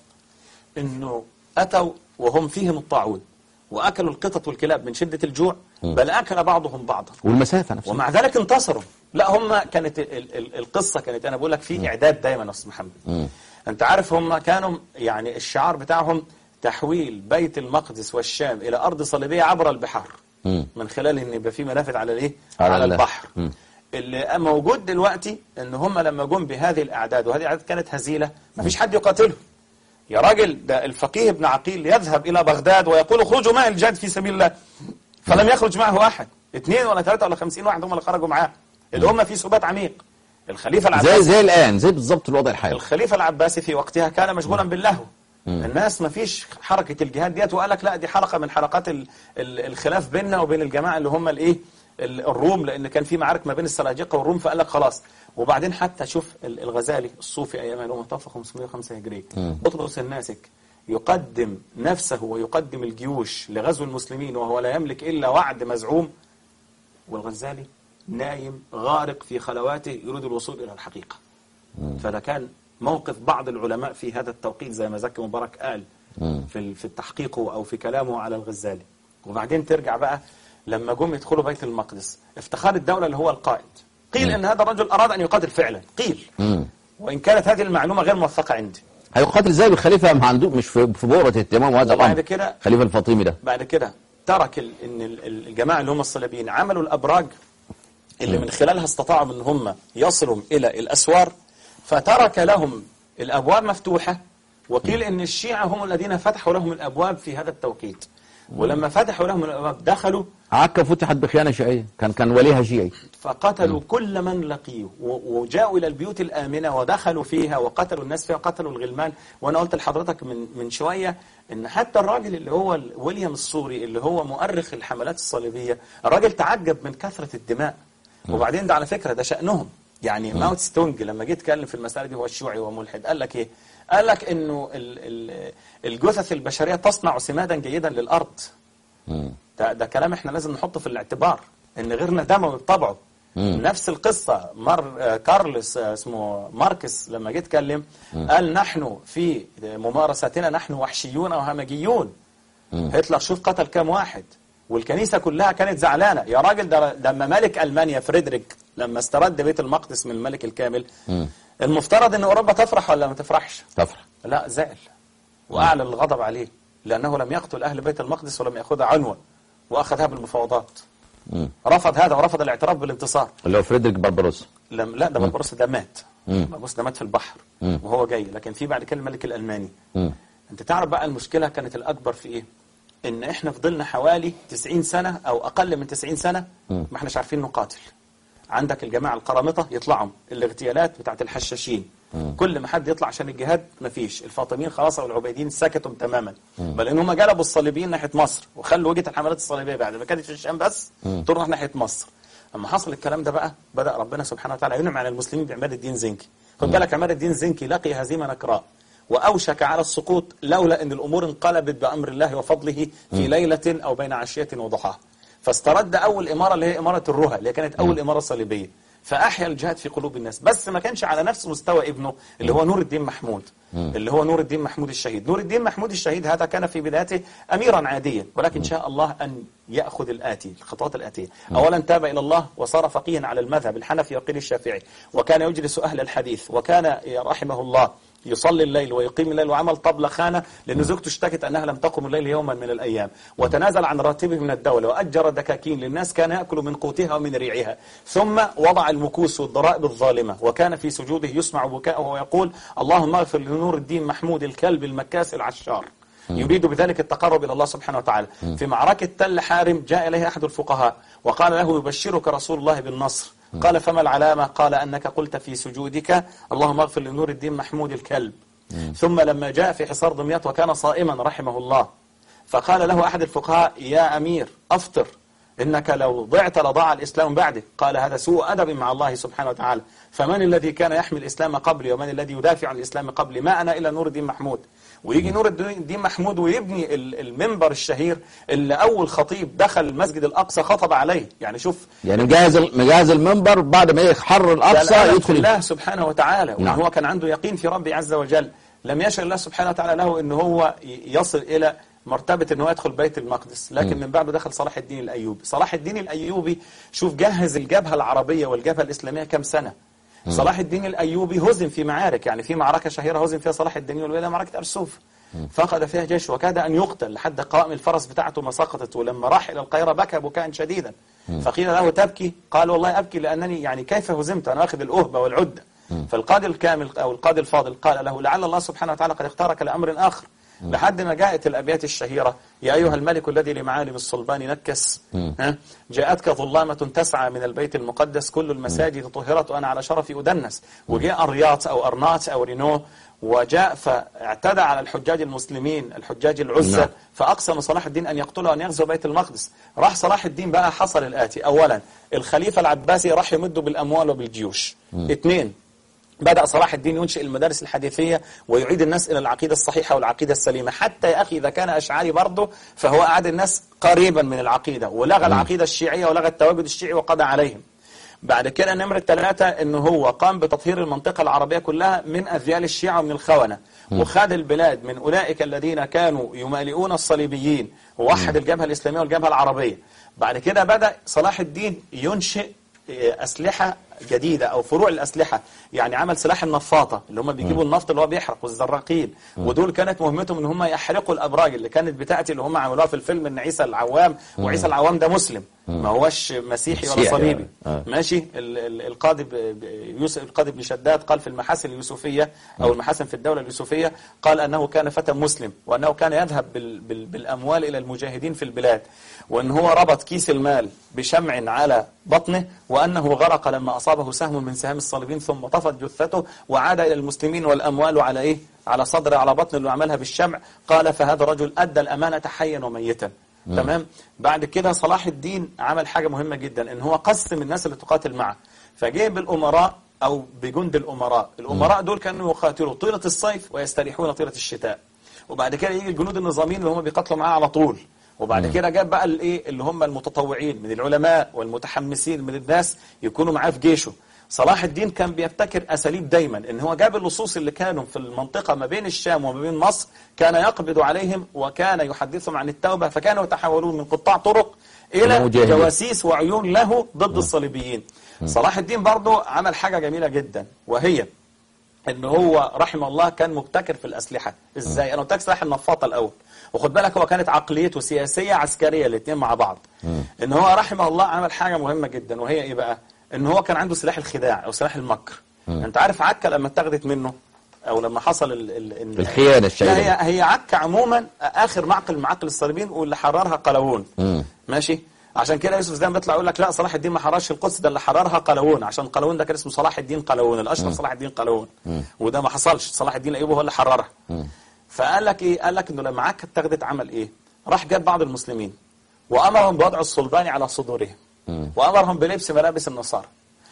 انه اتوا وهم فيهم الطاعون واكلوا القطط والكلاب من شده الجوع بل اكل بعضهم بعضا والمسافه نفسها ومع ذلك انتصروا لا هم كانت ال ال القصه كانت انا بقول لك في اعداد دايما يا استاذ محمد انت عارف هم كانوا يعني الشعار بتاعهم تحويل بيت المقدس والشام الى ارض صليبيه عبر البحار مم. من خلال ان يبقى في منافذ على الايه على على ال- البحر مم. اللي موجود دلوقتي ان هم لما جم بهذه الاعداد وهذه الاعداد كانت هزيله ما فيش حد يقاتلهم يا راجل ده الفقيه ابن عقيل يذهب الى بغداد ويقول اخرجوا معي الجهاد في سبيل الله فلم يخرج معه احد اثنين ولا ثلاثه ولا خمسين واحد هم اللي خرجوا معاه الامه في سبات عميق الخليفه زي العباسي زي الان زي بالظبط الوضع الحالي الخليفه العباسي في وقتها كان مشغولا باللهو الناس ما فيش حركه الجهاد ديت وقال لك لا دي حلقه من حلقات ال ال الخلاف بيننا وبين الجماعه اللي هم الايه ال- الروم لان كان في معارك ما بين السلاجقه والروم فقال لك خلاص وبعدين حتى شوف ال- الغزالي الصوفي ايام اللي هو متوفى 505 هجريه بطرس الناسك يقدم نفسه ويقدم الجيوش لغزو المسلمين وهو لا يملك الا وعد مزعوم والغزالي نايم غارق في خلواته يريد الوصول إلى الحقيقة فده كان موقف بعض العلماء في هذا التوقيت زي ما زكي مبارك قال في ال- في التحقيق أو في كلامه على الغزالي وبعدين ترجع بقى لما جم يدخلوا بيت المقدس افتخار الدولة اللي هو القائد قيل ان هذا الرجل اراد ان يقاتل فعلا قيل مم. وان كانت هذه المعلومه غير موثقه عندي هيقاتل ازاي بالخليفه ما عنده مش في في بؤره اهتمام هذا وبعد الامر كده خليفه الفاطمي ده بعد كده ترك ال- ان ال- ال- الجماعه اللي هم الصليبيين عملوا الابراج اللي من خلالها استطاعوا ان هم يصلوا الى الاسوار فترك لهم الابواب مفتوحه وقيل ان الشيعه هم الذين فتحوا لهم الابواب في هذا التوقيت ولما فتحوا لهم الابواب دخلوا عكا فتحت بخيانه شيعيه كان كان وليها شيعي فقتلوا كل من لقيه و- وجاءوا إلى البيوت الآمنة ودخلوا فيها وقتلوا الناس فيها وقتلوا الغلمان وأنا قلت لحضرتك من من شوية إن حتى الراجل اللي هو ال- ويليام الصوري اللي هو مؤرخ الحملات الصليبية الراجل تعجب من كثرة الدماء وبعدين ده على فكرة ده شأنهم يعني ماوت ستونج لما جه يتكلم في المسألة دي هو الشيوعي وملحد قال لك إيه؟ قال لك إنه ال- ال- الجثث البشرية تصنع سمادا جيدا للأرض مم. ده, ده كلام احنا لازم نحطه في الاعتبار ان غيرنا دموي بطبعه نفس القصة مر آه، كارلس آه، اسمه ماركس لما جه اتكلم قال نحن في ممارستنا نحن وحشيون او همجيون هتلر شوف قتل كام واحد والكنيسة كلها كانت زعلانة يا راجل ده لما ملك ألمانيا فريدريك لما استرد بيت المقدس من الملك الكامل المفترض ان اوروبا تفرح ولا ما تفرحش تفرح لا زعل وأعلن الغضب عليه لأنه لم يقتل أهل بيت المقدس ولم يأخذها عنوة وأخذها بالمفاوضات مم. رفض هذا ورفض الاعتراف بالانتصار اللي هو فريدريك بارباروسا لم لا ده بربروس ده مات مم. بربروس ده مات في البحر مم. وهو جاي لكن في بعد كده الملك الألماني مم. أنت تعرف بقى المشكلة كانت الأكبر في إيه إن إحنا فضلنا حوالي 90 سنة أو أقل من 90 سنة ما إحناش عارفين نقاتل عندك الجماعة القرامطة يطلعوا الاغتيالات بتاعت الحشاشين كل ما حد يطلع عشان الجهاد مفيش الفاطميين خلاص والعبيديين سكتوا تماما بل ان هم جلبوا الصليبيين ناحيه مصر وخلوا وجهه الحملات الصليبيه بعد ما كانت في الشام بس تروح ناحيه مصر اما حصل الكلام ده بقى بدا ربنا سبحانه وتعالى ينعم على المسلمين بعماد الدين زنكي خد بالك عماد الدين زنكي لقي هزيمه نكراء واوشك على السقوط لولا ان الامور انقلبت بامر الله وفضله في ليله او بين عشيه وضحاها فاسترد اول اماره اللي هي اماره الرها اللي هي كانت اول اماره صليبيه فاحيا الجهاد في قلوب الناس بس ما كانش على نفس مستوى ابنه اللي هو نور الدين محمود اللي هو نور الدين محمود الشهيد نور الدين محمود الشهيد هذا كان في بدايته اميرا عاديا ولكن شاء الله ان ياخذ الاتي الخطوات الاتيه اولا تاب الى الله وصار فقيها على المذهب الحنفي وقيل الشافعي وكان يجلس اهل الحديث وكان رحمه الله يصلي الليل ويقيم الليل وعمل طبلة خانة لأن زوجته اشتكت أنها لم تقم الليل يوما من الأيام وتنازل عن راتبه من الدولة وأجر دكاكين للناس كان يأكل من قوتها ومن ريعها ثم وضع المكوس والضرائب الظالمة وكان في سجوده يسمع بكاءه ويقول اللهم اغفر لنور الدين محمود الكلب المكاس العشار يريد بذلك التقرب إلى الله سبحانه وتعالى في معركة تل حارم جاء إليه أحد الفقهاء وقال له يبشرك رسول الله بالنصر قال فما العلامة قال أنك قلت في سجودك اللهم اغفر لنور الدين محمود الكلب ثم لما جاء في حصار دمياط وكان صائما رحمه الله فقال له أحد الفقهاء يا أمير أفطر إنك لو ضعت لضاع الإسلام بعدك قال هذا سوء أدب مع الله سبحانه وتعالى فمن الذي كان يحمي الإسلام قبلي ومن الذي يدافع عن الإسلام قبلي ما أنا إلا نور الدين محمود ويجي نور الدين محمود ويبني المنبر الشهير اللي أول خطيب دخل المسجد الأقصى خطب عليه يعني شوف يعني مجهز مجهز المنبر بعد ما يحرر الأقصى يدخل الله سبحانه وتعالى وإن نعم. هو كان عنده يقين في ربي عز وجل لم يشاء الله سبحانه وتعالى له ان هو يصل إلى مرتبة ان هو يدخل بيت المقدس لكن من بعده دخل صلاح الدين الأيوبي صلاح الدين الأيوبي شوف جهز الجبهة العربية والجبهة الإسلامية كم سنة صلاح الدين الأيوبي هزم في معارك يعني في معركة شهيرة هزم فيها صلاح الدين الأيوبي معركة أرسوف فقد فيها جيش وكاد أن يقتل لحد قوائم الفرس بتاعته ما سقطت ولما راح إلى القاهرة بكى بكاء شديدا فقيل له تبكي قال والله أبكي لأنني يعني كيف هزمت أنا أخذ الأهبة والعدة فالقاضي الكامل أو القاضي الفاضل قال له لعل الله سبحانه وتعالى قد اختارك لأمر آخر لحد ما جاءت الأبيات الشهيرة يا أيها الملك الذي لمعالم الصلبان نكس ها جاءتك ظلامة تسعى من البيت المقدس كل المساجد طهرت وأنا على شرفي أدنس وجاء أرياط أو أرناط أو رينو وجاء فاعتدى على الحجاج المسلمين الحجاج العزة نعم. فأقسم صلاح الدين أن يقتله وأن يغزو بيت المقدس راح صلاح الدين بقى حصل الآتي أولا الخليفة العباسي راح يمده بالأموال وبالجيوش اثنين بدأ صلاح الدين ينشئ المدارس الحديثية ويعيد الناس إلى العقيدة الصحيحة والعقيدة السليمة حتى يا أخي إذا كان أشعري برضه فهو أعاد الناس قريبا من العقيدة ولغى العقيدة الشيعية ولغى التواجد الشيعي وقضى عليهم بعد كده نمرة ثلاثة إن هو قام بتطهير المنطقة العربية كلها من أذيال الشيعة ومن الخونة وخد البلاد من أولئك الذين كانوا يمالئون الصليبيين ووحد الجبهة الإسلامية والجبهة العربية بعد كده بدأ صلاح الدين ينشئ أسلحة جديدة أو فروع الأسلحة يعني عمل سلاح النفاطة اللي هم بيجيبوا النفط اللي هو بيحرق والزراقين ودول كانت مهمتهم ان هم يحرقوا الأبراج اللي كانت بتاعتي اللي هم عملوها في الفيلم ان عيسى العوام وعيسى العوام ده مسلم ما هوش مسيحي ولا مسيحي صليبي يعني. آه. ماشي ال- ال- القاضي ب- ب- يوسف القاضي بن شداد قال في المحاسن اليوسفية أو المحاسن في الدولة اليوسفية قال أنه كان فتى مسلم وأنه كان يذهب بال بال بالأموال إلى المجاهدين في البلاد وأن هو ربط كيس المال بشمع على بطنه وأنه غرق لما أصابه سهم من سهام الصليبين ثم طفت جثته وعاد إلى المسلمين والأموال على إيه على صدره على بطنه اللي عملها بالشمع قال فهذا رجل أدى الأمانة حيا وميتا تمام بعد كده صلاح الدين عمل حاجة مهمة جدا ان هو قسم الناس اللي تقاتل معه فجاء بالأمراء أو بجند الأمراء الأمراء دول كانوا يقاتلوا طيلة الصيف ويستريحون طيلة الشتاء وبعد كده يجي الجنود النظاميين اللي هم بيقاتلوا معاه على طول وبعد كده جاب بقى الايه اللي هم المتطوعين من العلماء والمتحمسين من الناس يكونوا معاه في جيشه صلاح الدين كان بيبتكر أساليب دايما ان هو جاب اللصوص اللي كانوا في المنطقة ما بين الشام وما بين مصر كان يقبض عليهم وكان يحدثهم عن التوبة فكانوا يتحولون من قطاع طرق إلى مجاهدين. جواسيس وعيون له ضد الصليبيين صلاح الدين برضه عمل حاجة جميلة جدا وهي ان هو رحمه الله كان مبتكر في الأسلحة ازاي انا قلت لك سلاح النفاطة الأول وخد بالك هو كانت عقليته سياسية عسكرية الاثنين مع بعض ان هو رحمه الله عمل حاجة مهمة جدا وهي ايه بقى ان هو كان عنده سلاح الخداع او سلاح المكر انت عارف عكا لما اتخذت منه او لما حصل ال ال ال الخيانة الشهيرة. لا هي هي عكا عموما اخر معقل من معاقل الصليبيين واللي حررها قلاوون مم. ماشي عشان كده يوسف زيدان بيطلع يقول لك لا صلاح الدين ما حررش القدس ده اللي حررها قلاوون عشان قلاوون ده كان اسمه صلاح الدين قلاوون الاشرف صلاح الدين قلاوون وده ما حصلش صلاح الدين الايوبي هو اللي حررها فقال لك ايه قال لك انه لما عكا اتخذت عمل ايه راح جاب بعض المسلمين وامرهم بوضع الصلبان على صدورهم وامرهم بلبس ملابس النصارى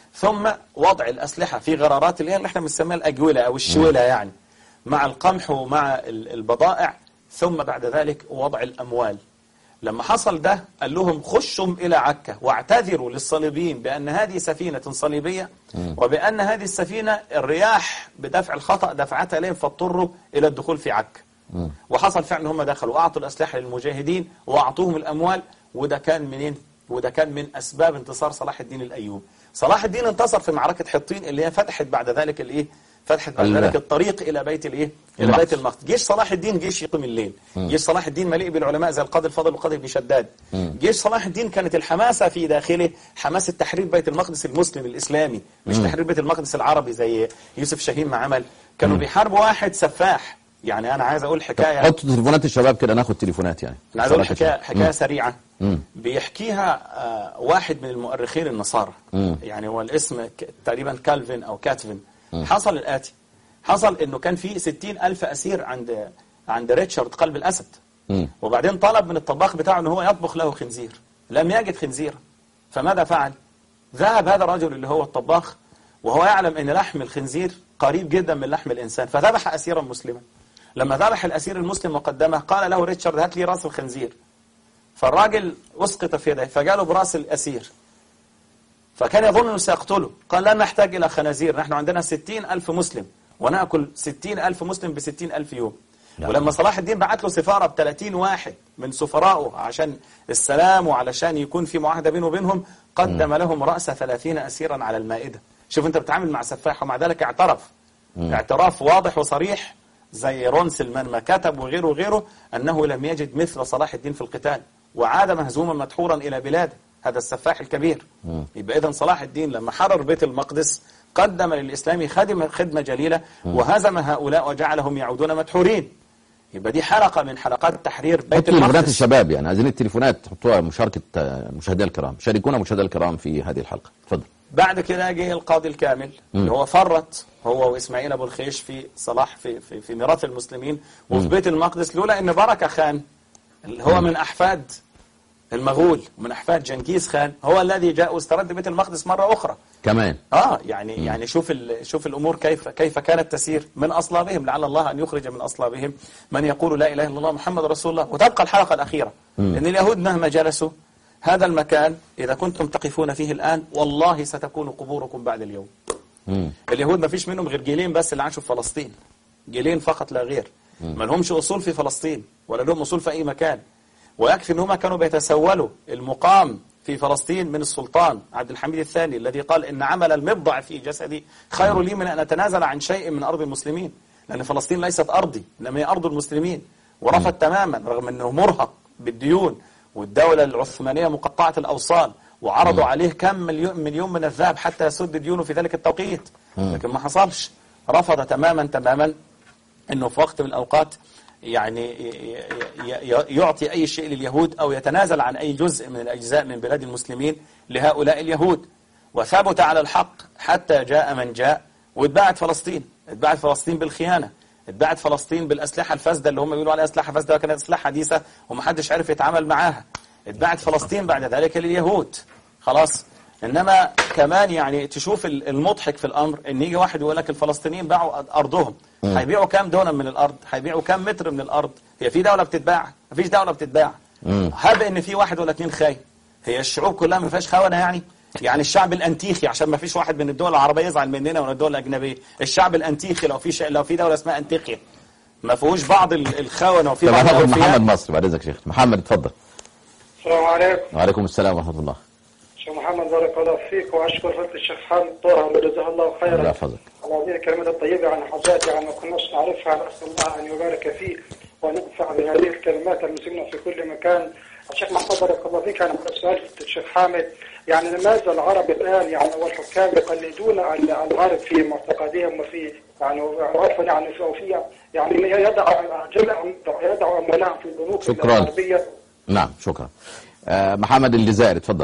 ثم وضع الاسلحه في غرارات اللي هي اللي احنا بنسميها الاجوله او الشوله يعني مع القمح ومع ال- البضائع ثم بعد ذلك وضع الاموال لما حصل ده قال لهم خشوا إلى عكا واعتذروا للصليبيين بأن هذه سفينة صليبية وبأن هذه السفينة الرياح بدفع الخطأ دفعتها إليهم فاضطروا إلى الدخول في عكا وحصل فعلا هم دخلوا وأعطوا الأسلحة للمجاهدين وأعطوهم الأموال وده كان منين؟ وده كان من أسباب انتصار صلاح الدين الأيوبي صلاح الدين انتصر في معركة حطين اللي هي فتحت بعد ذلك الإيه؟ فتحت بعد الله. ذلك الطريق الى بيت الايه الى المقدس. بيت المقدس جيش صلاح الدين جيش يقيم الليل جيش صلاح الدين مليء بالعلماء زي القاضي الفاضل والقاضي بن شداد جيش صلاح الدين كانت الحماسه في داخله حماسه تحرير بيت المقدس المسلم الاسلامي مش تحرير بيت المقدس العربي زي يوسف شاهين ما عمل كانوا بيحاربوا واحد سفاح يعني انا عايز اقول حكايه حط تليفونات الشباب كده ناخد تليفونات يعني انا عايز اقول صلاة حكايه الشباب. حكايه سريعه بيحكيها آه، واحد من المؤرخين النصارى يعني هو الاسم ك- تقريبا كالفين او كاتفين حصل الاتي حصل انه كان في ستين الف اسير عند عند ريتشارد قلب الاسد مم. وبعدين طلب من الطباخ بتاعه ان هو يطبخ له خنزير لم يجد خنزيرا فماذا فعل ذهب هذا الرجل اللي هو الطباخ وهو يعلم ان لحم الخنزير قريب جدا من لحم الانسان فذبح اسيرا مسلما لما ذبح الاسير المسلم وقدمه قال له ريتشارد هات لي راس الخنزير فالراجل اسقط في يديه فجاله براس الاسير فكان يظن انه سيقتله قال لا نحتاج الى خنازير نحن عندنا ستين الف مسلم وناكل ستين الف مسلم بستين الف يوم نعم. ولما صلاح الدين بعت له سفاره ب 30 واحد من سفرائه عشان السلام وعلشان يكون في معاهده بينه وبينهم قدم لهم راس 30 اسيرا على المائده شوف انت بتتعامل مع سفاح ومع ذلك اعترف اعتراف واضح وصريح زي رون سلمان ما كتب وغيره وغيره انه لم يجد مثل صلاح الدين في القتال وعاد مهزوما مدحورا الى بلاده هذا السفاح الكبير يبقى اذا صلاح الدين لما حرر بيت المقدس قدم للاسلام خدمه خدمه جليله وهزم هؤلاء وجعلهم يعودون مدحورين يبقى دي حلقه من حلقات تحرير بيت حط تليفونات المقدس الشباب يعني عايزين التليفونات تحطوها مشاركة آه، مشاهدينا الكرام شاركونا مشاهدينا الكرام في هذه الحلقة اتفضل بعد كده جه القاضي الكامل اللي هو فرط هو واسماعيل ابو الخيش في صلاح في في, في ميراث المسلمين وفي بيت المقدس لولا ان بركه خان اللي هو من احفاد المغول ومن احفاد جنكيز خان هو الذي جاء واسترد بيت المقدس مره اخرى كمان اه يعني يعني شوف ال- شوف الامور كيف كيف كانت تسير من اصلابهم لعل الله ان يخرج من اصلابهم من يقول لا اله الا الله محمد رسول الله وتبقى الحلقه الاخيره ان اليهود مهما جلسوا هذا المكان اذا كنتم تقفون فيه الان والله ستكون قبوركم بعد اليوم مم. اليهود ما فيش منهم غير جيلين بس اللي عاشوا في فلسطين جيلين فقط لا غير ما لهمش اصول في فلسطين ولا لهم اصول في اي مكان ويكفي ان هم كانوا بيتسولوا المقام في فلسطين من السلطان عبد الحميد الثاني الذي قال ان عمل المبضع في جسدي خير لي من ان اتنازل عن شيء من ارض المسلمين لان فلسطين ليست ارضي انما هي ارض المسلمين ورفض تماما رغم انه مرهق بالديون والدوله العثمانيه مقطعه الاوصال وعرضوا عليه كم مليون مليون من الذهب حتى يسد ديونه في ذلك التوقيت لكن ما حصلش رفض تماما تماما انه في وقت من الاوقات يعني ي- ي- ي- يعطي اي شيء لليهود او يتنازل عن اي جزء من الاجزاء من بلاد المسلمين لهؤلاء اليهود وثبت على الحق حتى جاء من جاء واتباعت فلسطين اتباعت فلسطين بالخيانه اتباعت فلسطين بالاسلحه الفاسده اللي هم بيقولوا عليها اسلحه فاسده وكانت اسلحه حديثه ومحدش عرف يتعامل معاها اتباعت فلسطين بعد ذلك لليهود خلاص انما كمان يعني تشوف ال- المضحك في الامر ان يجي واحد يقول لك الفلسطينيين باعوا ارضهم هيبيعوا كام دونم من الارض هيبيعوا كام متر من الارض هي في دوله بتتباع مفيش دوله بتتباع هب ان في واحد ولا اتنين خاين هي الشعوب كلها ما فيهاش خونه يعني يعني الشعب الانتيخي عشان ما فيش واحد من الدول العربيه يزعل مننا ولا الدول الاجنبيه الشعب الانتيخي لو في ش... لو في دوله اسمها انتيخيا ما فيهوش بعض ال- الخونه وفي طب بعض هناخد الأوفياء. محمد مصر بعد اذنك شيخ محمد اتفضل السلام عليكم وعليكم السلام ورحمة الله شيخ محمد بارك الله فيك واشكر فضل الشيخ حامد طه وجزاه الله الله خيرا يحفظك على هذه الكلمات الطيبة عن حاجات يعني ما كناش نعرفها نسأل الله أن يبارك فيه وأن ينفع بهذه الكلمات المسلمين في كل مكان الشيخ محمد بارك الله فيك أنا عندي سؤال في الشيخ حامد يعني لماذا العرب الآن يعني والحكام يقلدون ال- الغرب في معتقدهم وفي يعني عرفا يعني في وفي يعني يدع جمع يدع أموالهم في البنوك شكراً. الغربية نعم شكرا آه، محمد الجزائري اتفضل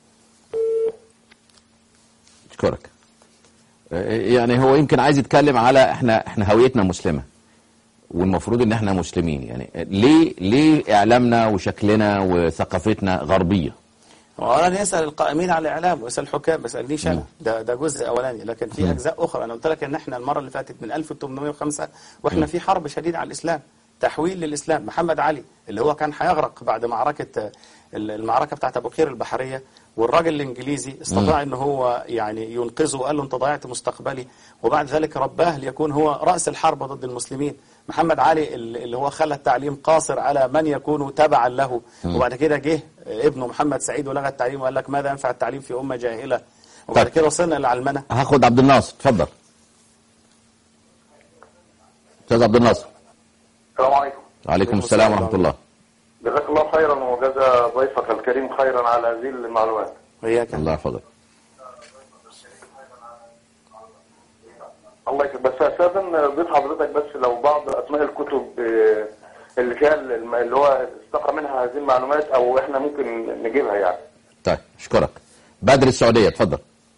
اشكرك آه، يعني هو يمكن عايز يتكلم على احنا احنا هويتنا مسلمه والمفروض ان احنا مسلمين يعني ليه ليه اعلامنا وشكلنا وثقافتنا غربيه وانا يسال القائمين على الاعلام ويسال الحكام ما يسالنيش انا ده ده جزء اولاني لكن في اجزاء اخرى انا قلت لك ان احنا المره اللي فاتت من 1805 واحنا في حرب شديده على الاسلام تحويل للاسلام محمد علي اللي هو كان هيغرق بعد معركه آه، المعركه بتاعت ابو قير البحريه والراجل الانجليزي استطاع ان هو يعني ينقذه وقال له انت ضيعت مستقبلي وبعد ذلك رباه ليكون هو راس الحرب ضد المسلمين محمد علي اللي هو خلى التعليم قاصر على من يكون تبعا له وبعد كده جه ابنه محمد سعيد ولغى التعليم وقال لك ماذا ينفع التعليم في امه جاهله وبعد طيب. كده وصلنا للعلمنه هاخد عبد الناصر اتفضل استاذ عبد الناصر السلام عليكم وعليكم السلام ورحمه الله جزاك الله خيرا وجزا ضيفك الكريم خيرا على هذه المعلومات وإياك الله يحفظك الله يكرمك بس اساسا ضيف حضرتك بس لو بعض اسماء الكتب آه، اللي فيها الم- اللي هو استقى منها هذه المعلومات او احنا ممكن نجيبها يعني طيب اشكرك بدر السعوديه اتفضل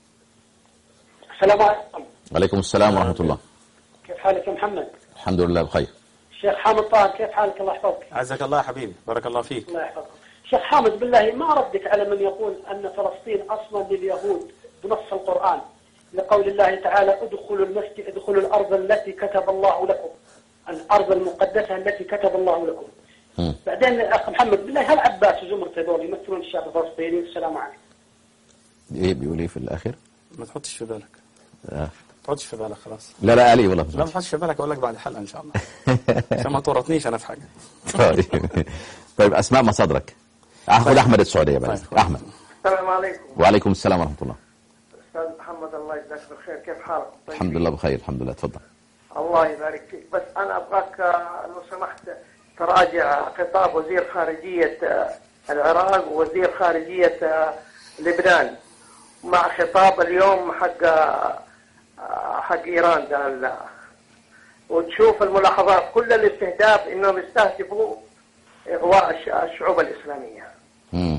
السلام عليكم وعليكم السلام ورحمه الله كيف حالك يا محمد؟ الحمد لله بخير شيخ حامد طاهر كيف حالك الله يحفظك؟ عزك الله يا حبيبي بارك الله فيك الله يحفظك. شيخ حامد بالله ما ردك على من يقول ان فلسطين اصلا لليهود بنص القران لقول الله تعالى ادخلوا المسجد ادخلوا الارض التي كتب الله لكم الارض المقدسه التي كتب الله لكم. مم. بعدين اخ محمد بالله هل عباس وزمرته هذول يمثلون الشعب الفلسطيني والسلام عليكم. ايه بيقول ايه في الاخر ما تحطش في بالك آه. ما تحطش في بالك خلاص لا لا علي والله لا ما تحطش في بالك اقول لك بعد الحلقه ان شاء الله عشان ما تورطنيش انا في حاجه طيب طيب اسماء مصادرك اخذ احمد السعوديه بعد طيب. إذنك. احمد السلام عليكم وعليكم السلام ورحمه الله استاذ محمد الله يجزاك بالخير كيف حالك؟ طيب. الحمد لله بخير الحمد لله تفضل الله يبارك فيك بس انا ابغاك آه، لو سمحت تراجع خطاب وزير خارجيه آه، العراق ووزير خارجيه آه، لبنان مع خطاب اليوم حق آه، حق ايران ده ال- وتشوف الملاحظات كل الاستهداف انهم يستهدفوا اغواء الش- الشعوب الاسلاميه مم.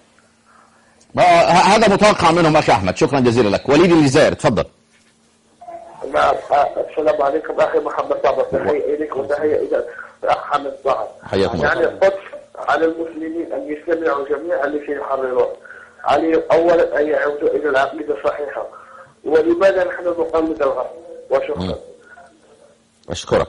ما- ه- هذا متوقع منهم اخي احمد شكرا جزيلا لك وليد الجزائر تفضل نعم السلام عليكم اخي محمد صابر تحيه اليك وتحيه الى الاخ حمد صابر حياكم الله. يعني القدس على المسلمين ان يجتمعوا جميعا لكي يحرروا علي اولا ان يعودوا الى العقيده الصحيحه ولماذا نحن نقلد الغرب وشكرا اشكرك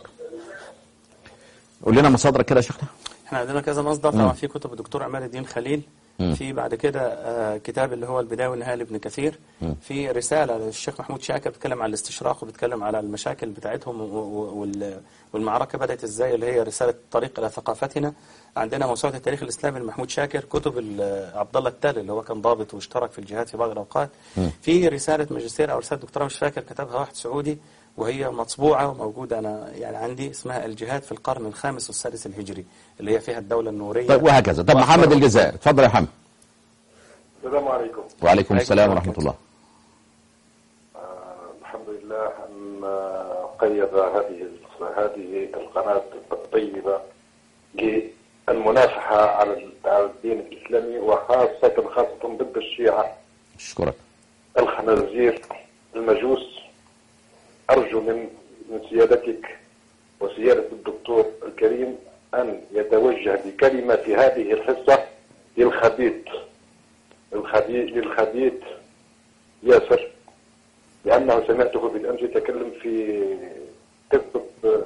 قول لنا مصادرك كده يا شيخنا احنا عندنا كذا مصدر طبعا في كتب الدكتور عماد الدين خليل في بعد كده آه، كتاب اللي هو البدايه والنهايه لابن كثير في رساله للشيخ محمود شاكر بيتكلم على الاستشراق وبيتكلم على المشاكل بتاعتهم و- و- وال- والمعركه بدات ازاي اللي هي رساله طريق الى ثقافتنا عندنا موسوعه التاريخ الاسلامي لمحمود شاكر كتب ال- عبد الله التال اللي هو كان ضابط واشترك في الجهاد في بعض الاوقات في رساله ماجستير او رساله دكتوراه مش فاكر كتبها واحد سعودي وهي مطبوعة وموجودة أنا يعني عندي اسمها الجهاد في القرن الخامس والسادس الهجري اللي هي فيها الدولة النورية طيب وهكذا طب محمد الجزائر تفضل يا محمد السلام عليكم وعليكم السلام ورحمه الله الحمد لله ان قيد هذه هذه القناه الطيبه للمنافحه على على الدين الاسلامي وخاصه خاصه ضد الشيعه اشكرك الخنازير المجوس أرجو من من سيادتك وسيادة الدكتور الكريم أن يتوجه بكلمة في هذه الحصة للخبيث الخبيث للخبيث ياسر لأنه سمعته بالأمس يتكلم في قصة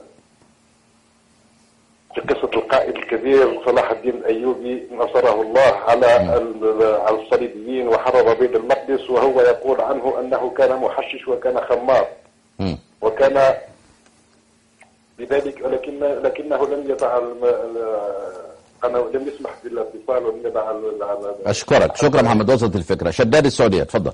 في قصة القائد الكبير صلاح الدين الأيوبي نصره الله على ال- على الصليبيين وحرر بيت المقدس وهو يقول عنه أنه كان محشش وكان خمار مم. وكان بذلك ولكن لكنه لم يضع الم- ال- أنا لم يسمح بالاتصال ولم يضع ال- ال- اشكرك شكرا محمد وصلت الفكره شداد السعوديه تفضل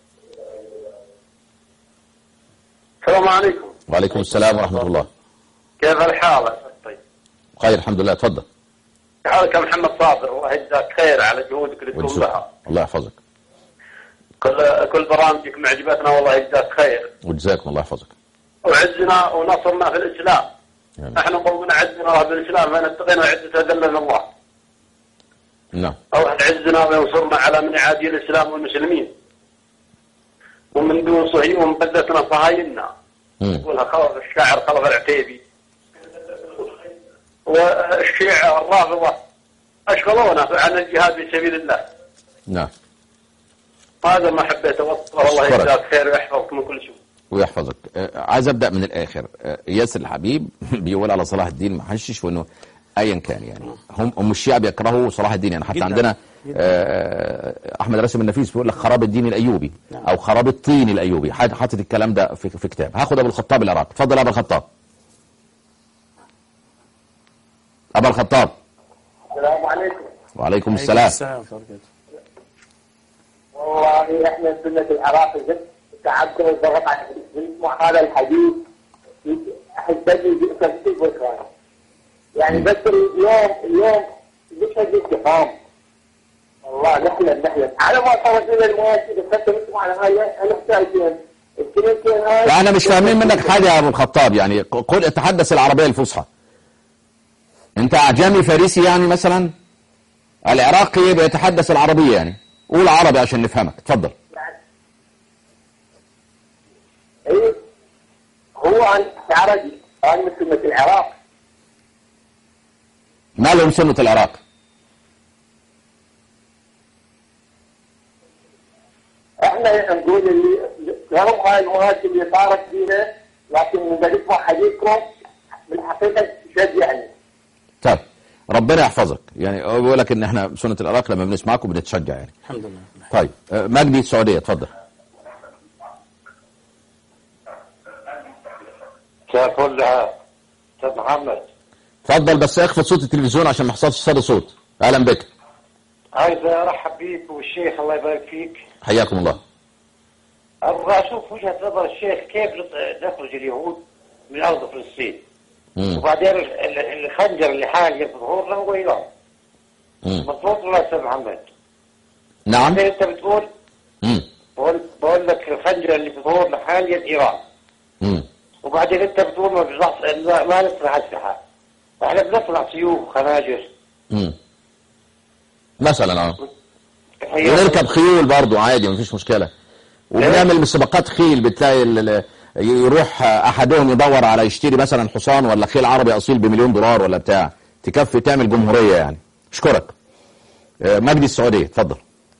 السلام عليكم وعليكم السلام ورحمه الله كيف الحال؟ طيب خير الحمد لله تفضل حالك يا محمد صابر الله يجزاك خير على جهودك اللي تقوم والشكر. بها الله يحفظك كل كل برامجك معجبتنا والله يجزاك خير وجزاكم الله يحفظك وعزنا ونصرنا في الاسلام نعم. نحن قومنا عزنا بالاسلام فان اتقينا وعزة ذلنا الله نعم الله عزنا وينصرنا على من يعادي الاسلام والمسلمين ومن دون صهيون بدتنا صهايننا مم. يقولها خلف الشاعر خلف العتيبي والشيعة الرافضة أشغلونا عن الجهاد في سبيل الله نعم هذا ما حبيت أوصله الله أشكرك. يجزاك خير ويحفظك من كل شيء ويحفظك آه، عايز ابدا من الاخر آه، ياسر الحبيب بيقول على صلاح الدين محشش وانه ايا كان يعني هم هم الشيعة بيكرهوا صلاح الدين يعني حتى جداً. عندنا جداً. آه، احمد راسم النفيس بيقول لك خراب الدين الايوبي نعم. او خراب الطين الايوبي حاطط حاطط الكلام ده في, في كتاب هاخد ابو الخطاب العراقي اتفضل يا ابو الخطاب ابو الخطاب السلام عليكم وعليكم السلام السلام ورحمة الله وبركاته. والله احنا سنة العراق جد تعبتنا وضغط على الاسبوع هذا الحديث حيبني بترتيب وكاله يعني بس اليوم اليوم مش هجي انتقام والله نحلم نحلم على ما صارت لنا المواسم بس انت مش على هاي انا محتاجين الكلمتين هاي لا احنا مش فاهمين منك حاجة يا ابو الخطاب يعني قل تحدث العربية الفصحى انت اعجمي فارسي يعني مثلا العراقي بيتحدث العربية يعني قول عربي عشان نفهمك اتفضل يعني ايه هو عن عربي عن مسلمة العراق ما لهم سنة العراق احنا نقول اللي لهم هاي المواسم اللي صارت فينا لكن نقدر حديثكم بالحقيقه تشجعني طيب ربنا يحفظك يعني هو بيقول لك ان احنا سنة العراق لما بنسمعكم بنتشجع يعني الحمد لله طيب آه، مجدي السعودية اتفضل كيف ولا استاذ محمد اتفضل بس اخفض صوت التلفزيون عشان ما يحصلش صدى صوت اهلا بك عايز ارحب بيك والشيخ الله يبارك فيك حياكم الله ابغى اشوف وجهه نظر الشيخ كيف نط- نخرج اليهود من ارض فلسطين مم. وبعدين ال- ال- الخنجر اللي حاليا في ظهورنا هو ايران مم. مضبوط ولا يا استاذ محمد؟ نعم زي انت بتقول مم. بقول, بقول لك الخنجر اللي في ظهورنا حاليا ايران مم. وبعدين انت بتقول ما بنص- ما ما نصنع اسلحه احنا بنصنع سيوف وخناجر مم. مثلا اه ونركب خيول برضو عادي مفيش مشكلة وبنعمل مسابقات خيل بتلاقي ال- ال- يروح احدهم يدور على يشتري مثلا حصان ولا خيل عربي اصيل بمليون دولار ولا بتاع تكفي تعمل جمهورية يعني اشكرك آه، مجدي السعودية اتفضل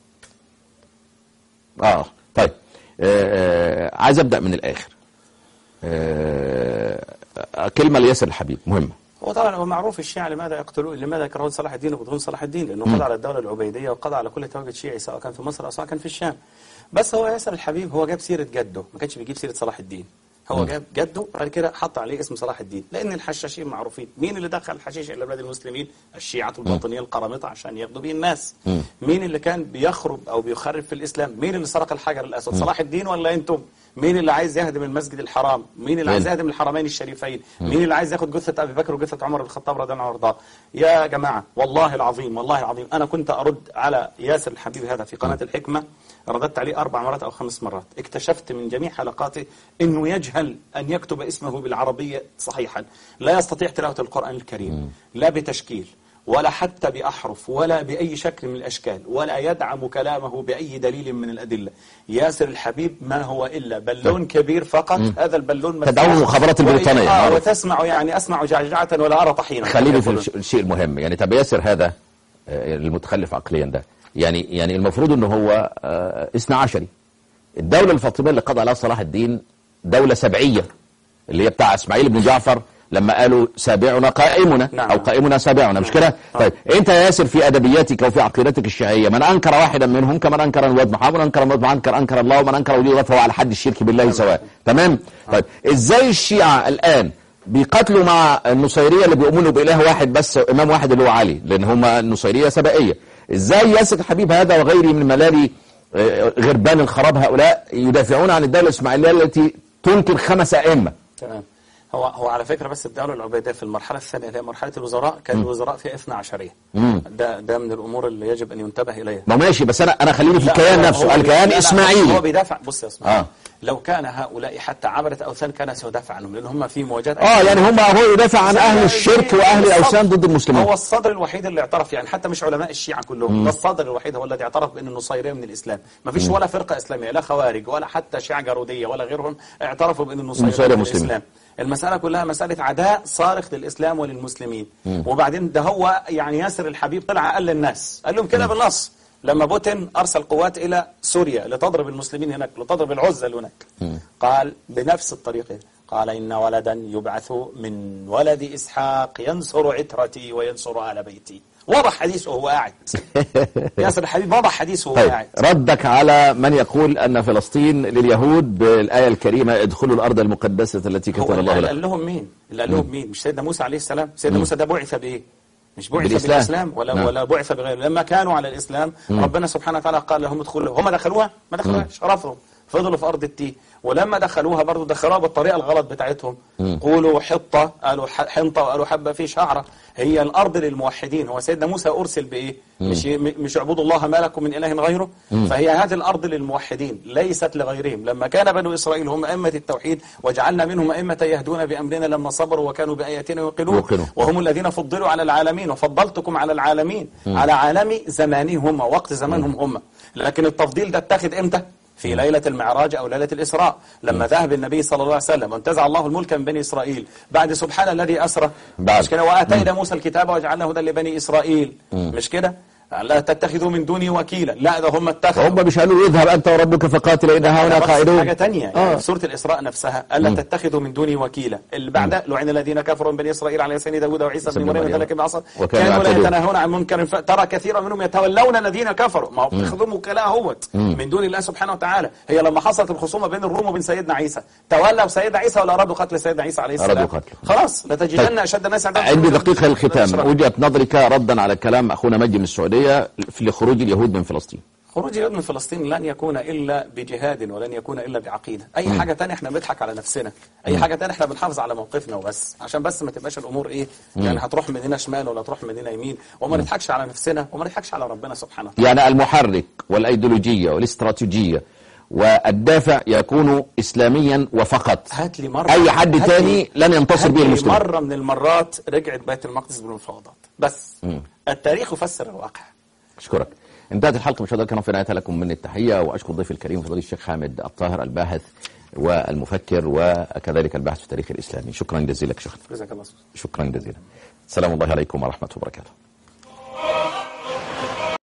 اه طيب آه، آه، عايز ابدأ من الاخر آه، آه، كلمة لياسر الحبيب مهمة هو طبعا هو معروف الشيعة لماذا يقتلون لماذا يكرهون صلاح الدين ويبغضون صلاح الدين لانه قضى على الدوله العبيديه وقضى على كل تواجد شيعي سواء كان في مصر او سواء كان في الشام بس هو ياسر الحبيب هو جاب سيره جده ما كانش بيجيب سيره صلاح الدين هو جاب جده بعد كده حط عليه اسم صلاح الدين لان الحشاشين معروفين مين اللي دخل الحشيش الى بلاد المسلمين الشيعة الباطنيه القرامطه عشان ياخدوا بيه الناس مين اللي كان بيخرب او بيخرب في الاسلام مين اللي سرق الحجر الاسود صلاح الدين ولا انتم مين اللي عايز يهدم المسجد الحرام مين اللي عايز مين؟ يهدم الحرمين الشريفين مين اللي عايز ياخد جثة أبي بكر وجثة عمر بن الخطاب رضي الله عنه وارضاه يا جماعة والله العظيم والله العظيم أنا كنت أرد على ياسر الحبيب هذا في قناة الحكمة رددت عليه أربع مرات أو خمس مرات اكتشفت من جميع حلقاته أنه يجهل أن يكتب اسمه بالعربية صحيحا لا يستطيع تلاوة القرآن الكريم لا بتشكيل ولا حتى بأحرف ولا بأي شكل من الأشكال ولا يدعم كلامه بأي دليل من الأدلة ياسر الحبيب ما هو إلا بالون كبير فقط هذا البالون مفتوح. تدعوه المخابرات البريطانية، آه معروف. وتسمع يعني أسمع جعجعة ولا أرى طحينا خليني في يقولون. الش- الشيء المهم يعني طب ياسر هذا آه، المتخلف عقليا ده يعني يعني المفروض ان هو آه، اثنا عشري الدولة الفاطمية اللي قضى عليها صلاح الدين دولة سبعية اللي هي بتاع اسماعيل بن جعفر لما قالوا سابعنا قائمنا نعم. او قائمنا سابعنا مش كده طيب انت يا ياسر في ادبياتك وفي عقيدتك الشيعيه من انكر واحدا منهم كمن انكر الواد محمد انكر الواد محمد انكر انكر الله ومن انكر وجود الله فهو على حد الشرك بالله سواء تمام طيب ازاي الشيعه الان بيقاتلوا مع النصيريه اللي بيؤمنوا باله واحد بس امام واحد اللي هو علي لان هم النصيريه سبائيه ازاي ياسر الحبيب هذا وغيره من ملالي آه، غربان الخراب هؤلاء يدافعون عن الدوله الاسماعيليه التي تنكر خمس ائمه تمام هو هو على فكره بس الدوله العبيديه في المرحله الثانيه اللي هي مرحله الوزراء كان الوزراء فيها 12 ده ده من الامور اللي يجب ان ينتبه اليها ما ماشي بس انا انا خليني في لا، الكيان هو- نفسه هو- الكيان لا، لا، هو اسماعيلي بيدافع بص يا اسماعيل آه. لو كان هؤلاء حتى عبدة أوثان كان سيدافع عنهم لأن هم في مواجهات اه يعني هم هو يدافع عن زي- اهل الشرك زي- واهل بالظبط. الاوثان ضد المسلمين هو الصدر الوحيد اللي اعترف يعني حتى مش علماء الشيعة كلهم ده الصدر الوحيد هو الذي اعترف بأن النصيرية من الإسلام ما فيش ولا فرقة إسلامية لا خوارج ولا حتى شيعة جارودية ولا غيرهم اعترفوا بأن النصيرية النصيرية من مسلمين. الإسلام المسألة كلها مسألة عداء صارخ للإسلام وللمسلمين وبعدين ده هو يعني ياسر الحبيب طلع قال للناس قال لهم كده بالنص لما بوتين أرسل قوات إلى سوريا لتضرب المسلمين هناك لتضرب العزة هناك قال بنفس الطريقة قال إن ولدا يبعث من ولد إسحاق ينصر عترتي وينصر آل بيتي وضح حديثه وهو قاعد ياسر الحبيب وضح حديثه وهو طيب قاعد ردك على من يقول ان فلسطين لليهود بالايه الكريمه ادخلوا الارض المقدسه التي هو كتب الله اللي لكم قال لهم مين؟ اللي قال لهم مين؟ مش سيدنا موسى عليه السلام، سيدنا موسى ده بعث بايه؟ مش بعث بالإسلام. بالإسلام ولا نعم. ولا بعث بغيره، لما كانوا على الإسلام ربنا سبحانه وتعالى قال لهم ادخلوا هم دخلوها؟ ما دخلوهاش رفضوا فضلوا في ارض التيه ولما دخلوها برضو دخلوها بالطريقه الغلط بتاعتهم قولوا حطه قالوا ح- حنطه وقالوا حبه في شعره هي الارض للموحدين هو سيدنا موسى ارسل بايه مش م- مش اعبدوا الله ما لكم من اله غيره فهي هذه الارض للموحدين ليست لغيرهم لما كان بنو اسرائيل هم ائمه التوحيد وجعلنا منهم ائمه يهدون بامرنا لما صبروا وكانوا باياتنا يوقنون يوقنون. وهم الذين فضلوا على العالمين وفضلتكم على العالمين على عالم زمانهم هم وقت زمانهم هم لكن التفضيل ده اتخذ امتى في ليلة المعراج أو ليلة الإسراء لما ذهب النبي صلى الله عليه وسلم وانتزع الله الملك من بني إسرائيل بعد سبحان الذي أسرى بعد. مش كده وآتينا موسى الكتاب وجعلنا هدى لبني إسرائيل مش كده لا تتخذوا من دوني وكيلا لا ده هم اتخذوا هم مش قالوا اذهب انت وربك فقاتل ان هؤلاء بقصد قائلون حاجة تانية آه. يعني في سورة الإسراء نفسها ألا تتخذوا من دوني وكيلا اللي بعدها لعن الذين كفروا من بني إسرائيل على لسان داود وعيسى بن بن مريم مريم. وذلك بعصا وكانوا كانوا لا يعتدون. يتناهون عن منكر ف- ترى كثيرا منهم يتولون الذين كفروا ما هو بياخذهم وكلاء هوت من دون الله سبحانه وتعالى هي لما حصلت الخصومة بين الروم وبين سيدنا عيسى تولوا سيدنا عيسى ولا أرادوا قتل سيدنا عيسى عليه السلام أرادوا قتله. خلاص لتجدن طيب. أشد الناس عندهم عندي شرورا دقيقة الختام بالأشرار. وجهة نظرك ردا على كلام أخونا مجدي من السعودية في لخروج اليهود من فلسطين خروج اليهود من فلسطين لن يكون إلا بجهاد ولن يكون إلا بعقيدة أي حاجة تانية احنا بنضحك على نفسنا أي حاجة تانية احنا بنحافظ على موقفنا وبس عشان بس ما تبقاش الأمور إيه يعني هتروح من هنا شمال ولا تروح من هنا يمين وما نضحكش على نفسنا وما نضحكش على ربنا سبحانه وتعالى يعني المحرك والأيديولوجية والاستراتيجية والدافع يكون إسلاميا وفقط هات لي مرة أي حد هات تاني لي- لن ينتصر هات به لي المسلمين مرة من المرات رجعت بيت المقدس بالمفاوضات بس التاريخ يفسر الواقع أشكرك انتهت الحلقة مشاهدينا الكرام في نهايتها لكم من التحية وأشكر ضيفي الكريم فضيلة الشيخ حامد الطاهر الباحث والمفكر وكذلك الباحث في التاريخ الإسلامي شكرا جزيلا شيخنا جزاك الله خير شكرا جزيلا السلام الله عليكم ورحمة الله وبركاته